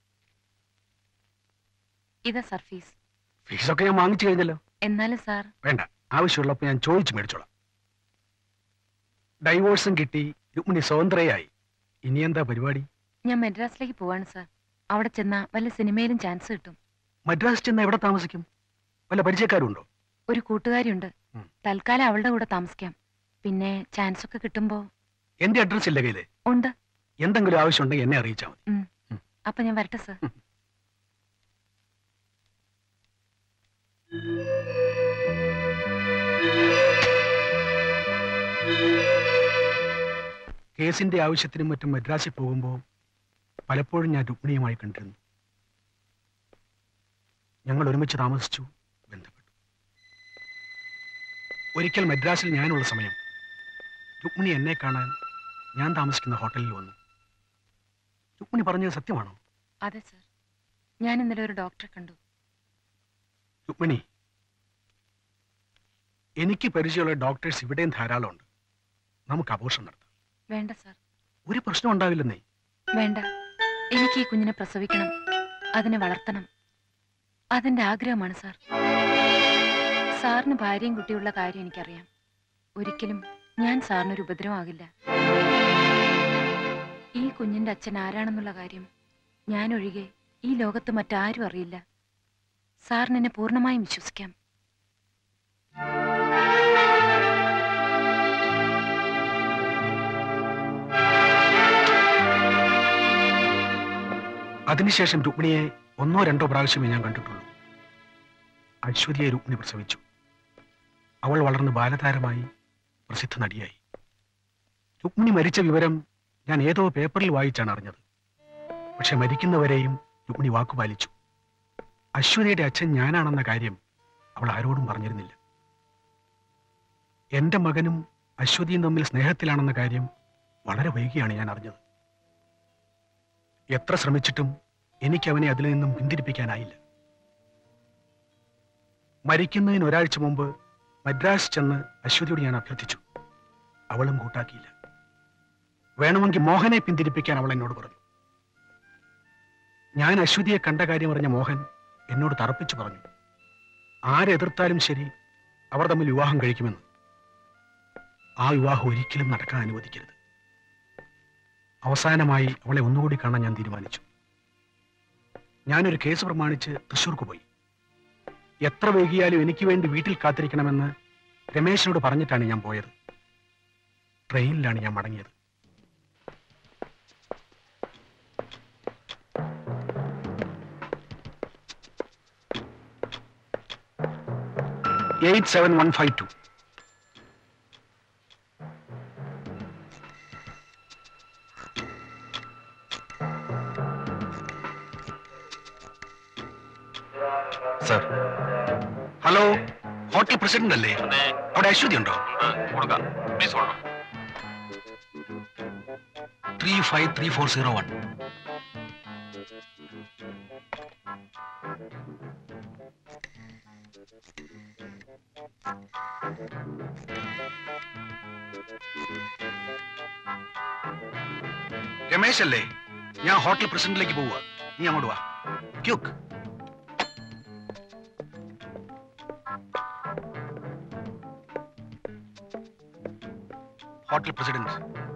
ഇതാ സർ ഫീസ് ഫീസൊക്കെ ഞാൻ വാങ്ങിച്ചു കഴിഞ്ഞല്ലോ എന്നാലും സാർ വേണ്ട ആവശ്യമുള്ളപ്പോൾ ഞാൻ ചോദിച്ചു മേടിച്ചോളാം ഡൈവോഴ്സും കിട്ടി രുക്മിണി സ്വതന്ത്രയായി ഇനി എന്താ പരിപാടി ഞാൻ മദ്രാസിലേക്ക് പോവാണ് സാർ അവിടെ ചെന്നാ വല്ല സിനിമയിലും ചാൻസ് കിട്ടും മദ്രാസ് ചെന്ന് എവിടെ താമസിക്കും വല്ല പരിചയക്കാരും ഉണ്ടോ ഒരു കൂട്ടുകാരിയുണ്ട് തൽക്കാലം അവളുടെ കൂടെ താമസിക്കാം പിന്നെ ചാൻസ് ഒക്കെ കിട്ടുമ്പോ എന്റെ അഡ്രസ് ഇല്ല കയ്യില് ഉണ്ട് എന്തെങ്കിലും ആവശ്യമുണ്ടെങ്കിൽ എന്നെ അറിയിച്ചാൽ മതി ഉം. അപ്പൊ ഞാൻ വരട്ടെ സാർ കേസിന്റെ ആവശ്യത്തിനും മറ്റും മദ്രാസിൽ പോകുമ്പോൾ പലപ്പോഴും ഞാൻ രുക്മിണിയുമായി കണ്ടിരുന്നു ഞങ്ങൾ ഒരുമിച്ച് താമസിച്ചു ബന്ധപ്പെട്ടു ഒരിക്കൽ മദ്രാസിൽ ഞാനുള്ള സമയം രുക്മിണി എന്നെ കാണാൻ ഞാൻ താമസിക്കുന്ന ഹോട്ടലിൽ വന്നു രുക്മിണി പറഞ്ഞത് സത്യമാണോ അതെ സാർ ഞാൻ ഇന്നലെ ഒരു ഡോക്ടറെ കണ്ടു രുക്മിണി എനിക്ക് പരിചയമുള്ള ഡോക്ടേഴ്സ് ഇവിടെയും ധാരാളമുണ്ട് നമുക്ക് അപോഷം നടത്താം വേണ്ട സാർ ഒരു പ്രശ്നം ഉണ്ടാവില്ലെന്നേ വേണ്ട എനിക്ക് ഈ കുഞ്ഞിനെ പ്രസവിക്കണം അതിനെ വളർത്തണം അതെന്റെ ആഗ്രഹമാണ് സാർ സാറിന് ഭാര്യയും കുട്ടിയുള്ള കാര്യം എനിക്കറിയാം ഒരിക്കലും ഞാൻ സാറിനൊരു ഉപദ്രവമാകില്ല ഈ കുഞ്ഞിന്റെ അച്ഛൻ ആരാണെന്നുള്ള കാര്യം ഞാൻ ഒഴികെ ഈ ലോകത്ത് മറ്റാരും അറിയില്ല സാറിന് എന്നെ പൂർണ്ണമായും വിശ്വസിക്കാം അതിനുശേഷം രുക്മിണിയെ ഒന്നോ രണ്ടോ പ്രാവശ്യമേ ഞാൻ കണ്ടിട്ടുള്ളൂ അശ്വതിയെ രുക്മിണി പ്രസവിച്ചു അവൾ വളർന്ന് ബാലതാരമായി പ്രസിദ്ധ നടിയായി രുക്മിണി മരിച്ച വിവരം ഞാൻ ഏതോ പേപ്പറിൽ വായിച്ചാണ് അറിഞ്ഞത് പക്ഷെ മരിക്കുന്നവരെയും രുക്മിണി വാക്കുപാലിച്ചു അശ്വതിയുടെ അച്ഛൻ ഞാനാണെന്ന കാര്യം അവൾ ആരോടും പറഞ്ഞിരുന്നില്ല എന്റെ മകനും അശ്വതിയും തമ്മിൽ സ്നേഹത്തിലാണെന്ന കാര്യം വളരെ വൈകിയാണ് ഞാൻ അറിഞ്ഞത് എത്ര ശ്രമിച്ചിട്ടും എനിക്ക് അവനെ അതിൽ നിന്നും പിന്തിരിപ്പിക്കാനായില്ല മരിക്കുന്നതിന് ഒരാഴ്ച മുമ്പ് മദ്രാസ് ചെന്ന് അശ്വതിയോട് ഞാൻ അഭ്യർത്ഥിച്ചു അവളും കൂട്ടാക്കിയില്ല വേണമെങ്കിൽ മോഹനെ പിന്തിരിപ്പിക്കാൻ അവൾ എന്നോട് പറഞ്ഞു ഞാൻ അശ്വതിയെ കണ്ട കാര്യം അറിഞ്ഞ മോഹൻ എന്നോട് തറപ്പിച്ചു പറഞ്ഞു ആരെതിർത്താലും ശരി അവർ തമ്മിൽ വിവാഹം കഴിക്കുമെന്ന് ആ വിവാഹം ഒരിക്കലും നടക്കാൻ അനുവദിക്കരുത് അവസാനമായി അവളെ ഒന്നുകൂടി കാണാൻ ഞാൻ തീരുമാനിച്ചു ഞാനൊരു കേസ് പ്രമാണിച്ച് തൃശ്ശൂർക്ക് പോയി എത്ര വൈകിയാലും എനിക്ക് വേണ്ടി വീട്ടിൽ കാത്തിരിക്കണമെന്ന് രമേശിനോട് പറഞ്ഞിട്ടാണ് ഞാൻ പോയത് ട്രെയിനിലാണ് ഞാൻ മടങ്ങിയത് eight seven one five two sir hello hotel president അല്ലേ അവിടെ അശ്വതി ഉണ്ടോ കൊടുക്കാം പ്ലീസ് കൊടുക്കാം three five three four zero one Ramesh അല്ലേ ഞാൻ ഹോട്ടൽ പ്രസിഡന്റിലേക്ക് പോവുക നീ അങ്ങോട്ട് വാ quick hotel president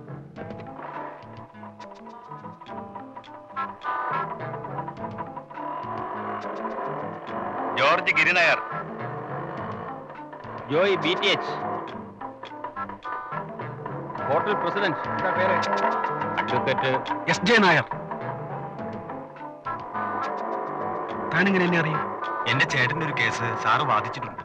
George Girinair Joy B T H hotel president എന്താ പേര് അഡ്വക്കേറ്റ് എസ് ജെ നായർ താനിങ്ങനെ എന്നെ അറിയും എന്റെ ചേട്ടന്റെ ഒരു കേസ് സാറ് വാദിച്ചിട്ടുണ്ട്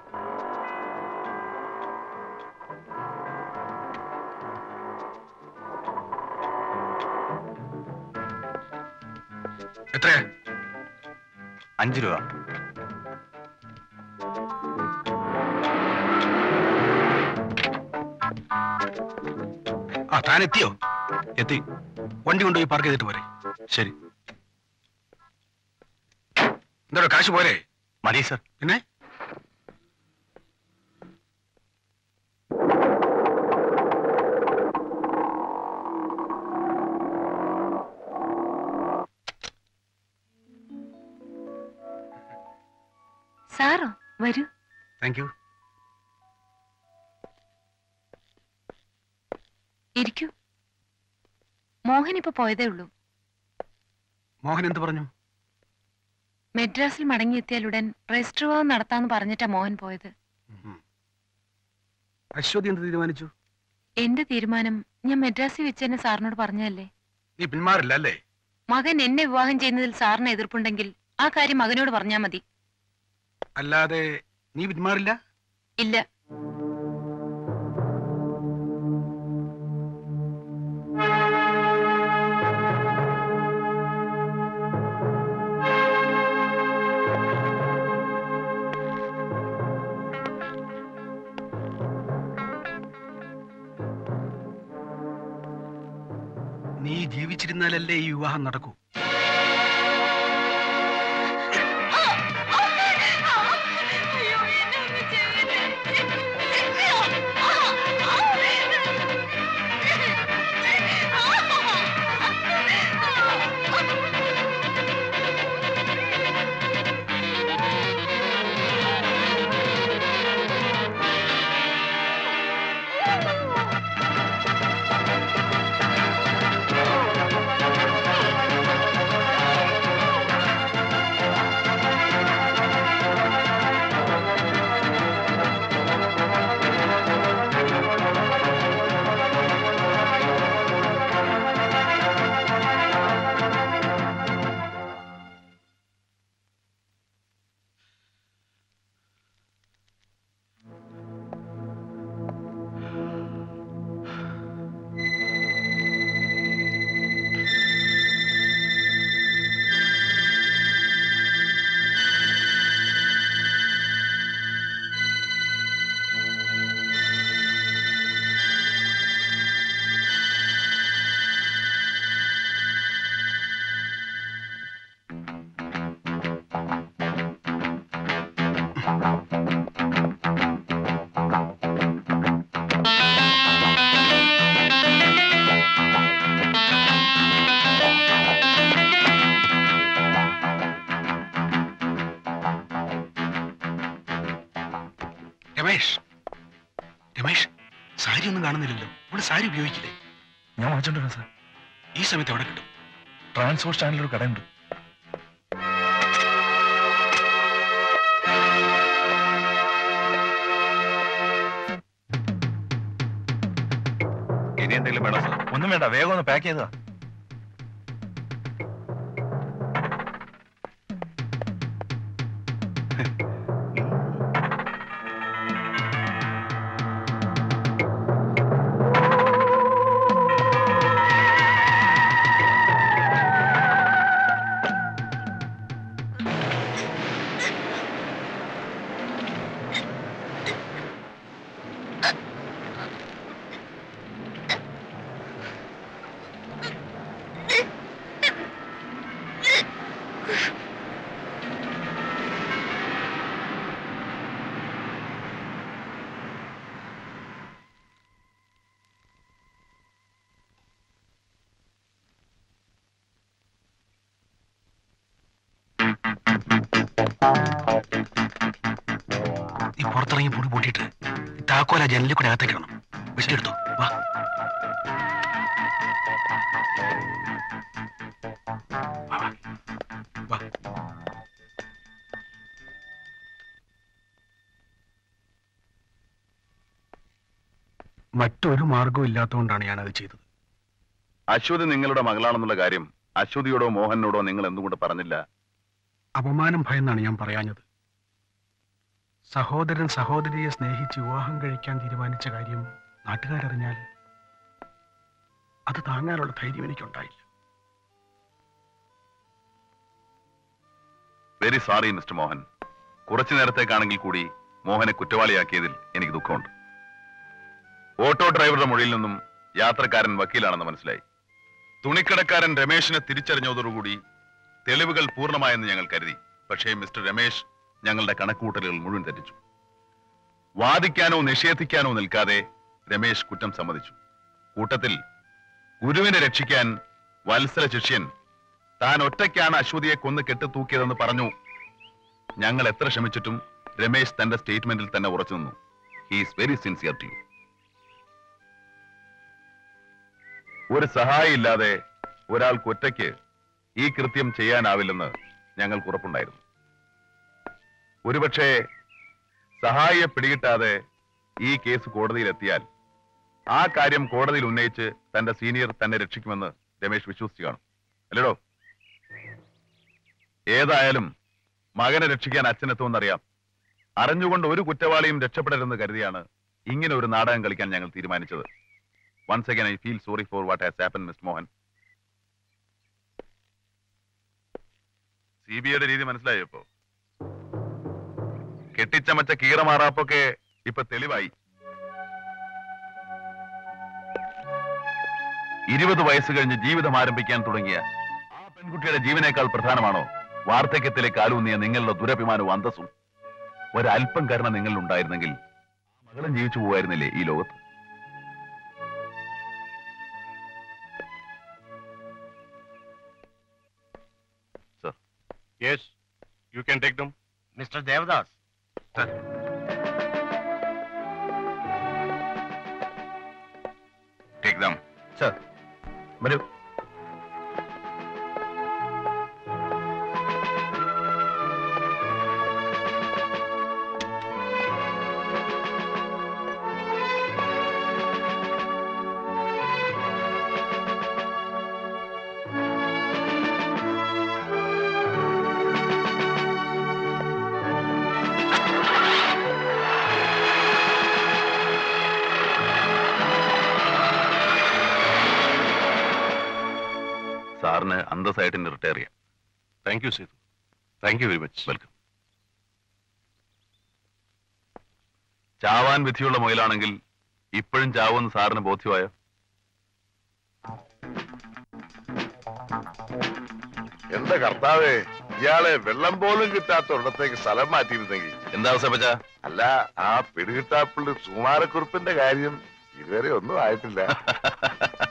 എത്രയാ അഞ്ചു രൂപ ആ താൻ എത്തിയോ എത്തി വണ്ടി കൊണ്ടുപോയി പാർക്ക് ചെയ്തിട്ട് പോരെ ശരി എന്താ കാശ് പോരെ മതി സർ പിന്നെ സാറോ വരൂ താങ്ക് യു ഇരിക്കൂ മോഹൻ ഇപ്പൊ പോയതേ ഉള്ളൂ മോഹൻ എന്ത് പറഞ്ഞു മെഡ്രാസിൽ മടങ്ങിയെത്തിയാലുടൻ രജിസ്റ്റർ വിവാഹം നടത്താന്ന് പറഞ്ഞിട്ടാ മോഹൻ പോയത് അശ്വതി എന്ത് തീരുമാനിച്ചു എന്റെ തീരുമാനം ഞാൻ മെഡ്രാസിൽ വെച്ച് തന്നെ സാറിനോട് പറഞ്ഞതല്ലേ നീ പിന്മാറില്ല അല്ലേ മകൻ എന്നെ വിവാഹം ചെയ്യുന്നതിൽ സാറിന് എതിർപ്പുണ്ടെങ്കിൽ ആ കാര്യം മകനോട് പറഞ്ഞാ മതി അല്ലാതെ നീ പിന്മാറില്ല ഇല്ല നീ ജീവിച്ചിരുന്നാലല്ലേ ഈ വിവാഹം നടക്കൂ രമേഷ് രമേഷ് സാരി ഒന്നും കാണുന്നില്ലല്ലോ ഇവിടെ സാരി ഉപയോഗിക്കില്ലേ ഞാൻ വാങ്ങിച്ചോണ്ടിരാ സാർ ഈ സമയത്ത് എവിടെ കിട്ടും ട്രാൻസ്പോർട്ട് സ്റ്റാൻഡിൽ ഒരു കടയുണ്ട് ഇനി എന്തെങ്കിലും വേണോ സാർ ഒന്നും വേണ്ട വേഗം ഒന്ന് പാക്ക് ചെയ്തതാ നീ പുറത്തിറങ്ങി പൊടി പൂട്ടിയിട്ട് ഈ താക്കോല ജനലിൽ കൂടെ അകത്തേക്ക് ഇടണം വെച്ചെടുത്തു വാ വാ, വാ. വാ. മറ്റൊരു മാർഗവും ഇല്ലാത്തതുകൊണ്ടാണ് ഞാനത് ചെയ്തത് അശ്വതി നിങ്ങളുടെ മകളാണെന്നുള്ള കാര്യം അശ്വതിയോടോ മോഹനോടോ നിങ്ങൾ എന്തുകൊണ്ട് പറഞ്ഞില്ല അപമാനം ഭയന്നാണ് ഞാൻ പറയാഞ്ഞത് സഹോദരൻ സഹോദരിയെ സ്നേഹിച്ച് വിവാഹം കഴിക്കാൻ തീരുമാനിച്ച കാര്യം നാട്ടുകാരറിഞ്ഞാൽ അത് താങ്ങാനുള്ള ധൈര്യം എനിക്കുണ്ടായില്ല വെരി സോറി മിസ്റ്റർ മോഹൻ കുറച്ചു നേരത്തേക്കാണെങ്കിൽ കൂടി മോഹനെ കുറ്റവാളിയാക്കിയതിൽ എനിക്ക് ദുഃഖമുണ്ട് ഓട്ടോ ഡ്രൈവറുടെ മൊഴിയിൽ നിന്നും യാത്രക്കാരൻ വക്കീലാണെന്ന് മനസ്സിലായി തുണിക്കടക്കാരൻ രമേശിനെ തിരിച്ചറിഞ്ഞതോടുകൂടി തെളിവുകൾ പൂർണ്ണമായെന്ന് ഞങ്ങൾ കരുതി പക്ഷേ മിസ്റ്റർ രമേശ് ഞങ്ങളുടെ കണക്കുകൂട്ടലുകൾ മുഴുവൻ തെറ്റിച്ചു വാദിക്കാനോ നിഷേധിക്കാനോ നിൽക്കാതെ രമേശ് കുറ്റം സമ്മതിച്ചു കൂട്ടത്തിൽ ഗുരുവിനെ രക്ഷിക്കാൻ വത്സല ശിഷ്യൻ താൻ ഒറ്റയ്ക്കാണ് അശ്വതിയെ കൊന്ന് കെട്ടിത്തൂക്കിയതെന്ന് പറഞ്ഞു ഞങ്ങൾ എത്ര ശ്രമിച്ചിട്ടും രമേശ് തന്റെ സ്റ്റേറ്റ്മെന്റിൽ തന്നെ ഉറച്ചു നിന്നു he's very sincere to you ഒരു സഹായം ഇല്ലാതെ ഒരാൾക്ക് ഒറ്റയ്ക്ക് ഈ കൃത്യം ചെയ്യാനാവില്ലെന്ന് ഞങ്ങൾക്ക് ഉറപ്പുണ്ടായിരുന്നു ഒരുപക്ഷെ സഹായിയെ പിടികിട്ടാതെ ഈ കേസ് കോടതിയിലെത്തിയാൽ ആ കാര്യം കോടതിയിൽ ഉന്നയിച്ച് തന്റെ സീനിയർ തന്നെ രക്ഷിക്കുമെന്ന് രമേശ് വിശ്വസിച്ചു കാണും അല്ലേടോ ഏതായാലും മകനെ രക്ഷിക്കാൻ അച്ഛനെത്തുമെന്നറിയാം അറിഞ്ഞുകൊണ്ട് ഒരു കുറ്റവാളിയും രക്ഷപ്പെടരുതെന്ന് കരുതിയാണ് ഇങ്ങനെ ഒരു നാടകം കളിക്കാൻ ഞങ്ങൾ തീരുമാനിച്ചത് once again I feel sorry for what has happen mister Mohan C B ഐയുടെ രീതി മനസ്സിലായോ ഇപ്പോ കെട്ടിച്ചമച്ച കീറമാറാപ്പൊക്കെ ഇപ്പൊ തെളിവായി ഇരുപത് വയസ്സ് കഴിഞ്ഞ് ജീവിതം ആരംഭിക്കാൻ തുടങ്ങിയ ആ പെൺകുട്ടിയുടെ ജീവനേക്കാൾ പ്രധാനമാണോ വാർദ്ധക്യത്തിലെ കാലൂന്നിയ നിങ്ങളുടെ ദുരഭിമാനവും അന്തസ്സും ഒരല്പം കരുണ നിങ്ങളിൽ ഉണ്ടായിരുന്നെങ്കിൽ ആ മകളും ജീവിച്ചു പോകുമായിരുന്നില്ലേ ഈ ലോകത്ത് yes you can take them mister Devadas take them sir വരൂ സാറിന് അന്തസ്സായിട്ട് ഇനി റിട്ടയർ ചെയ്യാം thank you Sethu thank you very much welcome ചാവാൻ വിധിയുള്ള മുയലാണെങ്കിൽ ഇപ്പോഴും ചാവുമെന്ന് സാറിന് ബോധ്യമായോ എന്റെ കർത്താവേ ഇയാളെ വെള്ളം പോലും കിട്ടാത്ത ഒരിടത്തേക്ക് സ്ഥലം മാറ്റിയിരുന്നെങ്കിൽ എന്താ അവസ്ഥ അല്ല ആ പിടികിട്ടാപ്പുള്ളി സുമാരക്കുറിപ്പിന്റെ കാര്യം ഇതുവരെ ഒന്നും ആയിട്ടില്ല